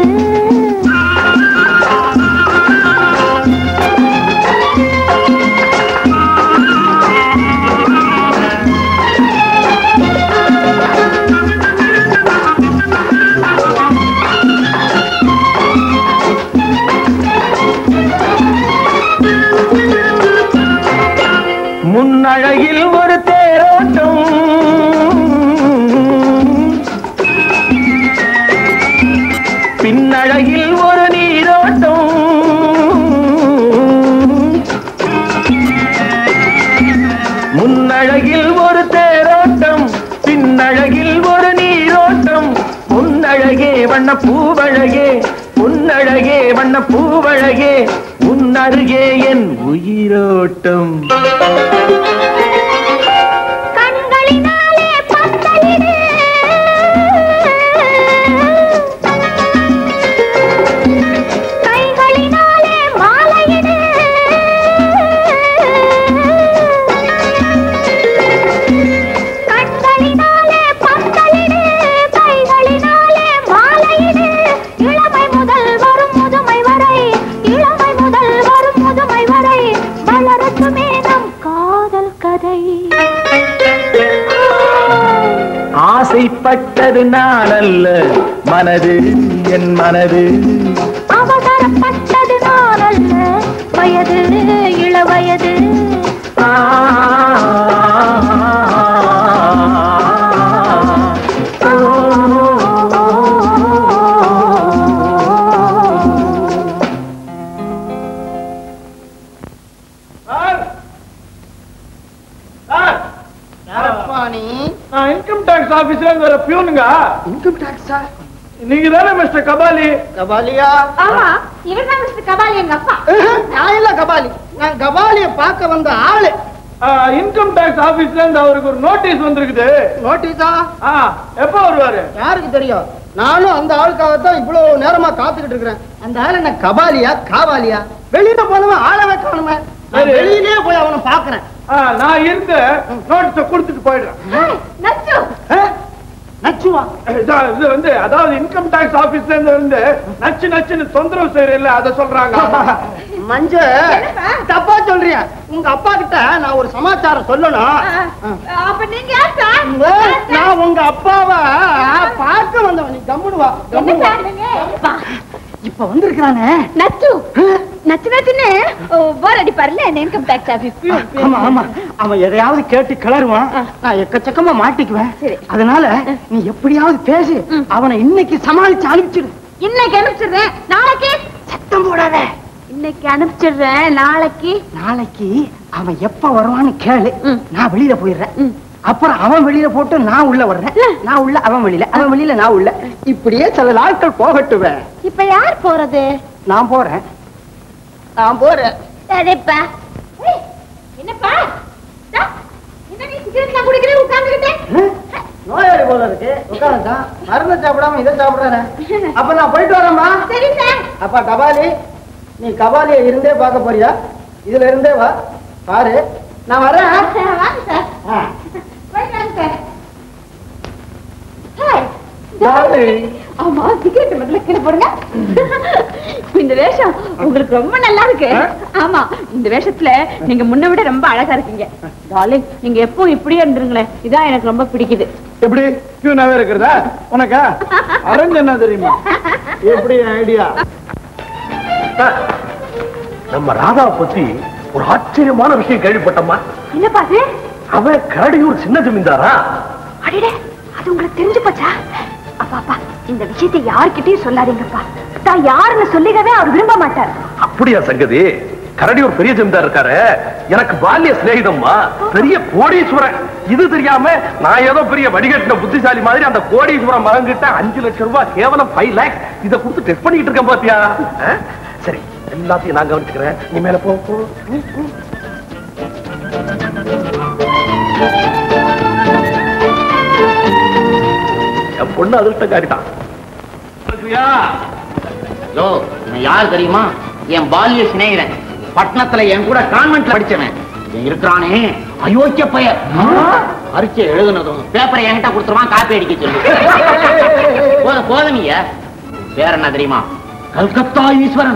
முன்னழகில் ஒரு தேரோட்டம் பின்னழகில் ஒரு நீரோட்டம் முன்னழகில் ஒரு தேரோட்டம் பின்னழகில் ஒரு நீரோட்டம் பொன்னழகே வண்ண பூவழகே பொன்னழகே வண்ண பூவழகே உன்னருகே என் உயிரோட்டம் கண்களினாலே பத்தலிடு கைகளினாலே மாலையிடு கண்களினாலே பத்தலிடு கைகளினாலே மாலையிடு இளமை முதல் வரும் முதுமை வரை இளமை முதல் வரும் முதுமை வரை கதை ஆசைப்பட்டது நான் அல்ல மனது என் மனது அவசரப்பட்டது நான் அல்ல வயது இள வயது நான் இன்கம் டாக்ஸ் ஆபீஸ்ல இருந்து வர பியூனுங்க இன்கம் டாக்ஸா நீங்க தானே மிஸ்டர் கபாலி கபாலியா ஆமா இவன் தான் மிஸ்டர் கபாலி எங்க அப்பா நான் இல்ல கபாலி நான் கபாலிய பார்க்க வந்த ஆளு இன்கம் டாக்ஸ் ஆபீஸ்ல இருந்து அவருக்கு ஒரு நோட்டீஸ் வந்திருக்குது நோட்டீஸா எப்ப வருவாரு யாருக்கு தெரியும் நானும் அந்த ஆளுக்காக தான் இவ்வளவு நேரமா காத்துக்கிட்டு இருக்கிறேன் அந்த ஆள் என்ன கபாலியா காவாலியா வெளியில போனவன் ஆளவே காணுமே நான் சரி. வெளியிலே போய் அவனை பாக்குறேன் ஆ, நான் இருந்து நோட்டீஸ கொடுத்துட்டு போயிடுறேன் நச்சு நச்சுவா இதான் இது வந்து அதாவது இன்கம் டாக்ஸ் ஆபீஸ்ல இருந்து வந்து நச்சு நச்சுன்னு தொந்தரவு செய்யறேன் அதை சொல்றாங்க மஞ்ச தப்பா சொல்றியா உங்க அப்பா கிட்ட நான் ஒரு சமாச்சாரம் சொல்லணும் அப்ப நீங்க யார் சார் ஏய், நான் உங்க அப்பாவை பார்க்க வந்தவன் நீ கம்முனு வா என்ன கம்முனு வா. சார் நீங்க வா. இப்ப வந்திருக்கிறானே நச்சு நச்சு நச்சுன்னு போர் அடிப்பார்ல இன்கம் டாக்ஸ் ஆபீஸ் ஆமா ஆமா அவன் எதையாவது கேட்டு கிளறுவான் நான் எக்கச்சக்கமா மாட்டிக்குவேன் அதனால நீ எப்படியாவது பேசி அவனை இன்னைக்கு சமாளிச்சு அனுப்பிச்சிடு இன்னைக்கு அனுப்பிச்சிடுறேன் நாளைக்கு சத்தம் போடாத இன்னைக்கு அனுப்பிச்சிடுறேன் நாளைக்கு நாளைக்கு அவன் எப்ப வருவான்னு கேளு நான் வெளியில போயிடுறேன் அப்புறம் அவன் வெளியில போட்டு நான் உள்ள வர்றேன் நான் உள்ள அவன் வெளியில அவன் வெளியில நான் உள்ள இப்படியே சில நாட்கள் போகட்டுவேன் இப்ப யார் போறது நான் போறேன் நான் போறேன் சரிப்பா ஏய், என்னப்பா டா, என்ன நீ சிகரெட் நான் குடிக்கிறேன் உட்கார்ந்துகிட்டே நோயாளி போல இருக்கு உட்காருங்க மருந்து சாப்பிடாம இதை சாப்பிடுறானே அப்ப நான் போயிட்டு வரேம்மா சரி சார் அப்பா கபாலி நீ கபாலிய இருந்தே பார்க்க போறியா இதுல இருந்தே வா பாரு நான் வரேன் வாங்க சார் ஆ. போயிட்டு வாங்க சார் ஹாய் ஆமா சிகரெட் முதல்ல கீழே போடுங்க இந்த வேஷம் உங்களுக்கு ரொம்ப நல்லா இருக்கு ஆமா இந்த வேஷத்துல நீங்க முன்ன விட ரொம்ப அழகா இருக்கீங்க டார்லிங் நீங்க எப்பவும் இப்படியே இருந்துருங்களேன் இதான் எனக்கு ரொம்ப பிடிக்குது எப்படி பியூனாவே இருக்கிறதா உனக்கா அரஞ்சு என்ன தெரியுமா எப்படி ஐடியா நம்ம ராதாவை பத்தி ஒரு ஆச்சரியமான விஷயம் கேள்விப்பட்டோமா என்னப்பா அது அவன் கரடியூர் சின்ன ஜமீன்தாரா அடடே அது உங்களுக்கு தெரிஞ்சு போச்சா அப்பா அப்பா இந்த விஷயத்தை யார்கிட்டயும் சொல்லாதீங்கப்பா தான் யாருன்னு சொல்லிக்கவே அவர் விரும்ப மாட்டார் அப்படியா சங்கதி கரடியூர் பெரிய ஜமீன்தார் இருக்காரு எனக்கு பால்ய சிநேகிதம்மா பெரிய கோடீஸ்வரன் இது தெரியாம நான் ஏதோ பெரிய வடிகட்டின புத்திசாலி மாதிரி அந்த கோடீஸ்வரன் மகன் கிட்ட அஞ்சு லட்சம் ரூபாய் கேவலம் ஃபைவ் லேக்ஸ் இதை கொடுத்து டெஸ்ட் பண்ணிட்டு இருக்கேன் பாத்தியா ஆ? சரி எல்லாத்தையும் நான் கவனிச்சுக்கிறேன் நீ மேல போ போ. ம், ம். என் பொண்ணு அதிர்ஷ்டக்காரி தான் யோ இவன் யார் தெரியுமா என் பால்ய சிநேகிதன் பட்டணத்துல என் கூட கான்வென்ட்ல படிச்சவன் இவன் இருக்கிறானே அயோக்கிய பையன் பரீட்சை எழுதுனதும் பேப்பரை என்கிட்ட கொடுத்துருவான் காப்பி அடிக்க சொல்லு போதும் போதுமிய பேர் என்ன தெரியுமா கல்கத்தா ஈஸ்வரன்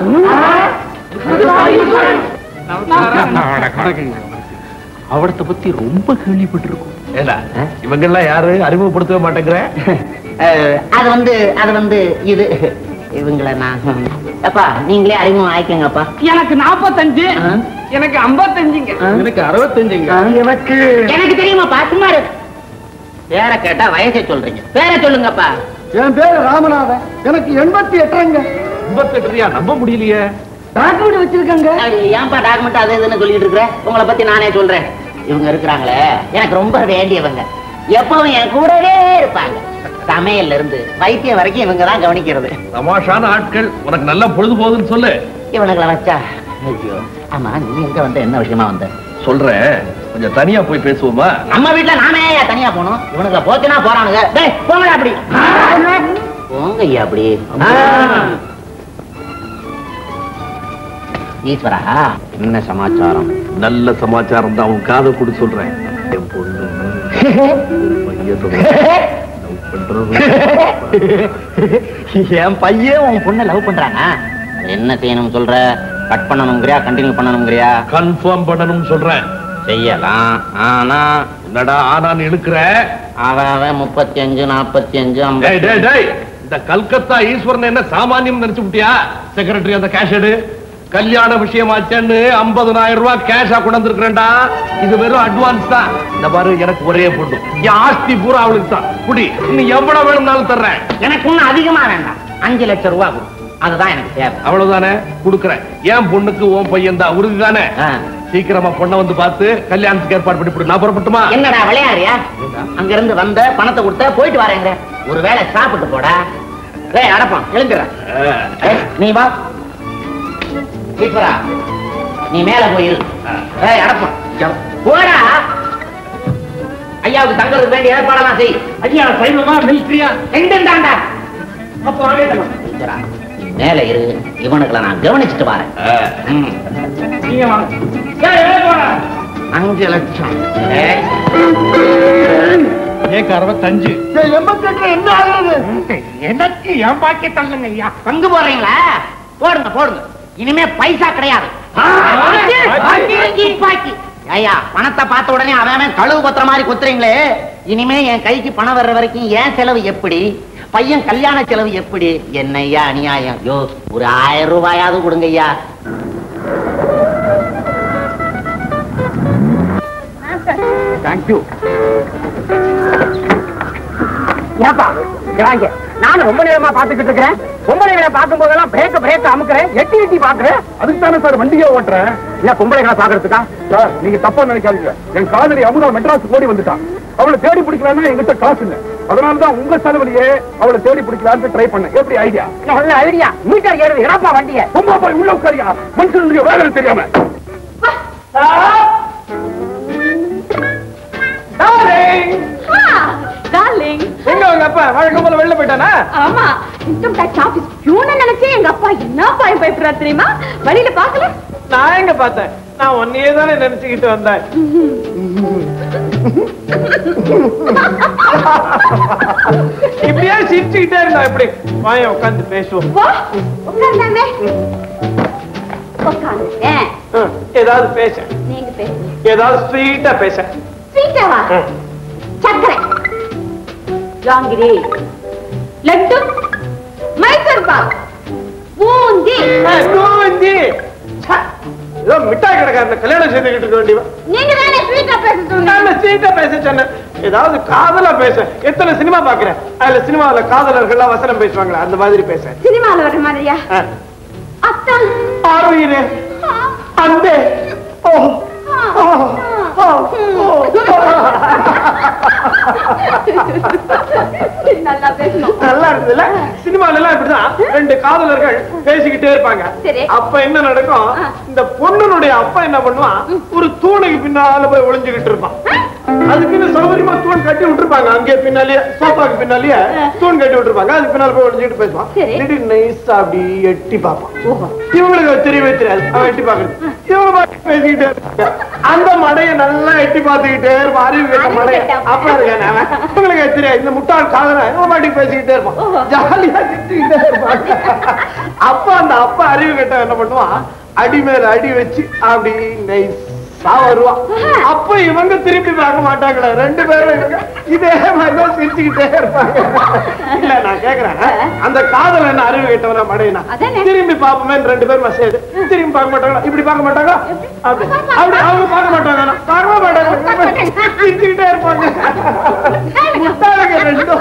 அவடத்தை பத்தி ரொம்ப கேள்விப்பட்டிருக்கும் ஏடா இவங்கெல்லாம் யாரு அறிமுகப்படுத்தவே மாட்டேங்கிற அஹ், அது வந்து அது வந்து இது இவங்கள நான் அப்பா நீங்களே அறிமுகம் ஆயிக்கங்கப்பா எனக்கு நாற்பத்தஞ்சு எனக்கு ஐம்பத்தஞ்சுங்க எனக்கு அறுபத்தஞ்சுங்க எனக்கு எனக்கு தெரியுமாப்பா சும்மா இரு. பேரை கேட்டா வயசை சொல்றீங்க பேரை சொல்லுங்கப்பா என் பேரு ராமநாதன் எனக்கு எண்பத்தி எட்டுங்க எண்பத்தெட்டுறியா நம்ப முடியலையே டாக்குமெண்ட் வச்சிருக்கங்க அது ஏன்பா டாக்குமெண்ட் அது இதுன்னு சொல்லிட்டு இருக்கிற உங்களை பத்தி நானே சொல்றேன் இவங்க இருக்கிறாங்களே எனக்கு ரொம்ப வேண்டியவங்க எப்பவும் என் கூடவே இருப்பாங்க சமையல்ல இருந்து வைத்தியம் வரைக்கும் இவங்க தான் கவனிக்கிறது தமாஷான ஆட்கள் உனக்கு நல்ல பொழுது போகுதுன்னு சொல்லு இவனுங்களை வச்சா ஐயோ ஆமா நீ எங்க வந்த என்ன விஷயமா வந்த சொல்றேன் கொஞ்சம் தனியா போய் பேசுவோமா நம்ம வீட்டுல நானே ஏன் தனியா போகணும் இவனுங்களை போச்சுனா போறானுங்க டேய் போங்கடா அப்படி போங்க ஐயா அப்படி ஈஸ்வரா என்ன சமாச்சாரம் நல்ல சமாச்சாரம் தான் உன் காதை கொடு சொல்றேன் என் பொண்ணு பையன் love பண்றது. என் பையன் உன் பொண்ணை லவ் பண்றானா என்ன செய்யணும் சொல்ற கட் பண்ணணுங்கிறியா கண்டினியூ பண்ணணுங்கிறியா கன்ஃபார்ம் பண்ணணும்னு சொல்றேன் செய்யலாம் ஆனா என்னடா ஆனான்னு இழுக்கிற அவன் அவன் முப்பத்தி அஞ்சு நாற்பத்தி அஞ்சு டேய் டேய் டேய் இந்த கல்கத்தா ஈஸ்வரன் என்ன சாமானியம் நினைச்சு விட்டியா செக்ரட்டரி அந்த கேஷ் எடு கல்யாண விஷயமாச்சேன்னு ஐம்பதுனாயிரம் ரூபாய் கேஷா கொண்டு வந்திருக்கிறேன்டா இது வெறும் அட்வான்ஸ் தான் இந்த பாரு எனக்கு ஒரே பொண்ணு என் ஆஸ்தி பூரா அவளுக்கு தான் குடி நீ எவ்வளவு வேணும்னாலும் தர்றேன் எனக்கு இன்னும் அதிகமா வேண்டாம் அஞ்சு லட்சம் ரூபாய் கொடு அதுதான் எனக்கு தேவை அவ்வளவுதானே குடுக்கறேன் என் பொண்ணுக்கு உன் பையன் தான் உறுதி தானே சீக்கிரமா பொண்ணை வந்து பார்த்து கல்யாணத்துக்கு ஏற்பாடு பண்ணி கொடு. நான் புறப்பட்டுமா என்னடா விளையாடுறியா அங்க இருந்து வந்த பணத்தை கொடுத்த போயிட்டு வரேங்க ஒரு வேளை சாப்பிட்டு போடா ஏய் அடப்பான் எழுந்துறேன் நீ வா ஈஸ்வரா நீ மேல போயிரு ஏய் அடப்பான் போடா ஐயாவுக்கு தங்களுக்கு வேண்டிய ஏற்பாடெல்லாம் செய் ஐயா சைவமா மிலிட்ரியா ரெண்டும் தாண்டா அப்போ ஈஸ்வரா நீ மேல இரு இவனுக்குள்ள நான் கவனிச்சுட்டு வரேன் ம். நீங்க வாங்க ஏய், ஏய், போடா. அஞ்சு லட்சம் ஏய். ஏக்கு அறுபத்தஞ்சு எண்பத்தெட்டு என்ன ஆகுது எனக்கு என் பாக்கி தள்ளுங்க ஐயா பங்கு போடுறீங்களா போடுங்க போடுங்க இனிமே பைசா கிடையாது பாக்கி. ஐயா பணத்தை பார்த்த உடனே அவன் அவன் கழுவு கொத்துற மாதிரி கொத்துறீங்களே இனிமே என் கைக்கு பணம் வர்ற வரைக்கும் என் செலவு எப்படி பையன் கல்யாண செலவு எப்படி என்ன ஐயா அநியாயம் யோ ஒரு ஆயிரம் ரூபாயாவது கொடுங்க ஐயா தேங்க்யூ ஏப்பா இறாங்க நானும் ரொம்ப நேரமா பாத்துக்கிட்டு இருக்கிறேன் பொம்பளைகளை பார்க்கும் போதெல்லாம் பிரேக்க பிரேக்க அமுக்குறேன் எட்டி எட்டி பாக்குறேன் அதுக்கு தானே சார் வண்டியே ஓட்டுறேன் இல்ல பொம்பளைகளை பாக்குறதுக்கா சார் நீங்க தப்பா நினைக்காதீங்க என் காதலி அமுதா மெட்ராஸ் ஓடி வந்துட்டான் அவளை தேடி பிடிக்கலாம்னா என்கிட்ட காசு இல்ல அதனாலதான் உங்க செலவுலயே அவளை தேடி பிடிக்கலாம்னு ட்ரை பண்ணேன் எப்படி ஐடியா நல்ல ஐடியா மீட்டர் ஏறுது இறப்பா வண்டிய ரொம்ப போய் உள்ள உட்காரியா மனுஷனுடைய வேலை தெரியாம டார்லிங் எங்க உங்க அப்பா வழக்கம் போல வெளில போயிட்டானா ஆமா இன்கம் டாக்ஸ் ஆபீஸ் பியூன நினைச்சே எங்க அப்பா என்ன பயம் பயப்படுறா தெரியுமா வழியில பாக்கல நான் எங்க பார்த்தேன் நான் ஒன்னையே தானே நினைச்சுக்கிட்டு வந்தேன் இப்படியே சிரிச்சுக்கிட்டே இருந்தா எப்படி வாய உட்காந்து பேசுவோம் வா உட்கார்ந்தாங்க உட்கார்ந்து ம், ஏதாவது பேச நீங்க பேசுங்க ஏதாவது ஸ்வீட்டா பேச ஸ்வீட்டாவா சக்கரை ஜாங்கிரி லட்டு மைசூர் பாக் பூந்தி பூந்தி ஏதோ மிட்டாய் கடைக்காரன் கல்யாணம் செய்துக்கிட்டு இருக்க வேண்டியவன் நீங்க தானே ஸ்வீட்டா பேச நான் ஸ்வீட்டா பேச சொன்னேன் ஏதாவது காதலா பேச எத்தனை சினிமா பாக்குறேன் அதுல சினிமாவுல காதலர்கள்லாம் வசனம் பேசுவாங்களா அந்த மாதிரி பேச சினிமால வர மாதிரியா ஆ. அத்தா ஆறுயிரே அன்பே ஓ ஓ, ஓ, ஓ. நல்லா பேசணும் நல்லா இருக்குதுல்ல சினிமால எல்லாம் இப்படிதான் ரெண்டு காதலர்கள் பேசிக்கிட்டே இருப்பாங்க சரி. அப்ப என்ன நடக்கும் இந்த பொண்ணுனுடைய அப்பா என்ன பண்ணுவான் ஒரு தூணுக்கு பின்னால போய் ஒளிஞ்சுகிட்டு இருப்பான் அதுக்குன்னு சௌகரியமா தூண் கட்டி விட்டுருப்பாங்க அங்கே பின்னாலேயே சோஃபாக்கு பின்னாலேயே தூண் கட்டி விட்டுருப்பாங்க அதுக்கு பின்னால போய் ஒளிஞ்சுக்கிட்டு பேசுவான் திடீர்னு நைஸா அப்படி எட்டி பார்ப்பான் இவங்களுக்கு அது தெரியவே தெரியாது அவன் எட்டி பாக்குறது இவங்க பாட்டு பேசிக்கிட்டே இருப்பாங்க அந்த மடைய நல்லா எட்டி பார்த்துக்கிட்டே இருப்பான் அறிவு கேட்ட மடைய அப்ப இருக்கானே அவன் இவங்களுக்கு அது தெரியாது இந்த முட்டாள் காதல இவன் பாட்டுக்கு பேசிக்கிட்டே இருப்பான் ஜாலியா திட்டிக்கிட்டே இருப்பாங்க அப்ப அந்த அப்பா அறிவு கேட்ட என்ன பண்ணுவான் அடி மேல அடி வச்சு அப்படி நைஸ் வருவான் அப்ப இவங்க திருப்பி பார்க்க மாட்டாங்களே ரெண்டு பேரும் இவங்க இதே மாதிரிதான் சிரிச்சுக்கிட்டே இருப்பாங்க இல்ல நான் கேக்குறேன் அந்த காதல் என்ன அறிவு கேட்டவன மடையினா திரும்பி பாப்போமே ரெண்டு பேரும் மசேடு திரும்பி பார்க்க மாட்டாங்களா இப்படி பார்க்க மாட்டாங்களா அப்படி அப்படி அவங்க பார்க்க மாட்டாங்க பார்க்க மாட்டாங்க சிரிச்சுக்கிட்டே இருப்பாங்க முட்டாளுங்க ரெண்டும்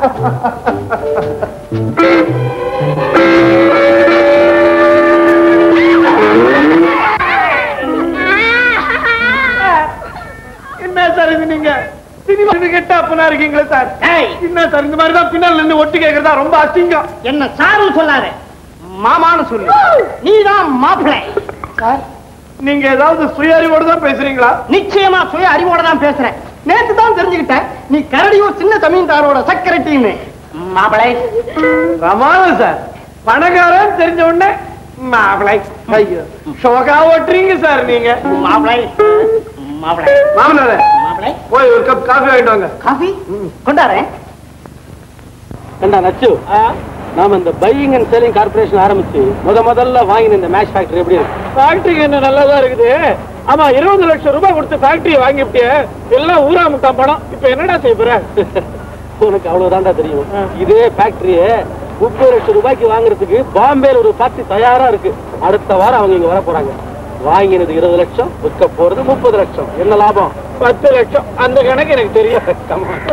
என்ன சார் இது நீங்க சினிமா கெட்ட அப்பனா இருக்கீங்களா சார் என்ன சார் இந்த மாதிரி தான் பின்னால் நின்று ஒட்டு கேக்குறதா ரொம்ப அசிங்கம் என்ன சாரு சொல்லாத மாமான்னு சொல்லு நீதான் மாப்பிள்ளை சார் நீங்க ஏதாவது சுய அறிவோட தான் பேசுறீங்களா நிச்சயமா சுய அறிவோட தான் பேசுறேன் நேத்து தான் தெரிஞ்சுக்கிட்டேன் நீ கரடியூர் சின்ன ஜமீன்தாரோட செக்ரட்டரின்னு மாப்பிளை ரமானு சார் பணக்காரன் தெரிஞ்ச உடனே மாப்பிளை ஐயோ ஷோகா ஓட்டுறீங்க சார் நீங்க மாப்பிளை மாப்பிளை மாமனாரே மாப்பிளை போய் ஒரு கப் காஃபி வாங்கிட்டு வாங்க காஃபி கொண்டாரேன் என்ன நச்சு நாம இந்த பையிங் அண்ட் சேலிங் கார்பரேஷன் ஆரம்பிச்சு முத முதல்ல வாங்கின இந்த மேட்ச் ஃபேக்டரி எப்படி இருக்கு ஃபேக்டரி என்ன நல்லதா இருக்குது ஆமா இருபது லட்சம் ரூபாய் கொடுத்து ஃபேக்டரி வாங்கிவிட்டிய எல்லாம் ஊரா முட்டான் பணம் இப்ப என்னடா செய்ய போற உனக்கு அவ்வளவுதான்டா தெரியும் இதே ஃபேக்டரிய முப்பது லட்சம் ரூபாய்க்கு வாங்குறதுக்கு பாம்பேல ஒரு ஃபேக்டரி தயாரா இருக்கு அடுத்த வாரம் அவங்க இங்க வர போறாங்க வாங்கினது இருபது லட்சம் விற்க போறது முப்பது லட்சம் என்ன லாபம் பத்து லட்சம் அந்த கணக்கு எனக்கு தெரியும் Come on.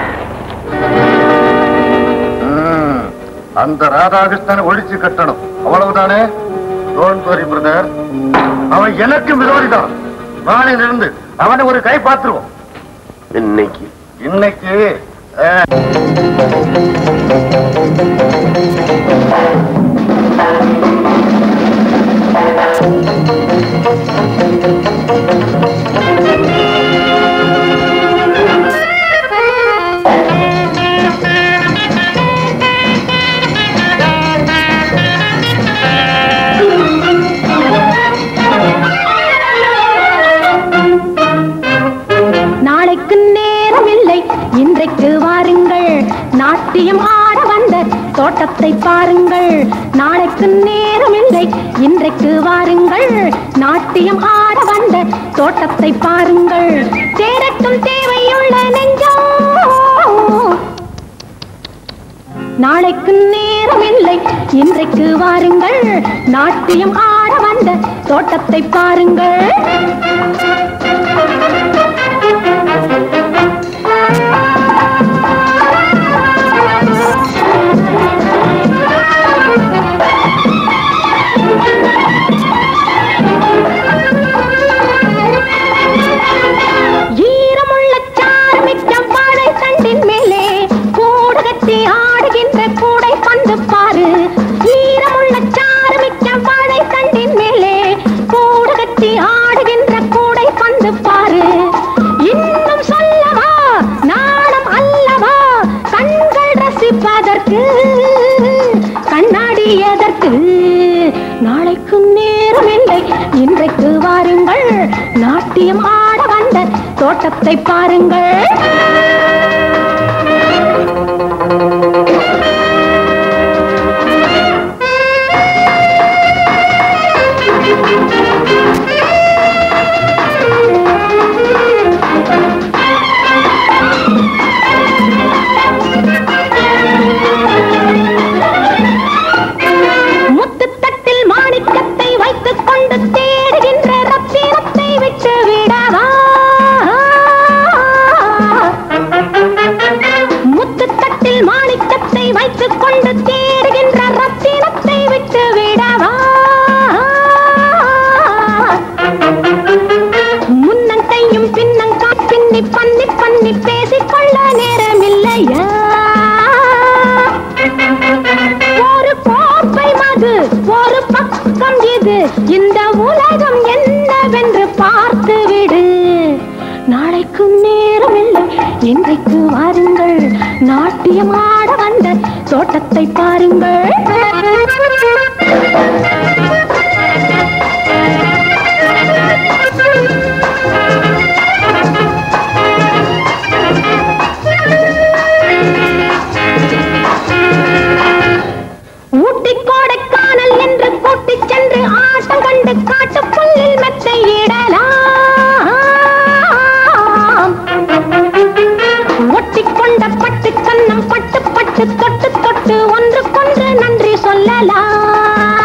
ம், அந்த ராதாகிருஷ்ணனை ஒழிச்சு கட்டணும் அவ்வளவுதானே டோன்ட் வரி பிரதர் அவன் எனக்கு விரோதிதான் நாளையிலிருந்து அவனை ஒரு கை பார்த்துருவோம் இன்னைக்கு இன்னைக்கு அஹ், நாளைக்கு நேரம் இல்லை இன்றைக்கு வாருங்கள் நாட்டியம் ஆட வந்த தோட்டத்தை பாருங்கள் நாளைக்கு நேரம் இல்லை இன்றைக்கு வாருங்கள் நாட்டியம் ஆட வந்த தோட்டத்தை பாருங்கள் சேரட்டும் தேவையுள்ள நெஞ்சம் நாளைக்கு நேரம் இல்லை இன்றைக்கு வாருங்கள் நாட்டியம் ஆட வந்த தோட்டத்தை பாருங்கள் ஈரமுள்ள சாரமிக்க வாழை தண்டின் மேலே கூடு கட்டி ஆடுகின்ற கூடை பந்து பாரு ஈரமுள்ள சாரமிக்க வாழை தண்டின் மேலே கூடு கட்டி ஆடுகின்ற கூடை பந்து பாரு இன்னும் சொல்லவா நாணம் அல்லவா கண்கள் ரசிப்பதற்கு கண்ணாடி எதற்கு நாளைக்கு நேரம் இல்லை இன்றைக்கு வாருங்கள் நாட்டியம் ஆட வந்த தோட்டத்தை பாருங்கள் முத்துத்தட்டில் மாணிக்கத்தை வைத்துக் கொண்டு தேடுகின்ற ரத்தினத்தை விட்டு விடவா முத்துத்தட்டில் மாணிக்கத்தை வைத்துக் கொண்டு தேடுகின்ற ரத்தினத்தை விட்டு விடவா முன்னங்கையும் பின்னங்கா பின்னி பண்ணி பண்ணி பேசிக்கொள்ள நேரமில்லையா ஒரு கோப்பை மது ஒரு பக்கம் இது இந்த உலகம் என்னவென்று பார்த்து விடு நாளைக்கு நேரம் இல்லை இன்றைக்கு வாருங்கள் நாட்டியம் ஆட வந்த தோட்டத்தை பாருங்கள் ஊட்டி கோடைக்கானல் என்று கூட்டிச் சென்று ஆட்டம் கண்டு காட்டு புல்லில் மெத்தை இடலாம் ஒட்டிக்கொண்ட பட்டு கன்னம் பட்டு பட்டு தொட்டு தொட்டு ஒன்றுக்கொன்று நன்றி சொல்லலாம்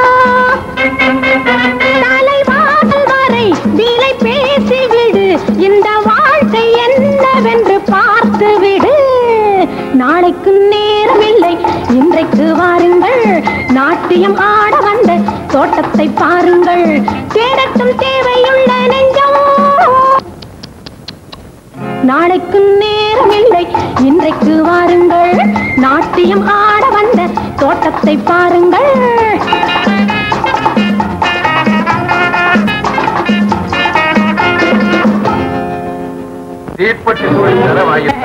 தலைவாசல் வரை வீலை பேசிவிடு இந்த வாழ்க்கை என்னவென்று பார்த்து விடு நாளைக்கு நேரம் இல்லை இன்றைக்கு வாருங்கள் நாட்டியம் ஆட வந்த தோட்டத்தை பாருங்கள் தேடட்டும் தேவையுள்ள நெஞ்சம் நாளைக்கு நேரம் இல்லை இன்றைக்கு வாருங்கள் நாட்டியம் ஆட வந்த தோட்டத்தை பாருங்கள் தீப்பெட்டி சூழ்நிலை வாங்கி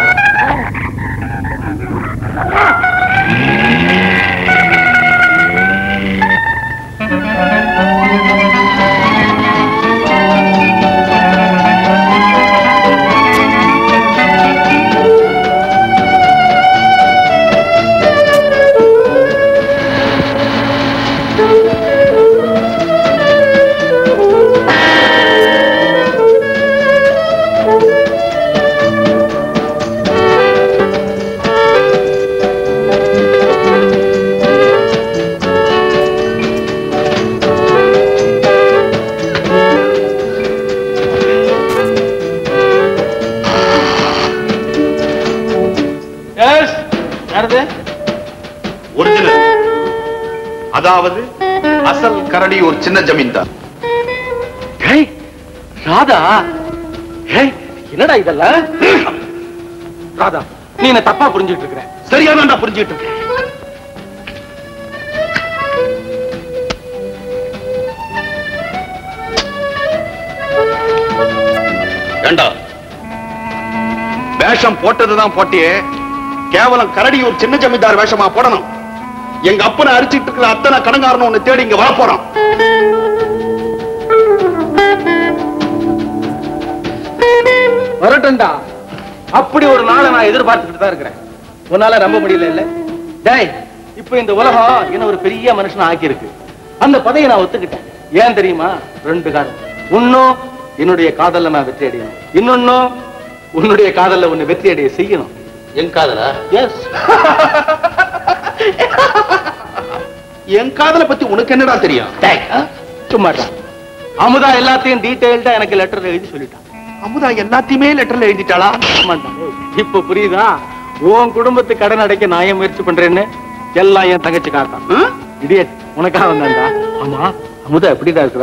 ஆ அதாவது அசல் கரடி ஒரு சின்ன ஜமீன்தார் ஏய் ராதா ஏய் என்னடா இதெல்லாம் ராதா நீ என்ன தப்பா புரிஞ்சுட்டு இருக்கிற சரியா தான் புரிஞ்சுட்டு இருக்கேன் ஏண்டா வேஷம் போட்டதுதான் போட்டியே கேவலம் கரடி ஒரு சின்ன ஜமீன்தார் வேஷமா போடணும் எங்க அப்பனை அரிச்சிட்டு இருக்கிற அத்தனை கடங்காரன் உன்னை தேடி இங்க வரப்போறான் வரட்டும்டா அப்படி ஒரு நாளை நான் எதிர்பார்த்துக்கிட்டு தான் இருக்கிறேன் உன்னால நம்ப முடியல இல்ல டேய் இப்ப இந்த உலகம் என்ன ஒரு பெரிய மனுஷன் ஆக்கியிருக்கு அந்த பதவியை நான் ஒத்துக்கிட்டேன் ஏன் தெரியுமா ரெண்டு காரணம் ஒன்னும் என்னுடைய காதல்ல நான் வெற்றி அடையணும் இன்னொன்னும் உன்னுடைய காதல்ல உன்னை வெற்றி அடைய செய்யணும் என் காதலா எஸ் என் காதலை பத்தி உனக்கு என்னடா தெரியும் சும்மாடா அமுதா எல்லாத்தையும் டீடைல்டா எனக்கு லெட்டர் எழுதி சொல்லிட்டான் அமுதா எல்லாத்தையுமே லெட்டர்ல எழுதிட்டாளா ஆமாண்டா. இப்ப புரியுதா உன் குடும்பத்து கடன் அடைக்க நான் ஏன் முயற்சி பண்றேன்னு எல்லாம் என் தங்கச்சி காட்டான் இடியட் உனக்காக வந்தாண்டா ஆமா அமுதா எப்படிடா இருக்கிற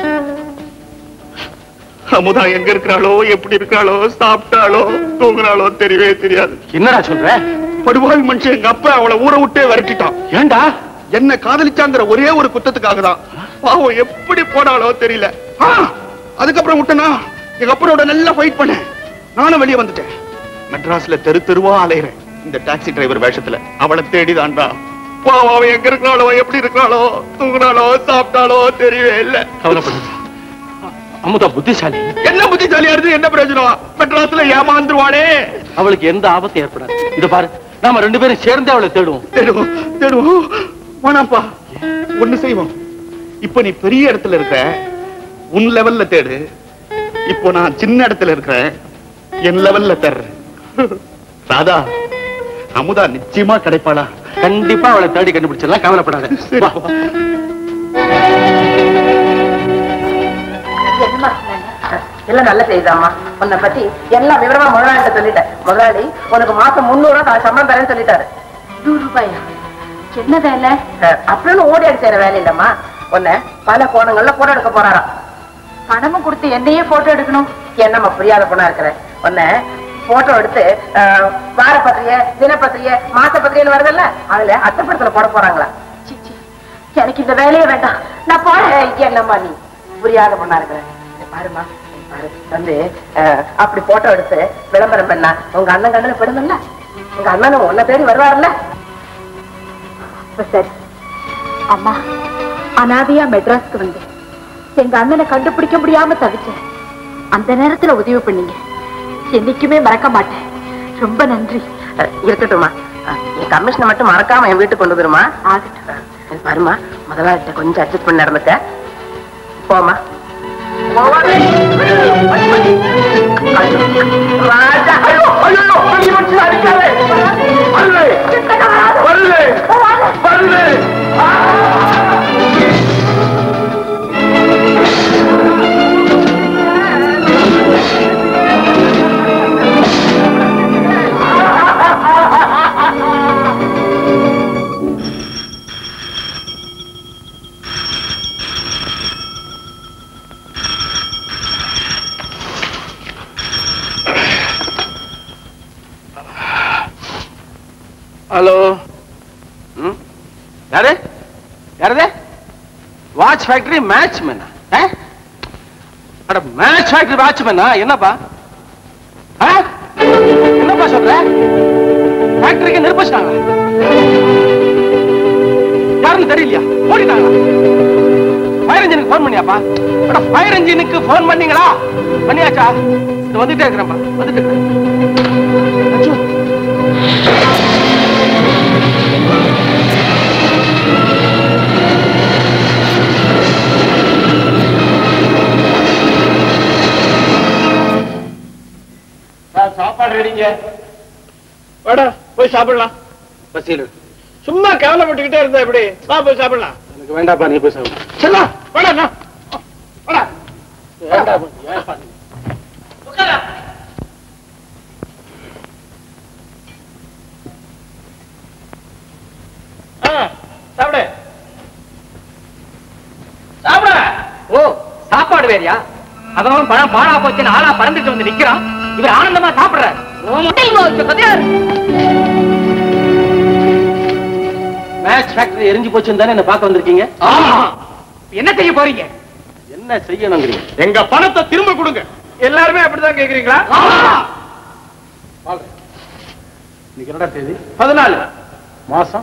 அமுதா எங்க இருக்கிறாளோ எப்படி இருக்கிறாளோ சாப்பிட்டாளோ தூங்குறாளோ தெரியவே தெரியாது என்னடா சொல்ற படுவாய் மனுஷன் எங்க அப்பா அவளை ஊரை விட்டே விரட்டிட்டான் ஏண்டா என்ன காதலிச்சாங்கிற ஒரே ஒரு குத்தத்துக்காக தான் பாவம் எப்படி போனாலோ தெரியல ஆ, அதுக்கப்புறம் விட்டனா எங்க அப்பனோட நல்லா ஃபைட் பண்ணேன் நானும் வெளியே வந்துட்டேன் மெட்ராஸ்ல தெரு தெருவா அலையிறேன் இந்த டாக்ஸி டிரைவர் வேஷத்துல அவளை தேடிதான்டா பாவம் அவ எங்க இருக்கிறாளோ எப்படி இருக்கிறாளோ தூங்குறாளோ சாப்பிட்டாலோ தெரியவே இல்ல கவலைப்படுது அமுதா புத்திசாலி என்ன புத்திசாலியா இருந்து என்ன பிரயோஜனம் மெட்ராஸ்ல ஏமாந்துருவானே அவளுக்கு எந்த ஆபத்தும் ஏற்படாது இத பாரு நாம ரெண்டு பேரும் சேர்ந்தே அவளை தேடுவோம் தேடுவோம் தேடுவோம் வேணாம்ப்பா ஒண்ணு செய்வோம் இப்ப நீ பெரிய இடத்துல இருக்க உன் லெவல்ல தேடு இப்போ நான் சின்ன இடத்துல இருக்கிறேன் என் லெவல்ல தேடுறேன் ராதா அமுதா நிச்சயமா கிடைப்பாளா கண்டிப்பா அவளை தேடி கண்டுபிடிச்சிடலாம் கவலைப்படாத வா. என்னம்மா எல்லாம் நல்ல செய்தாம்மா உன்னை பத்தி எல்லாம் விவரமா முதலாளிட்ட சொல்லிட்டேன் முதலாளி உனக்கு மாசம் முன்னூறு ரூபாய் சம்பளம் தரேன்னு சொல்லிட்டாரு நூறு ரூபாயா என்ன வேலை அப்படின்னு ஓடி அடிச்ச வேலை இல்லம்மா உன்னை பல கோணங்கள்ல போட்டோ எடுக்க போறாராம் பணமும் கொடுத்து என்னையே போட்டோ எடுக்கணும் என்னம்மா புரியாத பொண்ணா இருக்கிற உன்னை போட்டோ எடுத்து அஹ், வார பத்திரிகை தினப்பத்திரிகை மாச பத்திரிகைன்னு வருதுல்ல அதுல அட்டப்படத்துல போட போறாங்களா சீ, சீ. எனக்கு இந்த வேலையே வேண்டாம் நான் போறேன் என்னம்மா நீ புரியாத பொண்ணா இருக்கிற இங்க பாருமா இங்க பாரு வந்து அஹ், அப்படி போட்டோ எடுத்து விளம்பரம் பண்ணா உங்க அண்ணன் கண்ணுல படுங்கல்ல உங்க அண்ணனும் உன்னை தேடி வருவாருல்ல சரி அம்மா அனாதையா மெட்ராஸ்க்கு வந்து எங்க அண்ணனை கண்டுபிடிக்க முடியாம தவிச்சேன் அந்த நேரத்துல உதவி பண்ணீங்க என்னைக்குமே மறக்க மாட்டேன் ரொம்ப நன்றி அஹ், இருக்கட்டும்மா அஹ், என் கமிஷனை மட்டும் மறக்காம என் வீட்டுக்கு கொண்டு வந்துருமா ஆகட்டும் அஹ், பாருமா முதலாளிட்ட கொஞ்சம் அட்ஜஸ்ட் பண்ணி நடந்துக்க போமா ராஜா ஐயோ ஐயோ பெரிய மனுஷன் அடிக்காதே அல்லே வரலே வரலே ஹலோ ம்? யாரு யாரது வாட்ச் ஃபேக்டரி மேட்ச் மேனா அட மேட்ச் ஃபேக்டரி வாட்ச்மேனா என்னப்பா ஆ? என்னப்பா சொல்ற ஃபேக்டரிக்கு நிர்பச்சிட்டாங்க யாருன்னு தெரியலையா ஓடிட்டாங்களா ஃபயர் இன்ஜினுக்கு ஃபோன் பண்ணியாப்பா அட ஃபயர் இன்ஜினுக்கு ஃபோன் பண்ணீங்களா பண்ணியாச்சா இது வந்துட்டே இருக்கிறேன்ப்பா வந்துட்டு இருக்கிறேன் அச்சோ. சாப்பாடு ரெடிங்க வாடா போய் சாப்பிடலாம் பசியில் சும்மா கவலைப்பட்டுக்கிட்டே இருந்தா எப்படி வா போய் சாப்பிடலாம் எனக்கு வேண்டாப்பா நீ போய் சாப்பிடு செல்லாம் வாடா அண்ணா. வாடா வேண்டாப்பா ஏப்பா நீ? ஆ, சாப்பிடு மரியாதையா அவன் பழம் பாழா போச்சுன்னு ஆளா பறந்துட்டு வந்து நிக்கிறான் இவர் ஆனந்தமா சாப்பிடுறாரு மேட்ச் ஃபேக்டரி எரிஞ்சு போச்சுன்னு தானே என்ன பார்க்க வந்திருக்கீங்க என்ன செய்ய போறீங்க என்ன செய்யணுங்கிறீங்க எங்க பணத்தை திரும்ப கொடுங்க எல்லாருமே அப்படிதான் கேக்குறீங்களா இன்னைக்கு என்னடா தேதி பதினாலு மாசம்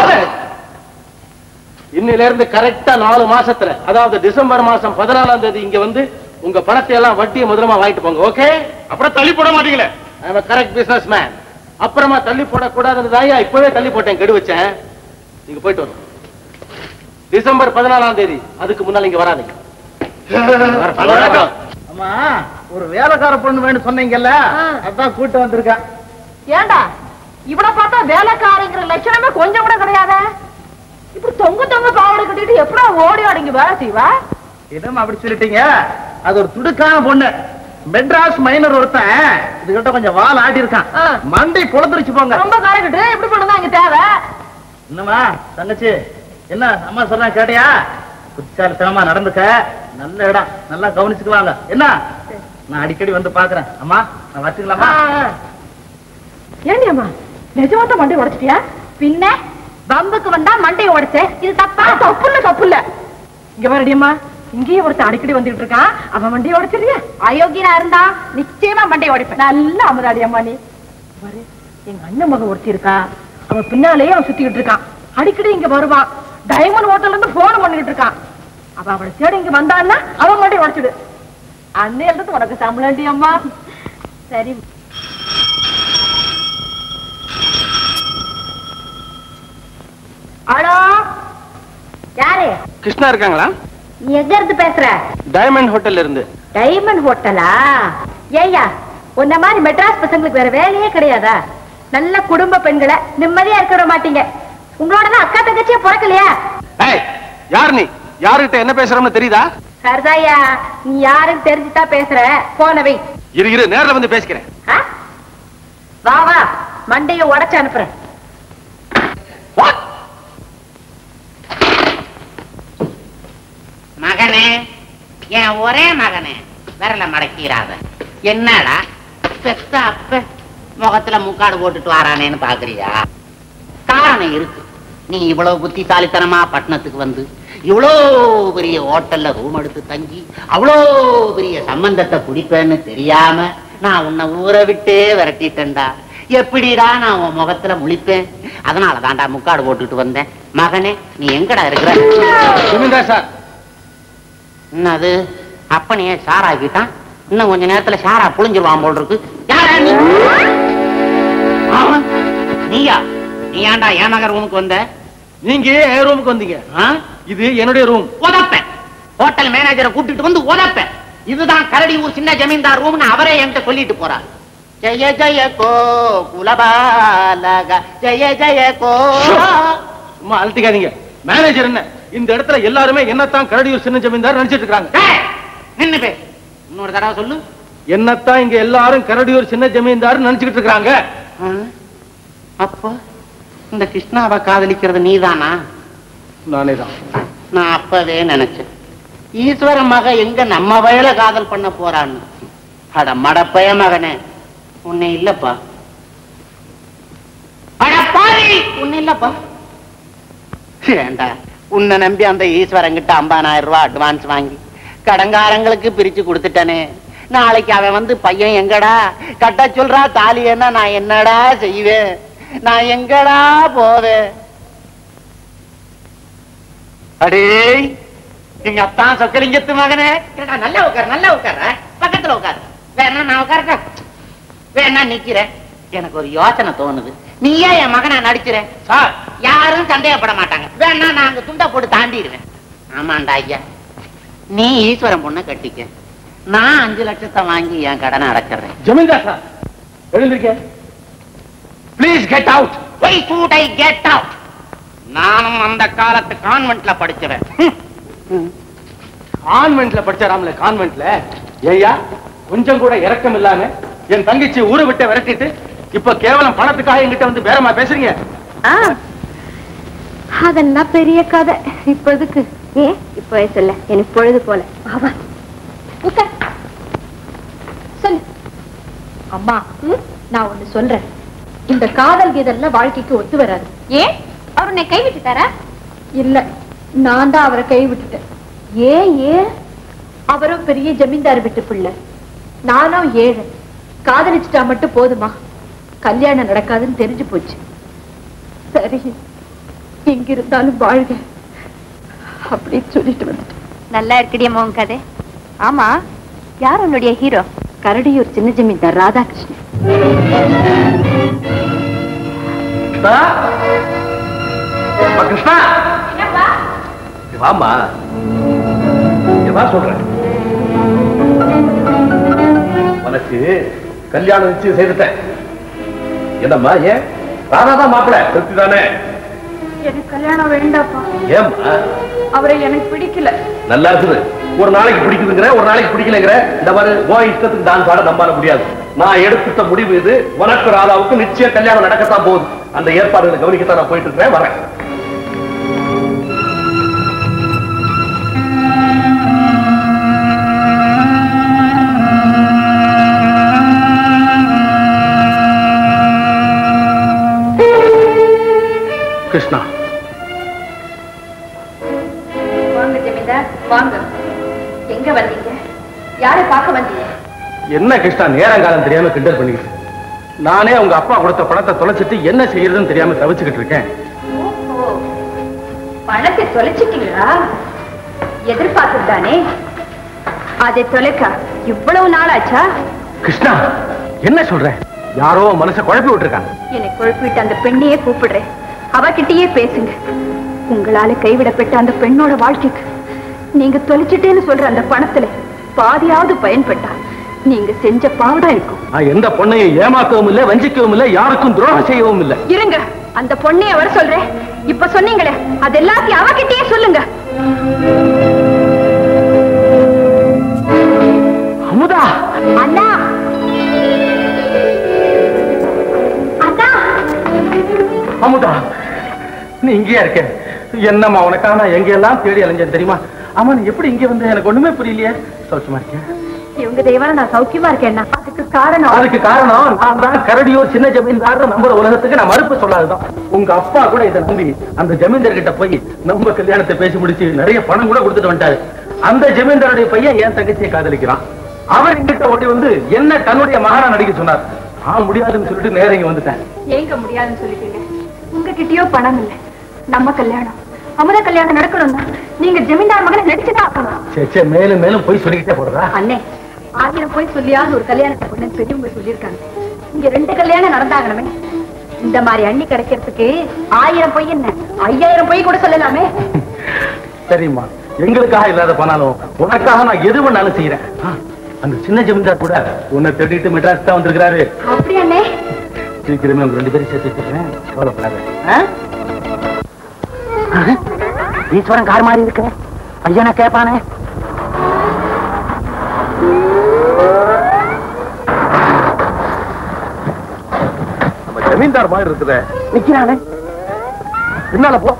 இன்னில இருந்து கரெக்டா நாலு மாசத்துல அதாவது டிசம்பர் மாசம் பதினாலாம் தேதி இங்க வந்து உங்க பணத்தை எல்லாம் வட்டியை முதலமா வாங்கிட்டு போங்க ஓகே அப்புறம் தள்ளி போட மாட்டீங்களே கரெக்ட் பிசினஸ் மேன் அப்புறமா தள்ளி போடக்கூடாதுன்னு தாயா இப்பவே தள்ளி போட்டேன் கெடு வச்சேன் நீங்க போயிட்டு வரணும் டிசம்பர் பதினாலாம் தேதி அதுக்கு முன்னால இங்க வராதீங்க அம்மா ஒரு வேலைக்கார பொண்ணு வேணும் சொன்னீங்கல்ல அதான் கூட்டு வந்திருக்கேன் ஏண்டா இவனை பார்த்தா வேலைக்காரங்கிற லட்சணமே கொஞ்சம் கூட கிடையாதே இப்படி தொங்க தொங்க பாவாடை கட்டிட்டு எப்படா ஓடி ஆடிங்க வேலை செய்வா என்னம்மா அப்படி சொல்லிட்டீங்க அது ஒரு துடுக்கான பொண்ணு மெட்ராஸ் மைனர் ஒருத்தன் இதுகிட்ட கொஞ்சம் வால் ஆடி இருக்கான் மண்டை பொழுதுருச்சு போங்க ரொம்ப காரக்கிட்டு எப்படி பண்ணுதான் இங்க தேவை என்னம்மா தங்கச்சி என்ன அம்மா சொன்னா கேட்டியா புத்திசாலித்தனமா நடந்துக்க நல்ல இடம் நல்லா கவனிச்சுக்குவாங்க என்ன நான் அடிக்கடி வந்து பாக்குறேன் அம்மா நான் வச்சுக்கலாமா ஏண்டி அம்மா நிஜமாத்த மண்டை உடைச்சிட்டியா பின்ன பம்புக்கு வந்தா மண்டையை உடைச்சேன் இது தப்பா தப்பு இல்ல தப்பு இல்ல இங்க பாருடியம்மா இங்கேயே ஒருத்தன் அடிக்கடி வந்துட்டு இருக்கான் அவன் மண்டையை உடைச்சிருவியா அயோக்கியனா இருந்தா நிச்சயமா மண்டையை உடைப்பேன் நல்ல அமராடி அம்மா நீ பாரு எங்க அண்ணன் மகன் ஒருத்தி இருக்கா அவன் பின்னாலேயே அவன் சுத்திக்கிட்டு இருக்கான் அடிக்கடி இங்க வருவான் டைமண்ட் ஹோட்டல்ல இருந்து போன் பண்ணிட்டு இருக்கான் அவ அவளை தேடி இங்க வந்தான்னா அவன் மண்டையை உடைச்சிடு அண்ணே இருந்து உனக்கு சம்பளண்டி அம்மா சரி ஹலோ யாரு கிருஷ்ணா இருக்காங்களா நீ எங்க இருந்து பேசுற டைமண்ட் ஹோட்டல்ல இருந்து டைமண்ட் ஹோட்டலா ஏய்யா உன்ன மாதிரி மெட்ராஸ் பசங்களுக்கு வேற வேலையே கிடையாதா நல்ல குடும்ப பெண்களை நிம்மதியா இருக்க விட மாட்டீங்க உங்களோட தான் அக்கா தங்கச்சியே பிறக்கலையா ஏய் யார் நீ யாருகிட்ட என்ன பேசுறோம்னு தெரியுதா சரிதாயா நீ யாருன்னு தெரிஞ்சுதான் பேசுற போனவை இரு இரு நேர்ல வந்து பேசிக்கிறேன் வா வா மண்டைய உடைச்சு அனுப்புறேன் மகனே என் ஒரே மகனே விரல மடக்கிறாத என்னடா பெத்த அப்ப முகத்துல முக்காடு போட்டுட்டு வாரானேன்னு பாக்குறியா காரணம் இருக்கு நீ இவ்வளவு புத்திசாலித்தனமா பட்டணத்துக்கு வந்து இவ்வளோ பெரிய ஹோட்டல்ல ரூம் எடுத்து தங்கி அவ்வளோ பெரிய சம்பந்தத்தை குடிப்பேன்னு தெரியாம நான் உன்னை ஊரை விட்டே விரட்டிட்டேன்டா எப்படிடா நான் உன் முகத்துல முழிப்பேன் அதனால தான்டா முக்காடு போட்டுட்டு வந்தேன் மகனே நீ எங்கடா இருக்கிற ஜமீன்தார் சார் என்னது அப்பனையே சாராக்கிட்டான் இன்னும் கொஞ்ச நேரத்துல சாரா புளிஞ்சிருவான் போல் இருக்கு யாரா நீ ஆமா, நீயா நீ ஏன்டா என் மகன் ரூமுக்கு வந்த நீங்க என் ரூமுக்கு வந்தீங்க இது என்னுடைய ரூம் உதப்பேன் ஹோட்டல் மேனேஜரை கூட்டிட்டு வந்து உதப்பேன் இதுதான் கரடி ஊர் சின்ன ஜமீன்தார் ரூம்னு அவரே என்கிட்ட சொல்லிட்டு போறார் ஜெய ஜெய கோ குலபாலக ஜெய ஜெய கோ சும்மா அழுத்திக்காதீங்க மேனேஜர் என்ன இந்த இடத்துல எல்லாருமே என்னத்தான் கரடியூர் சின்ன ஜமீன்தார் நினைச்சிட்டு இருக்காங்க நின்னு பே இன்னொரு தடவை சொல்லு என்னத்தான் இங்க எல்லாரும் கரடியூர் சின்ன ஜமீன்தார் நினைச்சுக்கிட்டு இருக்காங்க அப்போ இந்த கிருஷ்ணாவை காதலிக்கிறது நீதானா நானே தான் நான் அப்பவே நினைச்சேன் ஈஸ்வர மக எங்க நம்ம வயல காதல் பண்ண போறான்னு அட மடப்பய மகனே உன்னை இல்லப்பா அட பாவி உன்னை இல்லப்பா ஏண்டா உன்னை நம்பி அந்த ஈஸ்வரங்கிட்ட ஐம்பதாயிரம் ரூபாய் அட்வான்ஸ் வாங்கி கடங்காரங்களுக்கு பிரிச்சு கொடுத்துட்டனே நாளைக்கு அவன் வந்து பையன் எங்கடா கட்ட சொல்றா தாலி என்ன நான் என்னடா செய்வேன் நான் எங்கடா போவேன் அடே எங்க அத்தான் சொக்கலிங்கத்து மகனே ஏடா, நல்லா உட்கார் நல்லா உட்கார பக்கத்துல உட்காரு வேணா நான் உட்காருக்கா வேணா நிக்கிறேன் எனக்கு ஒரு யோசனை தோணுது நீயே என் மகனை நடிச்சிர சார் யாரும் சந்தேகப்பட மாட்டாங்க வேணா நான் அங்க துண்டை போட்டு தாண்டிடுவேன் ஆமாண்டா ஐயா நீ ஈஸ்வரன் பொண்ணை கட்டிக்க நான் அஞ்சு லட்சத்தை வாங்கி என் கடனை அடைச்சிடுறேன் ஜமீன்தார் சார் எழுந்திருக்க please get out Why should I get out? நானும் அந்த காலத்து கான்வென்ட்ல படிச்சவன் கான்வென்ட்ல படிச்சாராம்ல கான்வென்ட்ல ஏய்யா கொஞ்சம் கூட இரக்கம் இல்லாம என் தங்கச்சி ஊரை விட்டு விரட்டிட்டு இப்ப கேவலம் பணத்துக்காக என்கிட்ட வந்து பேரமா பேசுறீங்க அதெல்லாம் பெரிய கதை இப்போதுக்கு ஏன் இப்போ சொல்ல எனக்கு பொழுது போல வா, வா உட்கார் சொல்லு அம்மா நான் ஒண்ணு சொல்றேன் இந்த காதல் கீதல்ல வாழ்க்கைக்கு ஒத்து வராது ஏன் அவர் உன்னை கை விட்டுட்டாரா இல்ல நான் தான் அவரை கை விட்டுட்டேன் ஏன் ஏன் அவரும் பெரிய ஜமீன்தார் வீட்டு பிள்ளை நானும் ஏழை காதலிச்சுட்டா மட்டும் போதுமா கல்யாணம் நடக்காதுன்னு தெரிஞ்சு போச்சு சரி எங்க இருந்தாலும் வாழ்க அப்படின்னு சொல்லிட்டு வந்துட்டேன் நல்லா இருக்குடிய மோகன் கதை ஆமா யார் உன்னுடைய ஹீரோ கரடியூர் சின்ன ஜமீன்தார் ராதாகிருஷ்ணன் கிருஷ்ணா இங்க வாம்மா இங்க வா சொல்றேன் உனக்கு கல்யாணம் நிச்சயம் செய்துட்டேன் என்னம்மா ஏன் ராதாதான் மாப்பிள்ள திருப்தி தானே எனக்கு கல்யாணம் வேண்டாப்பா ஏம்மா அவரை எனக்கு பிடிக்கல நல்லா இருக்குது ஒரு நாளைக்கு பிடிக்குதுங்கிற ஒரு நாளைக்கு பிடிக்கலங்கிற இந்த மாதிரி ஓ இஷ்டத்துக்கு டான்ஸ் ஆட நம்பால முடியாது நான் எடுத்துட்ட முடிவு இது உனக்கு ராதாவுக்கு நிச்சயம் கல்யாணம் நடக்கத்தான் போகுது அந்த ஏற்பாடுகளை கவனிக்கத்தான் நான் போயிட்டு இருக்கிறேன் வரேன் கிருஷ்ணா வாங்க ஜமீன்தார் வாங்க எங்க வந்தீங்க யாரை பார்க்க வந்தீங்க என்ன கிருஷ்ணா நேரங்காலம் தெரியாம கிண்டல் பண்ணிக்கிட்டு நானே உங்க அப்பா கொடுத்த பணத்தை தொலைச்சிட்டு என்ன செய்யறதுன்னு தெரியாம தவிச்சுக்கிட்டு இருக்கேன் ஓஹோ பணத்தை தொலைச்சிட்டீங்களா எதிர்பார்த்துதானே அதை தொலைக்க இவ்வளவு நாள் ஆச்சா கிருஷ்ணா என்ன சொல்ற யாரோ மனசை குழப்பி விட்டுருக்காங்க என்னை குழப்பிட்டு அந்த பெண்ணையே கூப்பிடுறேன் அவகிட்டயே பேசுங்க உங்களால கைவிடப்பட்ட அந்த பெண்ணோட வாழ்க்கைக்கு நீங்க தொலைச்சிட்டேன்னு சொல்ற அந்த பணத்துல பாதியாவது பயன்பட்டா நீங்க செஞ்ச பாவம் இருக்கும் நான் எந்த பொண்ணையும் ஏமாக்கவும் இல்லை வஞ்சிக்கவும் இல்லை யாருக்கும் துரோகம் செய்யவும் இல்லை இருங்க அந்த பொண்ணைய வர சொல்றேன் இப்ப சொன்னீங்களே அது எல்லாத்தையும் அவகிட்டயே சொல்லுங்க அமுதா அண்ணா அண்ணா அமுதா நீ இங்கேயா இருக்க என்னம்மா உனக்காக நான் எங்கெல்லாம் தேடி அலைஞ்சேன் தெரியுமா ஆமா நீ எப்படி இங்க வந்த எனக்கு ஒண்ணுமே புரியலையே சௌக்கியமா இருக்கேன் இவங்க தெய்வான நான் சௌக்கியமா இருக்கேன் அதுக்கு காரணம் அதுக்கு காரணம் நான் தான் கரடியூர் சின்ன ஜமீன்தார் நம்புற உலகத்துக்கு நான் மறுப்பு சொல்லாதுதான் உங்க அப்பா கூட இதை நம்பி அந்த ஜமீன்தார் கிட்ட போய் நம்ம கல்யாணத்தை பேசி முடிச்சு நிறைய பணம் கூட கொடுத்துட்டு வந்துட்டாரு அந்த ஜமீன்தாருடைய பையன் என் தங்கச்சியை காதலிக்கிறான் அவர் எங்கிட்ட ஓடி வந்து என்ன தன்னுடைய மகனா நடிக்க சொன்னார் நான் முடியாதுன்னு சொல்லிட்டு நேரம் இங்க வந்துட்டேன் ஏங்க முடியாதுன்னு சொல்லிட்டீங்க உங்ககிட்டயோ பணம் இல்ல நம்ம கல்யாணம் அமுத கல்யாணம் நடக்கணும்னா நீங்க ஜமீன்தார் மகனை நடிச்சுதான் ஆகணும் சே சே மேலும் மேலும் போய் சொல்லிக்கிட்டே போறதா அண்ணே ஆயிரம் போய் சொல்லியாவது ஒரு கல்யாணத்தை பொண்ணு பெரியவங்க சொல்லியிருக்காங்க இங்க ரெண்டு கல்யாணம் நடந்தாகணுமே இந்த மாதிரி அண்ணி கிடைக்கிறதுக்கு ஆயிரம் பொய் என்ன ஐயாயிரம் பொய் கூட சொல்லலாமே சரிம்மா எங்களுக்காக இல்லாத போனாலும் உனக்காக நான் எது வேணாலும் செய்யறேன் ஆ, அந்த சின்ன ஜமீன்தார் கூட உன்னை தேடிட்டு மெட்ராஸ் தான் வந்திருக்கிறாரு அப்படி அண்ணே சீக்கிரமே உங்க ரெண்டு பேரும் சேர்த்து வச்சுக்கிறேன் கவலைப்படாத ஈஸ்வரன் கார் மாதிரி இருக்கு பையனை கேட்பானே நம்ம ஜமீன்தார் மாதிரி இருக்குதே நிக்கிறானே பின்னால போ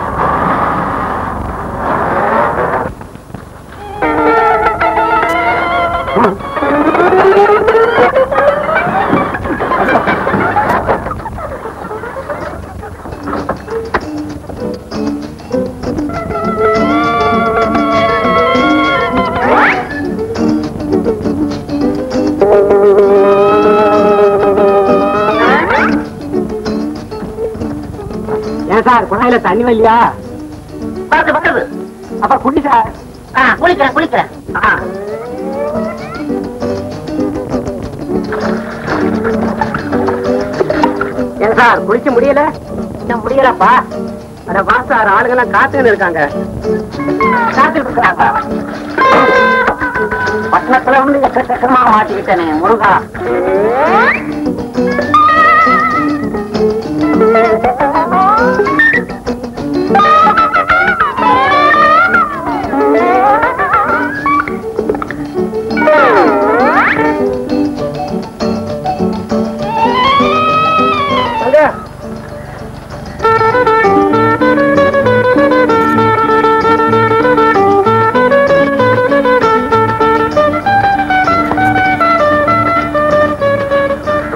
ஏன் சார் குழாயில தண்ணி வரலையா வருது வருது அப்ப குடி சார் குளிக்கிறேன் குளிக்கிறேன் ஏன் சார் குளிக்க முடியல இன்னும் முடியலப்பா அட வா சார் ஆளுங்கெல்லாம் காத்துன்னு இருக்காங்க காத்துட்டு இருக்காங்க பட்டணத்துல வந்து எக்கச்சக்கமா மாட்டிக்கிட்டேனே முருகா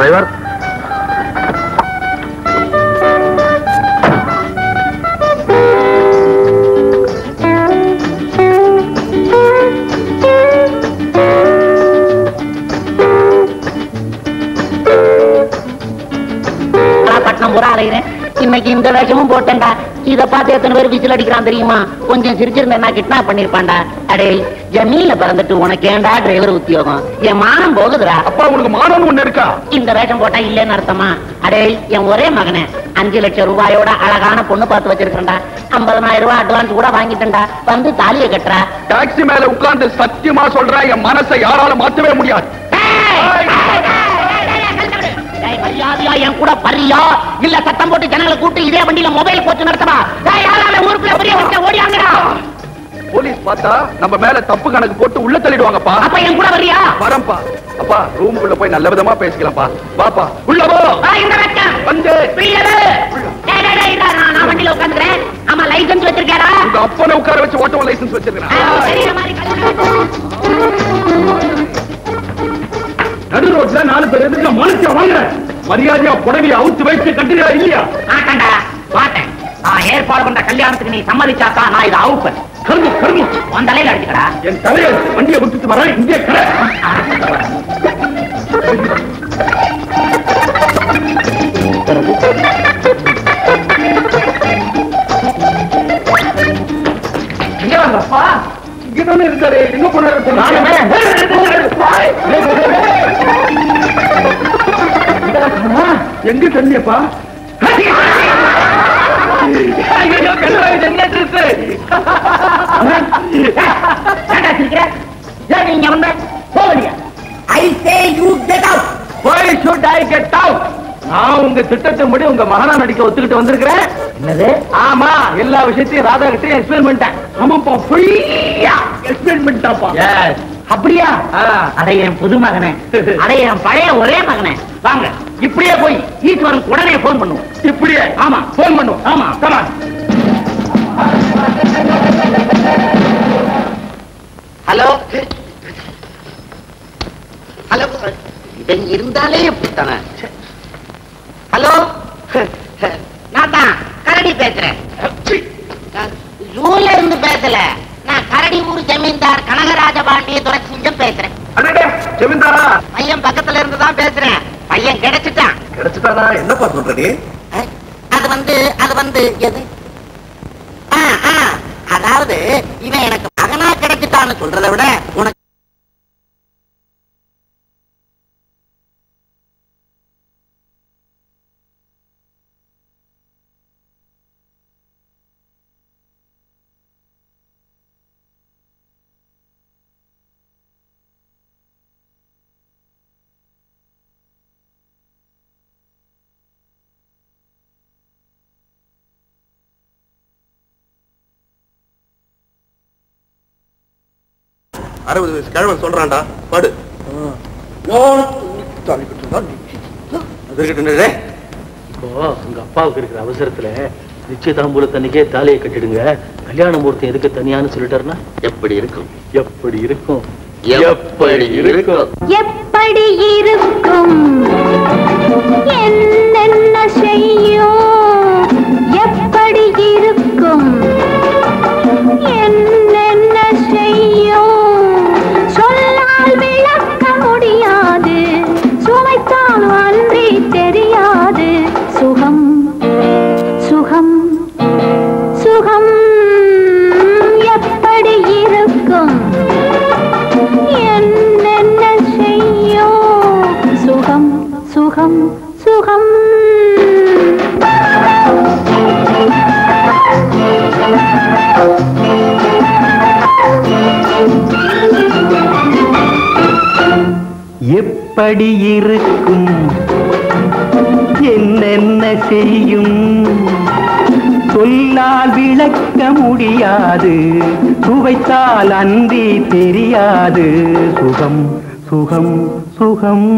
டிரைவர் பட்டணம் பூரா அலைகிறேன் இன்னைக்கு இந்த வேஷமும் போட்டேன்டா இத பார்த்து எத்தனை பேர் விசில் அடிக்கிறான் தெரியுமா கொஞ்சம் சிரிச்சிருந்தேன்னா கிட்னாப் பண்ணிருப்பான்டா அடே ஜமீன்ல பிறந்துட்டு உனக்கு ஏன்டா டிரைவர் உத்தியோகம் என் மானம் போகுதுடா அப்பா உனக்கு மானம் ஒண்ணு இருக்கா இந்த வேஷம் போட்டா இல்லைன்னு அர்த்தமா அடே என் ஒரே மகனே அஞ்சு லட்சம் ரூபாயோட அழகான பொண்ணு பார்த்து வச்சிருக்கேன்டா ஐம்பதனாயிரம் ரூபாய் அட்வான்ஸ் கூட வாங்கிட்டேன்டா வந்து தாலியை கட்டுறா டாக்ஸி மேல உட்கார்ந்து சத்தியமா சொல்றேன் என் மனசை யாரால மாத்தவே முடியாது டேய், மரியாதையா என் கூட பரியா இல்ல சத்தம் போட்டு ஜனங்களை கூட்டு இதே வண்டியில மொபைல் போச்சு நடத்தவா டேய், யாரால ஊருக்குள்ள பெரிய வச்ச ஓடியாங்கடா போலீஸ் பார்த்தா நம்ம மேல தப்பு கணக்கு போட்டு உள்ள தள்ளிடுவாங்கப்பா அப்ப என் கூட வரியா வரேன்ப்பா அப்பா ரூமுக்குள்ள போய் நல்ல விதமா பேசிக்கலாம்ப்பா வாப்பா உள்ள போ வா, இந்த வெக்கம். வந்து பிரியரு. டேய், டேய், டேய், இதா, நான் நான் வண்டியில உட்காந்துக்கிறேன் ஆமா லைசன்ஸ் வச்சிருக்கேடா உங்க அப்பனை உட்கார வச்சு ஓட்டவும் லைசன்ஸ் வச்சிருக்கேன் தெரியற மாதிரி நடு ரோட்ல நாலு பேர் எதுக்கு மனுஷன் வாங்க மரியாதையா புடவையை அவுத்து வச்சு கட்டுறியா இல்லையா ஆட்டண்டா பார்த்தேன் நான் ஏற்பாடு பண்ற கல்யாணத்துக்கு நீ சம்மதிச்சாதான் நான் இதை அவுப்பேன் கரும்பு கரும்பு உன் தலையில அடிச்சுக்கடா என் தலையை வண்டியை விட்டுட்டு வரேன் இங்கே கடை இங்க வாங்கப்பா இங்க தானே இருக்காரு எங்க போனாரு எங்க தண்ணியப்பா ஐயோ கண்ணாடி தண்ணியாட்டு இருக்கு ஏன்டா சிரிக்கிற? ஏன் நீங்க வந்த போவலியா I say you get out போய் ஷூட் ஆகி கெட் அவுட் நான் உங்க திட்டத்தின்படி உங்க மகனா நடிக்க ஒத்துக்கிட்டு வந்திருக்கிறேன் என்னது ஆமா எல்லா விஷயத்தையும் ராதா கிட்ட எக்ஸ்பிளைன் பண்ணிட்டேன் ஆமாப்பா ஃப்ரீயா எக்ஸ்பிளைன் பண்ணிட்டாப்பா அப்படியா அட என் புது மகனே அட என் பழைய ஒரே மகனே வாங்க இப்படியே போய் ஈஸ்வரன் உடனே போன் பண்ணுவோம் இப்படியே ஆமா போன் பண்ணுவோம் ஆமா கமா ஹலோ ஹலோ இவன் இருந்தாலே இப்படித்தானே ஹலோ நான் தான் கரடி பேசுறேன் ஜூல இருந்து பேசல நான் கரடி ஊர் ஜமீன்தார் கனகராஜ பாண்டிய துரைசிங்கம் பேசுறேன் ஜமீன்தாரா பையன் பக்கத்துல இருந்து தான் பேசுறேன் பையன் கிடைச்சிட்டான் கிடைச்சிட்டானா என்னப்பா சொல்ற நீ அது வந்து அது வந்து எது ஆ, ஆ, அதாவது இவன் எனக்கு மகனா கிடைச்சிட்டான்னு சொல்றதை விட உனக்கு அறுபது வயசு கிழவன் சொல்றான்டா பாடு அது இருக்கட்டும் டேய். இப்போ உங்க அப்பாவுக்கு இருக்கிற அவசரத்துல நிச்சயதாம்பூலத்தன்னைக்கே தாலியை கட்டிடுங்க கல்யாண மூர்த்தி எதுக்கு தனியான்னு சொல்லிட்டாருன்னா எப்படி இருக்கும் எப்படி இருக்கும் எப்படி இருக்கும் எப்படி இருக்கும் என்னென்ன செய்யும் எப்படி இருக்கும் என்னென்ன செய்யும் சொல்லால் விளக்க முடியாது சுவைத்தால் அன்றி தெரியாது சுகம் சுகம் சுகம் எப்படி இருக்கும் என்னென்ன செய்யும் சுகம் சுகம் சுகம் எப்படி இருக்கும் என்னென்ன செய்யும் சொல்லால் விளக்க முடியாது சுவைத்தால் அன்றி தெரியாது சுகம் சுகம் சுகம்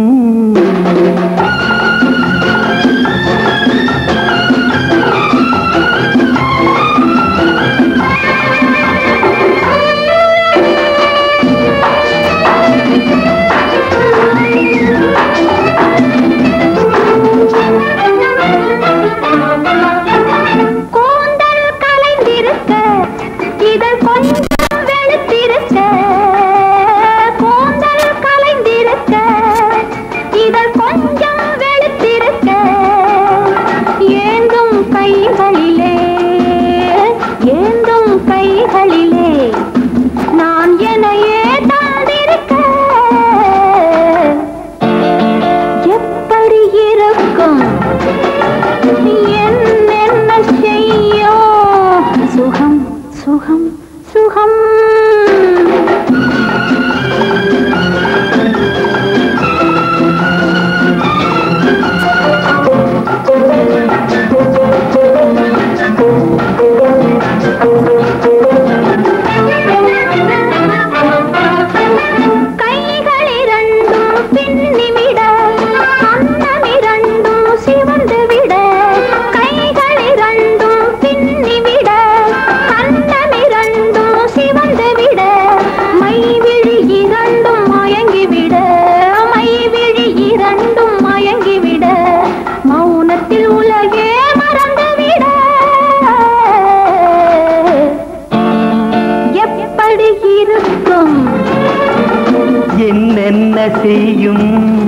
சுகம் சுகம் கைகள் இரண்டும் பின்னிவிட அன்னம் இரண்டும் சிவந்து விட கைகள் இரண்டும் பின்னிவிட அன்னம் இரண்டும் சிவந்து விட மைவிழி இரண்டும் மயங்கிவிட மைவிழி இரண்டும் மயங்கிவிட மௌனத்தில் உலகே மறந்துவிட எப்படி இருக்கும் என்னென்ன செய்யும்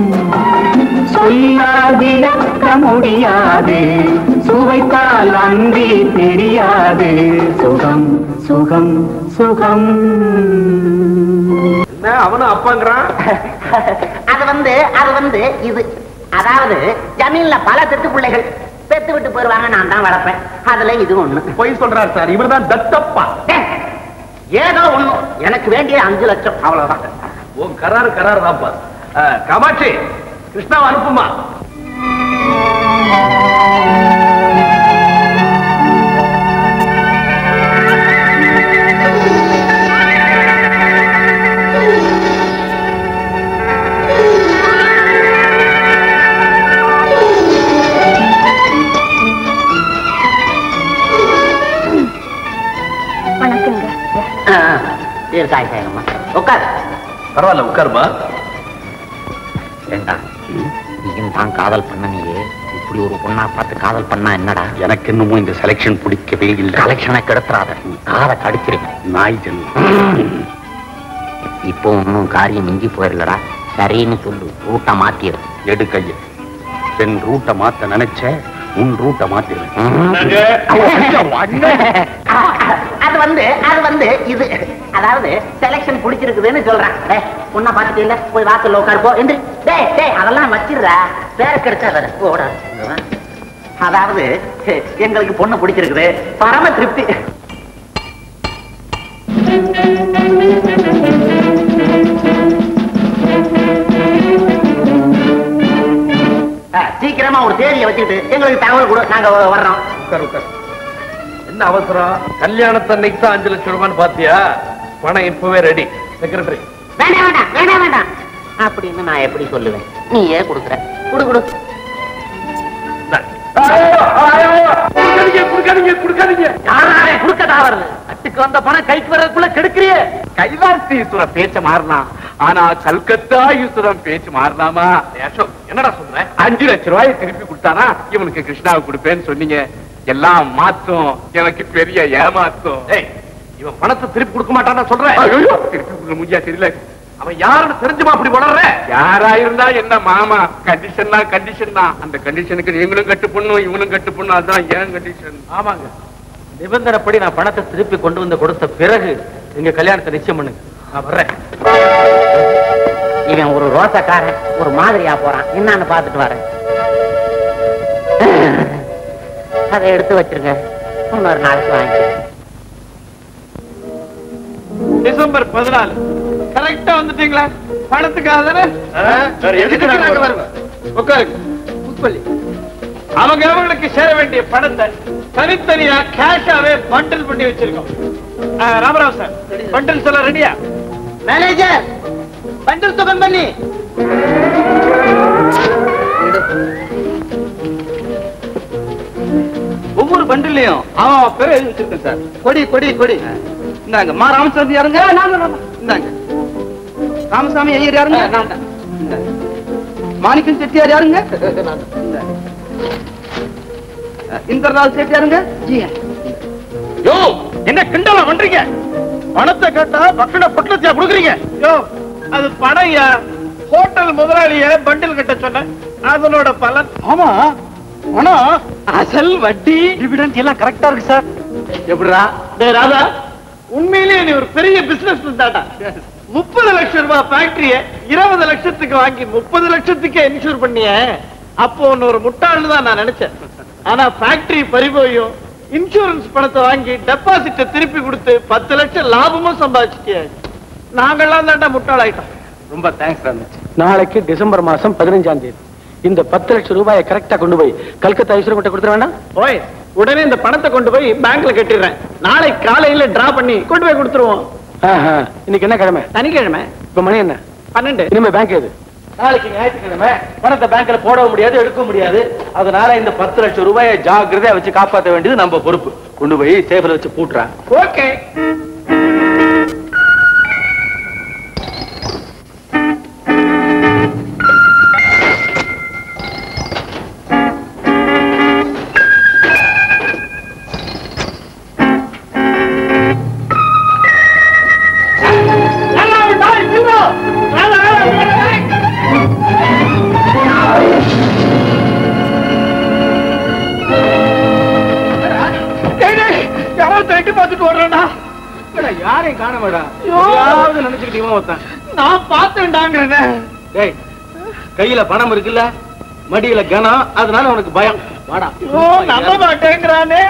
சொல்லாதிருக்க முடியாது சுவைத்தால் அன்றி தெரியாது சுகம் சுகம் சுகம் என்ன அவனும் அப்பாங்கிறான் அது வந்து அது வந்து இது அதாவது ஜமீன்ல பல திட்டு பிள்ளைகள் பெத்து விட்டு போயிருவாங்க நான் தான் வளர்ப்பேன் அதுல இது ஒண்ணு பொய் சொல்றாரு சார் இவர்தான் தத்தப்பா ஏதோ ஒண்ணு எனக்கு வேண்டிய அஞ்சு லட்சம் அவ்வளவுதான் உன் கராறு கராறு தான்ப்பா அஹ், காமாட்சி கிருஷ்ணாவை அனுப்புமா வணக்கங்க இருக்காய் சேகம்மா உட்கார் பரவாயில்ல உட்காருமா ஏண்டா நீயும் தான் காதல் பண்ண நீயே இப்படி ஒரு பொண்ணா பார்த்து காதல் பண்ணா என்னடா எனக்கு இன்னமும் இந்த செலெக்ஷன் பிடிக்கவே இல்லை செலெக்ஷனை கெடுத்துறாத காதை கடிச்சிருவேன் நாய் ஜென்மம் இப்போ ஒன்றும் காரியம் மிஞ்சி போயிடலடா சரின்னு சொல்லு ரூட்டை மாத்திரு எடு கைய என் ரூட்டை மாத்த நினைச்ச உன் ரூட்டை மாத்திருவேன் அது வந்து அது வந்து இது அதாவது செலெக்ஷன் பிடிச்சிருக்குதுன்னு சொல்றேன் டேய், உன்னை பார்த்துட்டு இல்ல போய் வாசல்ல உட்காரு போ என்று டேய் டேய் அதெல்லாம் வச்சிடுறா பேர கிடைச்சா போடா இங்க வா. அதாவது எங்களுக்கு பொண்ணு பிடிச்சிருக்குது பரம திருப்தி ஆ, சீக்கிரமா ஒரு தேதியை வச்சுக்கிட்டு எங்களுக்கு தகவல் கொடு நாங்க வர்றோம் உட்கார் உட்கார் என்ன அவசரம் கல்யாணத்தன்னைக்கு தான் அஞ்சு லட்சம் ரூபான்னு பாத்தியா பணம் இப்பவே ரெடி செக்ரட்டரி வேண்டாம் வேண்டாம் வேண்டாம் வேண்டாம் அப்படின்னு நான் எப்படி சொல்லுவேன் நீயே கொடுக்குற குடு குடு குடுக்காதீங்க குடுக்காதீங்க யாராலே குடுக்கதா வருது கட்டுக்கு வந்த பணம் கைக்கு வர்றதுக்குள்ள கெடுக்கிறியே கைலாசி ஈஸ்வரன் பேச்ச மாறினா ஆனா கல்கத்தா ஈஸ்வரன் பேச்சு மாறினாமா அசோக் என்னடா சொல்ற அஞ்சு லட்சம் ரூபாய் திருப்பி கொடுத்தானா இவனுக்கு கிருஷ்ணாவுக்கு கொடுப்பேன்னு சொன்னீங்க எல்லாம் மாத்தும் எனக்கு பெரிய ஏமாத்தும் ஏய் இவன் பணத்தை திருப்பி கொடுக்க மாட்டான்னு சொல்றேன் ஐயோ, திருப்பி கொடுக்க முடியா தெரியல அவன் யாருன்னு தெரிஞ்சுமா அப்படி வளர்ற யாரா இருந்தா என்ன மாமா கண்டிஷன் தான் கண்டிஷன் தான் அந்த கண்டிஷனுக்கு நீங்களும் கட்டு பண்ணும் இவனும் கட்டு பண்ணும் அதுதான் ஏன் கண்டிஷன் ஆமாங்க நிபந்தனைப்படி நான் பணத்தை திருப்பி கொண்டு வந்து கொடுத்த பிறகு எங்க கல்யாணத்தை நிச்சயம் பண்ணுங்க நான் வர்றேன் இவன் ஒரு ரோசக்காரன் ஒரு மாதிரியா போறான் என்னன்னு பாத்துட்டு வரேன் அதை எடுத்து வச்சிருங்க இன்னொரு நாளைக்கு வாங்கிக்கிறேன் டிசம்பர் பதினாலு கரெக்டா வந்துட்டீங்களா பணத்துக்காக தானே வேற எதுக்கு நாங்க நாங்க வருவோம். உட்காருங்க முப்பள்ளி அவங்க அவங்களுக்கு சேர வேண்டிய பணத்தை தனித்தனியா கேஷாவே பண்டில் பண்ணி வச்சிருக்கோம் ஆ, ராமராவ் சார் பண்டில்ஸ் எல்லாம் ரெடியா மேனேஜர் பண்டில் சுகம் பண்ணி ஒவ்வொரு பண்டிலையும் அவன் அவன் பேரை எழுதி வச்சிருக்கேன் சார் கொடி கொடி கொடி இந்தாங்க மா ராமசாமி யாருங்க இந்தாங்க ராமசாமி ஐயர் யாருங்க இந்தாங்க. மாணிக்கம் செட்டியார் யாருங்க இந்தாங்க. இந்திரலால் செட்டி யாருங்க யோ என்ன கிண்டலா பண்றீங்க பணத்தை கேட்டா பக்கட பொட்டலத்தியா கொடுக்குறீங்க யோ அது பணையா ஹோட்டல் முதலாளிய பண்டில் கட்ட சொன்ன அதனோட பலன் ஆமா பணம் அசல் வட்டி டிவிடெண்ட் எல்லாம் கரெக்டா இருக்கு சார் எப்படிடா டேய் ராதா உண்மையிலேயே நீ ஒரு பெரிய பிசினஸ் தாட்டா முப்பது லட்சம் ரூபாய் ஃபேக்டரிய இருபது லட்சத்துக்கு வாங்கி முப்பது லட்சத்துக்கே இன்சூர் பண்ணிய அப்போ உன்னை ஒரு முட்டாள்னு தான் நான் நினைச்சேன் ஆனா ஃபேக்டரி பறிபோயும் இன்சூரன்ஸ் பணத்தை வாங்கி டெபாசிட்ட திருப்பி கொடுத்து பத்து லட்சம் லாபமும் சம்பாதிச்சிட்டியா நாங்கெல்லாம் தாண்டா முட்டாளாயிட்டோம் ரொம்ப தேங்க்ஸ் ராமச்சு நாளைக்கு டிசம்பர் மாசம் பதினஞ்சாம் தேதி இந்த பத்து லட்சம் ரூபாயை கரெக்டா கொண்டு போய் கல்கத்தா ஐஸ்வரம் கிட்ட கொடுத்துட வேண்டாம் ஓய் உடனே இந்த பணத்தை கொண்டு போய் பேங்க்ல கட்டிடுறேன் நாளைக்கு காலையில டிரா பண்ணி கொண்டு போய் கொடுத்துருவோம் ஆஹா, இன்னைக்கு என்ன கிழமை சனிக்கிழமை இப்ப மணி என்ன பன்னெண்டு இனிமே பேங்க் எது நாளைக்கு ஞாயிற்றுக்கிழமை பணத்தை பேங்க்ல போடவும் முடியாது எடுக்க முடியாது அதனால இந்த பத்து லட்சம் ரூபாயை ஜாக்கிரதையா வச்சு காப்பாற்ற வேண்டியது நம்ம பொறுப்பு கொண்டு போய் சேஃப்ல வச்சு பூட்டுறேன் ஓகே யாராவது எட்டி பார்த்துட்டு வர்றேன்னா யாரையும் காண மாடா ஐயோ. யாராவது நினைச்சுக்கிட்டு இவன் ஒருத்தன் நான் பார்த்தேன்டாங்கிறேன் டேய் கையில பணம் இருக்குல்ல மடியில கனம் அதனால உனக்கு பயம் வாடா ஐயோ நம்ப மாட்டேங்கிறானே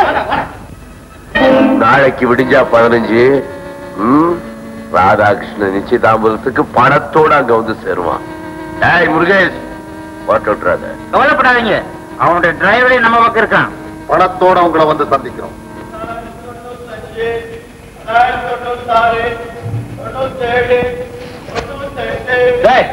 நாளைக்கு விடிஞ்சா பதினஞ்சு ம், ராதாகிருஷ்ணன் நிச்சயதாம்பரத்துக்கு பணத்தோட அங்க வந்து சேருவான் ஏய் முருகேஷ் போட்டு விட்டுறாத கவலைப்படாதீங்க அவனுடைய டிரைவரே நம்ம பக்கம் இருக்கான் பணத்தோட உங்களை வந்து சந்திக்கிறோம் டேய்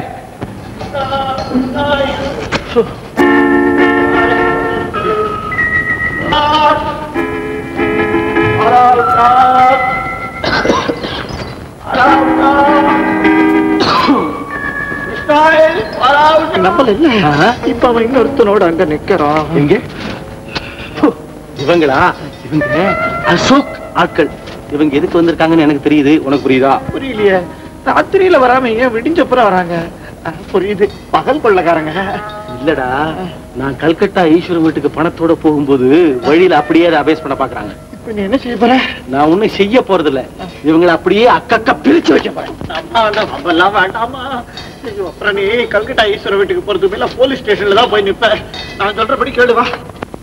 நம்மள இல்ல இப்ப அவன் இன்னொருத்தனோட அங்க நிக்கிறான் எங்க இவங்களா இவங்க அசோக் ஆட்கள் இவங்க எதுக்கு வந்திருக்காங்கன்னு எனக்கு தெரியுது உனக்கு புரியுதா புரியலையே ராத்திரியில வராம ஏன் விடிஞ்சப்புறம் வராங்க அஹ், புரியுது பகல் கொள்ளக்காரங்க இல்லடா நான் கல்கட்டா ஈஸ்வரன் வீட்டுக்கு பணத்தோட போகும்போது வழியில அப்படியே அதை அபேஸ் பண்ண பாக்குறாங்க இப்ப நீ என்ன செய்ய போற நான் ஒண்ணும் செய்ய போறது இல்ல இவங்களை அப்படியே அக்கக்கா பிரிச்சு வைக்க போறேன் அம்மா வேண்டாம் நம்மெல்லாம் வேண்டாமா ஐயோ, அப்புறம் நீ கல்கட்டா ஈஸ்வர வீட்டுக்கு போறதுக்கு மேல போலீஸ் ஸ்டேஷன்ல தான் போய் நிப்ப நான் சொல்றபடி கேளு வா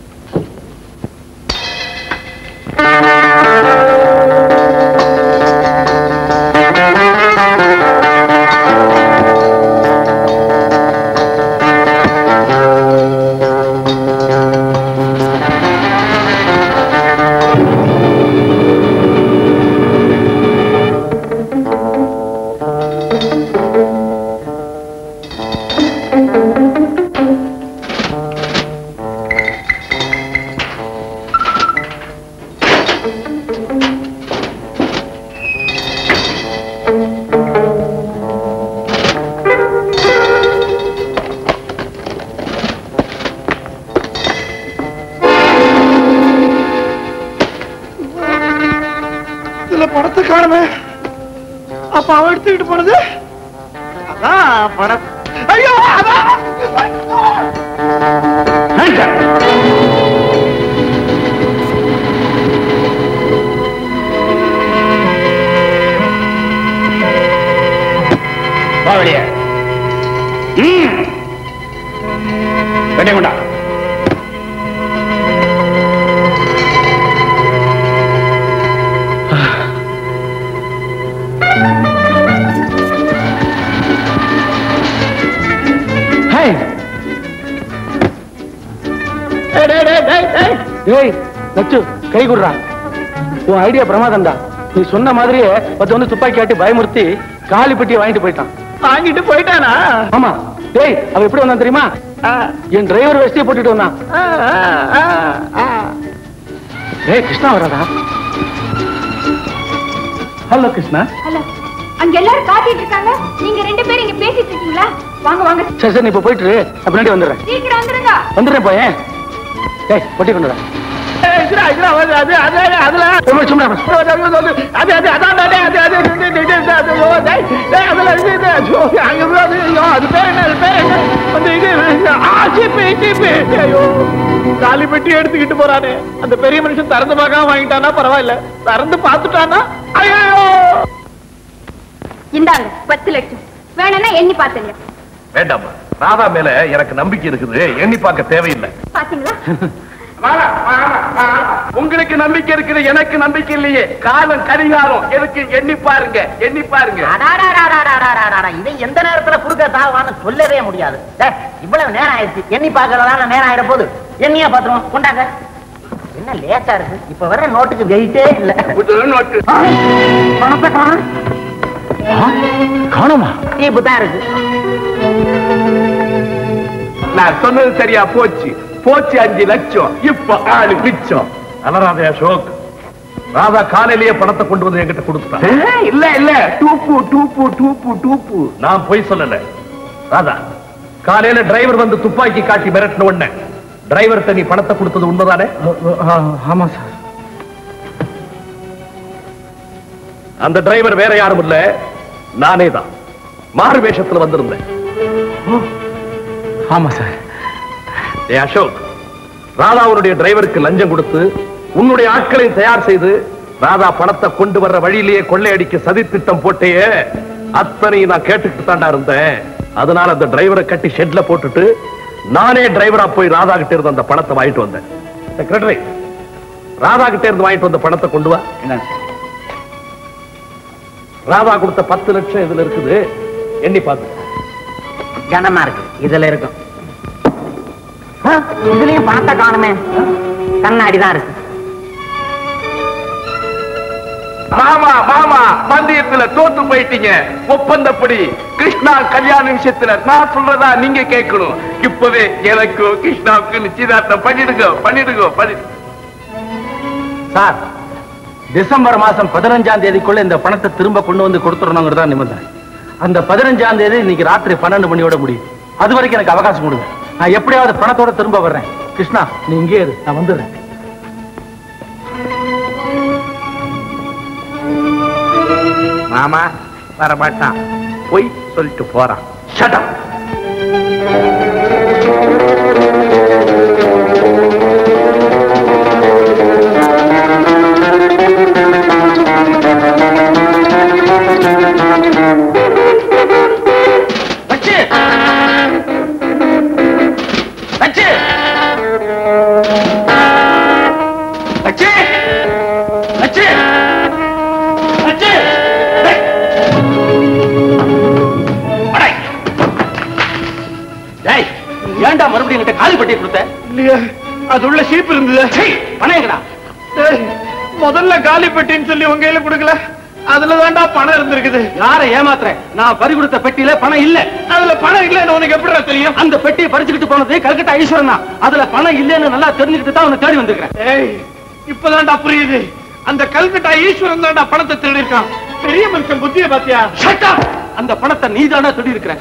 இதுல பணத்தை காணுமே அப்ப அவன் எடுத்துக்கிட்டு போனது அதான் பணம் ஐயோ அதான் பாவலிய வெட்டி கொண்டா ஹேய் டேய், டேய், டேய், டேய், டேய். ஏய் நச்சு கை குடுறா உன் ஐடியா பிரமாதம்டா நீ சொன்ன மாதிரியே பத்து வந்து துப்பாக்கி காட்டி பயமுறுத்தி காலி பெட்டியை வாங்கிட்டு போயிட்டான் வாங்கிட்டு போயிட்டானா ஆமா டேய் அவன் எப்படி வந்தான் தெரியுமா என் டிரைவர் வேஷ்டியை போட்டுட்டு வந்தான் ஆ, ஆ, ஆ, ஆ. ஏய் கிருஷ்ணா வராதா ஹலோ கிருஷ்ணா ஹலோ அங்க எல்லாரும் காத்திட்டு இருக்காங்க நீங்க ரெண்டு பேரும் இங்க பேசிட்டு இருக்கீங்களா வாங்க வாங்க சரி சரி நீ இப்ப போயிட்டு இரு. நான் பின்னாடி வந்துடுறேன் சீக்கிரம் வந்துருங்க வந்துடுறேன் பையன் ஏய் பொட்டி கொண்டு வர ஏய், இதுடா, இதுடா, அது, அது, அது, அது, அதுல. சும்மா சும்மா அது, அது, அது, அது, அது, அதான், அது, அது, அது, இது, இது, இது, இது, அது, ஐயோ, டேய், டேய், அதுல, இது, இது, ஐயோ, அங்க இருந்து அது, ஐயோ, அது பேர் என்ன, அது பேர் என்ன? அந்த இது, இது, ஆ, ஜீப்பு, ஜீப்பு, ஐயோ, காலி பெட்டி எடுத்துக்கிட்டு போறானே அந்த பெரிய மனுஷன் திறந்து பார்க்காம வாங்கிட்டானா பரவாயில்ல திறந்து பார்த்துட்டானா ஐயோ இந்தாங்க பத்து லட்சம் வேணும்னா எண்ணி பாத்துங்க வேண்டாமா ராதா மேல எனக்கு நம்பிக்கை இருக்குது எண்ணி பார்க்க தேவையில்லை பாத்தீங்களா வாடா, வாடா, வாடா. உங்களுக்கு நம்பிக்கை இருக்குது எனக்கு நம்பிக்கை இல்லையே காலம் கரிகாலம் எதுக்கு எண்ணி பாருங்க எண்ணி பாருங்க அடாடாடாடாடாடாடாடா, இதை எந்த நேரத்துல குறுக்க தாவான்னு சொல்லவே முடியாது டேய், இவ்வளவு நேரம் ஆயிடுச்சு எண்ணி பாக்குறதால நேரம் ஆயிட போகுது எண்ணியா பாத்துருவோம் கொண்டாங்க என்ன லேட்டா இருக்கு இப்ப வர நோட்டுக்கு வெயிட்டே இல்ல நோட்டு பணத்தை காணோம். காணுமா டீப்பு தான் இருக்கு நான் சொன்னது சரியா போச்சு போச்சு அஞ்சு லட்சம் இப்ப ஆளு மிச்சம் அலராதே அசோக் ராதா காலையிலேயே பணத்தை கொண்டு வந்து என்கிட்ட கொடுத்துட்டான் ஏய், இல்ல இல்ல டூப்பு டூப்பு டூப்பு டூப்பு நான் பொய் சொல்லல ராதா காலையில டிரைவர் வந்து துப்பாக்கி காட்டி மிரட்டின உடனே டிரைவர்கிட்ட நீ பணத்தை கொடுத்தது உண்மைதானே ஆமா சார் அந்த டிரைவர் வேற யாரும் இல்ல நானே தான் மாறு வேஷத்துல வந்திருந்தேன் ஆமா சார் ஏ அசோக் ராதாவுடைய டிரைவருக்கு லஞ்சம் கொடுத்து உன்னுடைய ஆட்களை தயார் செய்து ராதா பணத்தை கொண்டு வர்ற வழியிலேயே கொள்ளையடிக்க சதி திட்டம் போட்டேயே அத்தனை நான் கேட்டுக்கிட்டு தாண்டா இருந்தேன் அதனால அந்த டிரைவரை கட்டி ஷெட்ல போட்டுட்டு நானே டிரைவரா போய் ராதா கிட்ட இருந்து அந்த பணத்தை வாங்கிட்டு வந்தேன் செக்ரட்டரி ராதா கிட்ட இருந்து வாங்கிட்டு வந்த பணத்தை கொண்டு வா ராதா கொடுத்த பத்து லட்சம் இதுல இருக்குது எண்ணி பார்த்து கனமா இருக்கு இதுல இருக்கும் ஆ, இதுலயும் பணத்தை காணுமே கண்ணாடி தான் இருக்கு மாமா மாமா பந்தயத்துல தோத்து போயிட்டீங்க ஒப்பந்தப்படி கிருஷ்ணா கல்யாண விஷயத்துல நான் சொல்றதா நீங்க கேட்கணும் இப்பவே எனக்கும் கிருஷ்ணாவுக்கு நிச்சயதார்த்தம் பண்ணிடுங்க பண்ணிடுங்க பண்ணி சார் டிசம்பர் மாசம் பதினஞ்சாம் தேதிக்குள்ள இந்த பணத்தை திரும்ப கொண்டு வந்து கொடுத்துடணுங்கிறதா நிபந்தனை அந்த பதினஞ்சாம் தேதி இன்னைக்கு ராத்திரி பன்னெண்டு மணியோட முடியும் அது வரைக்கும் எனக்கு அவகாசம் கொடுங்க நான் எப்படியாவது பணத்தோட திரும்ப வர்றேன் கிருஷ்ணா நீ இங்கே இரு நான் வந்துடுறேன் மாமா வரமாட்டான் போய் சொல்லிட்டு போறான் ஷட் வச்சு வச்சு வச்சு வச்சு வச்சு டேய் ஏன்டா மறுபடியும் என்கிட்ட காலி பட்டியை கொடுத்த இல்லையே அது உள்ள சீப் இருந்தது பணம் எங்கடா டேய், முதல்ல காலி பெட்டின்னு சொல்லி உங்க கையில கொடுக்கல அதுல தான்டா பணம் இருந்திருக்குது யாரை ஏமாத்துறேன் நான் பறி கொடுத்த பெட்டியில பணம் இல்ல அதுல பணம் இல்லைன்னு உனக்கு எப்படிடா தெரியும் அந்த பெட்டியை பறிச்சுக்கிட்டு போனது கல்கட்டா ஈஸ்வரன் தான் அதுல பணம் இல்லைன்னு நல்லா தெரிஞ்சுக்கிட்டு தான் உன்னை தேடி வந்திருக்கிறேன் ஏய் இப்பதான்டா புரியுது அந்த கல்கட்டா ஈஸ்வரன் தான்டா பணத்தை திருடி இருக்கான் பெரிய மனுஷன் புத்திய பாத்தியா Shut up! அந்த பணத்தை நீ தானே திருடி இருக்கிற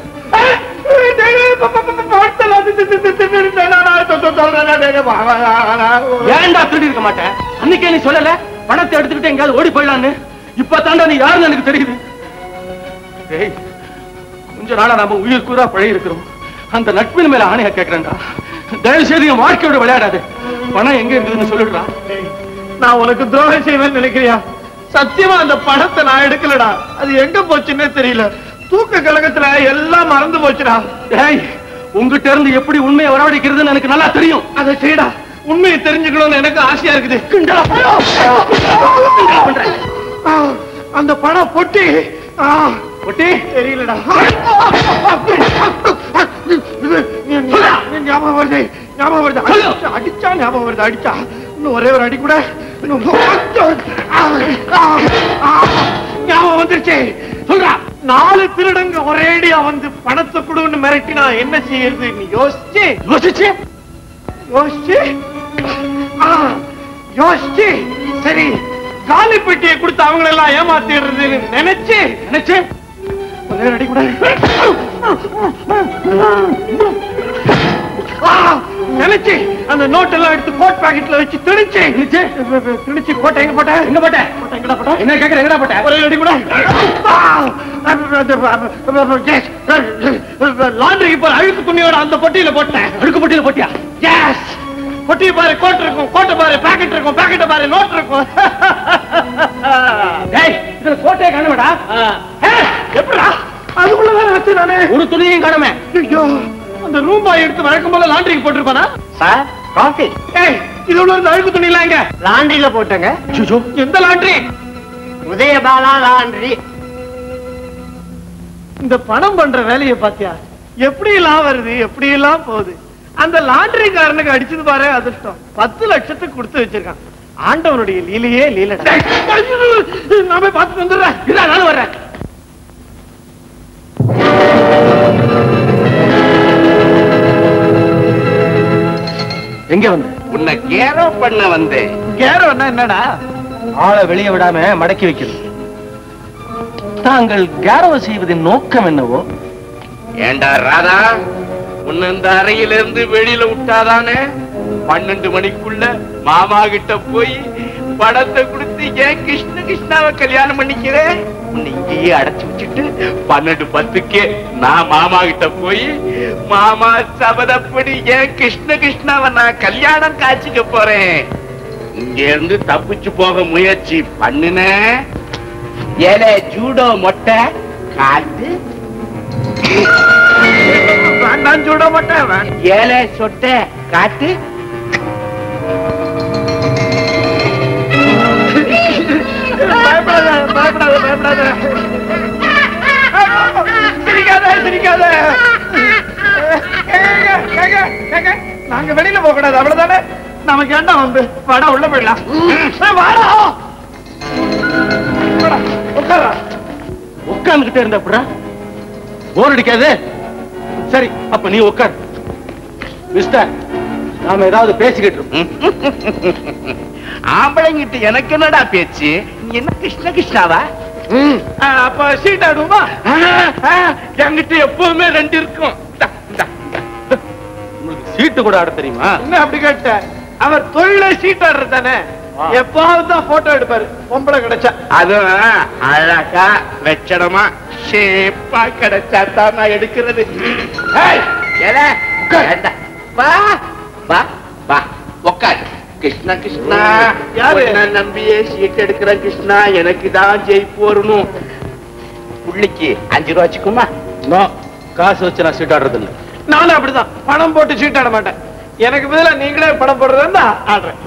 ஏன்டா திருடி இருக்க மாட்டேன் அன்னைக்கே நீ சொல்லல பணத்தை எடுத்துக்கிட்டு எங்கேயாவது ஓடி போயிடலான்னு இப்ப தாண்டா நீ யாருன்னு எனக்கு தெரியுது டேய் கொஞ்ச நாளா நாம உயிர் கூறா பழகி இருக்கிறோம் அந்த நட்பின் மேல ஆணையா கேட்கிறேன்டா தயவு செய்து என் வாழ்க்கையோட விளையாடாது பணம் எங்க இருக்குதுன்னு சொல்லிடுறா நான் உனக்கு துரோகம் செய்வேன்னு நினைக்கிறியா சத்தியமா அந்த பணத்தை நான் எடுக்கலடா அது எங்க போச்சுன்னே தெரியல தூக்க கழகத்துல எல்லாம் மறந்து போச்சுடா டேய் உங்ககிட்ட இருந்து எப்படி உண்மையை வரவழைக்கிறதுன்னு எனக்கு நல்லா தெரியும் அதை செய்யடா உண்மையை தெரிஞ்சுக்கணும்னு எனக்கு ஆசையா இருக்குது கிண்டலா. ஆ, அந்த பணம் பொட்டி ஆ, பொட்டி தெரியலடா இது, நீ- நீ- நீ ஞாபகம் வருது ஞாபகம் வருது அடிச்சா, அடிச்சா ஞாபகம் வருது அடிச்சா இன்னும் ஒரே ஒரு அடி கூட இன்னும் ஆ, ஆ, ஆ, ஞாபகம் வந்துருச்சு சொல்றா நாலு திருடங்க ஒரேடியா வந்து பணத்தை கொடுன்னு மிரட்டினா என்ன செய்யறது நீ யோசிச்சு யோசிச்சு யோசிச்சு ஆ, யோசிச்சு சரி காலி பெட்டியை கொடுத்து அவங்களை எல்லாம் ஏமாத்திடுறதுன்னு நினைச்சு நினைச்சு ஒரே அடி கூட ஆ, நினைச்சு அந்த நோட் எல்லாம் எடுத்து கோட் பாக்கெட்ல வச்சு திணிச்சு திணிச்சு கோட்டை எங்க போட்ட எங்க போட்ட எங்கடா போட்ட என்ன கேக்குற எங்கடா போட்ட ஒரே அடி கூட லாண்டரிக்கு போற அழுக்கு துணியோட அந்த பொட்டியில போட்டேன் அழுக்கு பொட்டியில போட்டியா எஸ் பொட்டியை பாரு கோட் இருக்கும் கோட்டை பாரு பாக்கெட் இருக்கும் பாக்கெட்டை பாரு நோட் இருக்கும் டேய் இதுல கோட்டையை காணுமேடா எப்படா அதுக்குள்ளதான் வச்சு நானே ஒரு துணியையும் காணுமே ஐயோ அந்த ரூம் பாய் எடுத்து வழக்கம் போல லாண்டரிக்கு போட்டிருப்பானா சார் காஃபி ஏய் இது உள்ள இருந்து அழுக்கு துணி இல்லாங்க லாண்டரியில போட்டங்க எந்த லாண்டரி உதயபாலா லாண்டரி இந்த பணம் பண்ற வேலையை பாத்தியா எப்படி எல்லாம் வருது எப்படி எல்லாம் போகுது அந்த லாண்டரிக்காரனுக்கு அடிச்சது பாரு அதிர்ஷ்டம் பத்து லட்சத்துக்கு கொடுத்து வச்சிருக்கான் ஆண்டவனுடைய லீலையே லீலடா நான் போய் பார்த்து வந்துடுறேன் இதா நானும் வர்றேன் எங்க வந்த உன்னை கேரோ பண்ண வந்தேன் கேரவன்னா என்னடா ஆளை வெளியே விடாம மடக்கி வைக்கிறது தாங்கள் கேரவ செய்வதின் நோக்கம் என்னவோ ஏண்டா ராதா உன்னை இந்த அறையில இருந்து வெளியில விட்டாதானே பன்னெண்டு மணிக்குள்ள மாமா கிட்ட போய் படத்தை கொடுத்து ஏன் கிருஷ்ண கிருஷ்ணாவை கல்யாணம் பண்ணிக்கிறேன் உன்னை இங்கேயே அடைச்சு வச்சுட்டு பன்னெண்டு பத்துக்கே நான் மாமா கிட்ட போய் மாமா சபதப்படி ஏன் கிருஷ்ண கிருஷ்ணாவை நான் கல்யாணம் காட்சிக்க போறேன் இங்க இருந்து தப்பிச்சு போக முயற்சி பண்ணுன ஏலே ஜூடோ மொட்டை காட்டு வேண்டாம் சூட மாட்டேன் ஏலே சொட்டை காட்டு பயப்படாத பயப்படாத பயப்படாத சிரிக்காத சிரிக்காத ஏங்க, ஏங்க, ஏங்க, நாங்க வெளியில போக கூடாது அவ்வளவுதானே நமக்கு என்ன வந்து வாடா உள்ள போயிடலாம் ஏய், வாடா வாடா, உட்கார்றா உட்கார்ந்துகிட்டே இருந்த அப்படின்னா போர் அடிக்காது சரி அப்ப நீ உட்கார் மிஸ்டர் நாம ஏதாவது பேசிக்கிட்டு இருக்கோம் ஆம்பளைங்கிட்ட எனக்கு என்னடா பேச்சு நீ என்ன கிருஷ்ண கிருஷ்ணாவா ஆ, அப்ப சீட் ஆடுவோமா ஆ, ஆ, என்கிட்ட எப்பவுமே ரெண்டு இருக்கும் இந்தா, இந்தா, இந்தா. உங்களுக்கு சீட்டு கூட ஆட தெரியுமா என்ன அப்படி கேட்ட அவர் தொழில சீட் ஆடுறது தானே எப்பாவது தான் போட்டோ எடுப்பாரு பொம்பளை கிடைச்சா அதுவும் அழகா வெச்சடமா ஷேப்பா கிடைச்சா தான் நான் எடுக்கிறது ஏய், ஏலே, வேண்டாம். வா வா வா உட்காரு கிருஷ்ணா கிருஷ்ணா யாரு? உன்னை நம்பியே சீட் எடுக்கிற கிருஷ்ணா எனக்கு தான் ஜெயிப்பு வரணும் புள்ளிக்கு அஞ்சு ரூபா வச்சுக்குமா நோ காசு வச்சு நான் சீட் ஆடுறது இல்ல நானும் அப்படிதான் பணம் போட்டு சீட் ஆட மாட்டேன் எனக்கு பதிலா நீங்களே பணம் போடுறதா ஆடுறேன்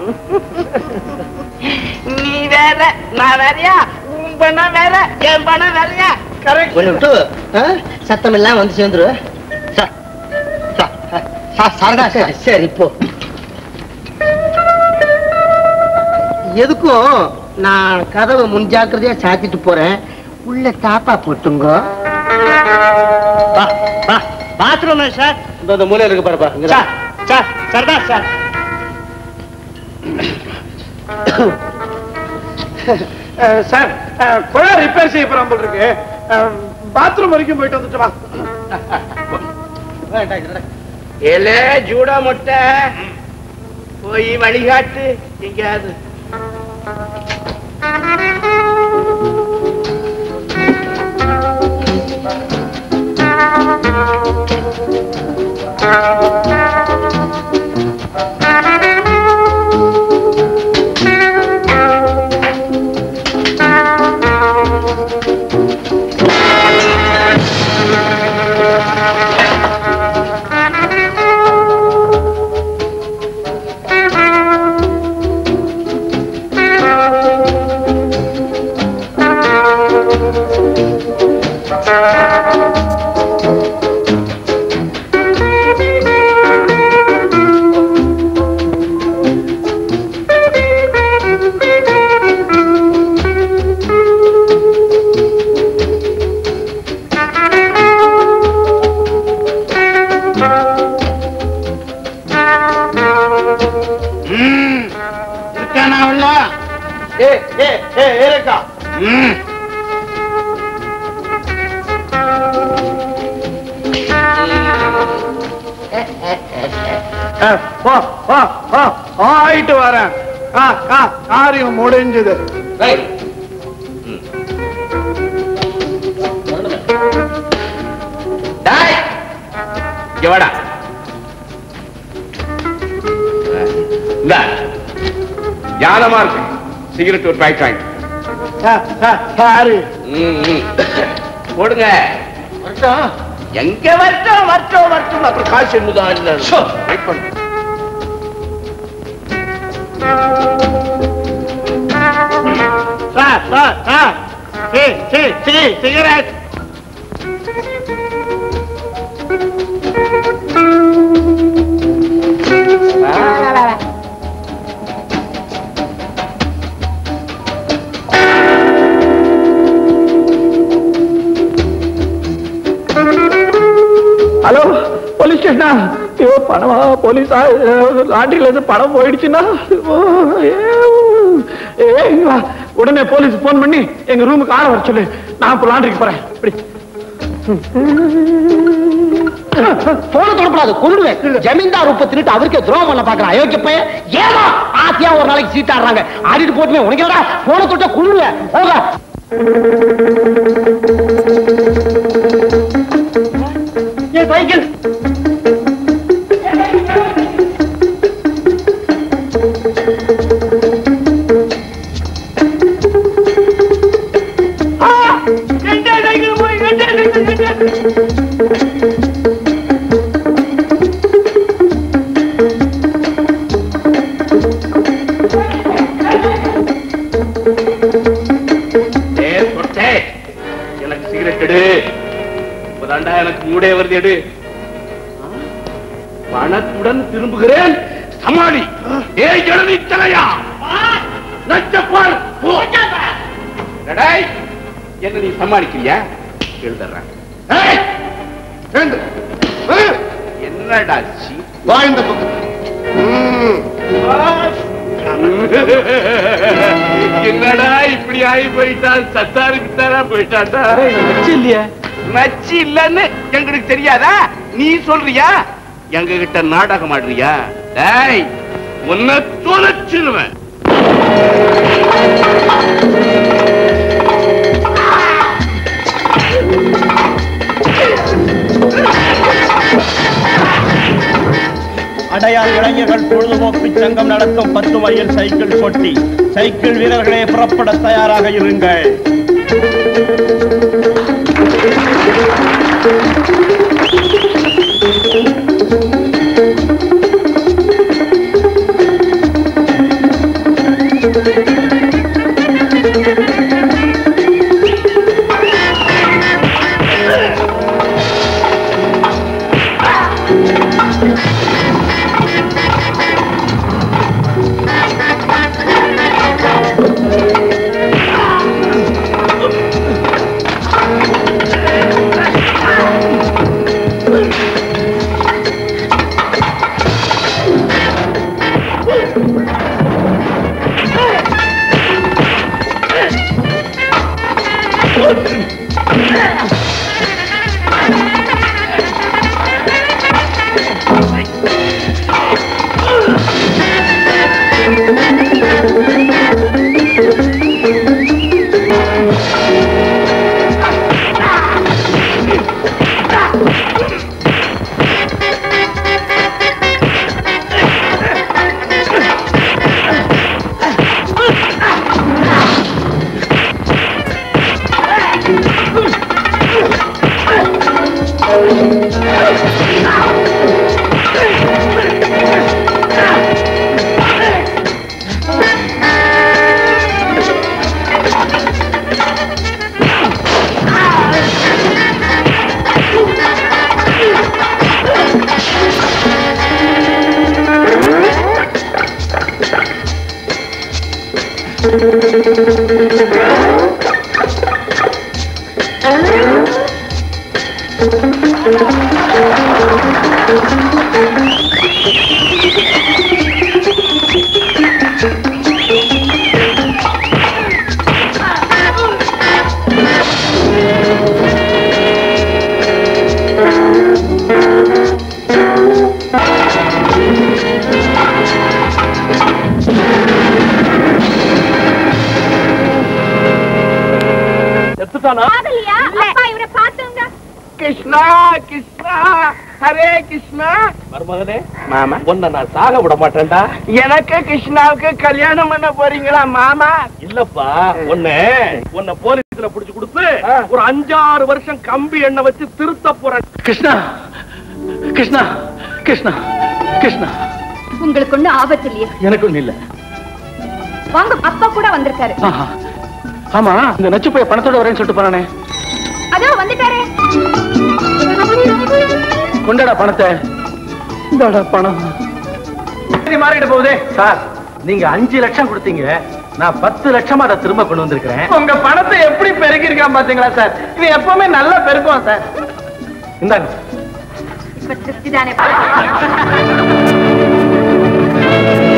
நீ வேற நான் வேறயா உன் பணம் வேற என் பணம் வேறயா கரெக்ட் ஒண்ணு விட்டு ஆ, சத்தம் எல்லாம் வந்து சேர்ந்துரு ச- ச- ச- சரதா சரி சரி இப்போ எதுக்கும் நான் கதவை முன்ஜாக்கிரதையா சாத்திட்டு போறேன் உள்ள தாப்பா போட்டுங்க பாத்ரூம் சார் இந்த மூலையில இருக்கு பாருப்பா இங்க sir sir Sardar sir ah, sir ah, குழா ரிப்பேர் செய்ய போறான் போல இருக்கு பாத்ரூம் வரைக்கும் போயிட்டு வந்துட்டு வா ஏலே ஜூடா முட்டை போய் வழிகாட்டு எங்கேயாவது ம், இருக்கானா உள்ள ஏ ஏ ஏ ஏரக்கா ம். அஹ், வா வா வா ஆயிட்டு வரேன் ஆ ஆ காரியம் முடிஞ்சது டேய், இங்க வாடா இந்தா, ஞானமா இருக்கு சிகரெட் ஒரு பாக்கெட் வாங்கி சாரு ம், ம். போடுங்க எங்க வரட்டும் வரட்டும் வரட்டும் அப்புறம் காசு என்னதான் இல்ல வெயிட் பண்ணு சார் சார் சி சி சி சிகரெட் ஹலோ போலீஸ் ஸ்டேஷனா ஐயோ பணமா போலீஸா லாண்டரியில இருந்து பணம் போயிடுச்சுன்னா ஓ, ஏ, ஏ, இங்க வா. உடனே போலீஸ் போன் பண்ணி எங்க ரூமுக்கு ஆள வர சொல்லு நான் இப்ப லாண்டரிக்கு போறேன் இப்படி போன தொடப்படாது கொண்டுடுவேன் ஜமீன்தார் உப்ப திருட்டு அவருக்கே துரோகம் பண்ண பாக்குறான் அயோக்கிய பையன் ஏமா ஆத்தியா ஒரு நாளைக்கு சீட்டாடுறாங்க ஆடிட்டு போட்டுமே உனக்கு என்னடா போன தொட்ட கொண்டுடுவேன் போக ஏன் சைக்கிள் ஏய், சொட்டே, எனக்கு சிகரெட் எடு இப்பதாண்டா எனக்கு மூடே வருது எடு ஆ? பணத்துடன் திரும்புகிறேன் சமாளி ஏ எழுதி தலையா நச்சப்பால் போ. டேய், என்ன நீ சமாளிக்கிறியா எழுதுறேன் ஏய், எழுந்து. ஏய், என்னடா சி வா இந்த பக்கம் என்னடா இப்படி ஆகி போயிட்டான் சத்தாரு பித்தாரா போயிட்டான்டா நச்சு இல்லையே நச்சு இல்லன்னு எங்களுக்கு தெரியாதா நீ சொல்றியா எங்க கிட்ட நாடகம் ஆடுறியா டேய் உன்னை தொலைச்சிருவேன் அடையார் இளைஞர்கள் பொழுதுபோக்கு சங்கம் நடத்தும் பத்து மைல் சைக்கிள் போட்டி சைக்கிள் வீரர்களே புறப்பட தயாராக இருங்கள் செத்துட்டானா காதலியா அப்பா இவரை பாத்துங்க கிருஷ்ணா கிருஷ்ணா ஹரே கிருஷ்ணா மருமகனே மாமா உன்னை நான் சாக விட மாட்டேன்டா எனக்கு கிருஷ்ணாவுக்கு கல்யாணம் பண்ண போறீங்களா மாமா இல்லப்பா உன்னை உன்னை போலீஸ்ல புடிச்சு கொடுத்து ஒரு அஞ்சாறு வருஷம் கம்பி எண்ணெய் வச்சு திருத்த போறேன் கிருஷ்ணா கிருஷ்ணா கிருஷ்ணா கிருஷ்ணா உங்களுக்கு ஒண்ணு ஆபத்து இல்லையா எனக்கு ஒண்ணு இல்ல வாங்க அப்பா கூட வந்திருக்காரு ஆஹா. ஆமா இந்த நச்சு போய் பணத்தோட வரேன்னு சொல்லிட்டு போறானே அதோ வந்துட்டாரே கொண்டாடா பணத்தை இந்தாடா பணம் மாறிட்டு போகுதே சார் நீங்க அஞ்சு லட்சம் கொடுத்தீங்க நான் பத்து லட்சமா அதை திரும்ப கொண்டு வந்திருக்கிறேன் உங்க பணத்தை எப்படி பெருக்கிருக்கான் பாத்தீங்களா சார் இது எப்பவுமே நல்லா பெருக்கும் சார் இந்தாங்க இப்ப திருப்தி தானே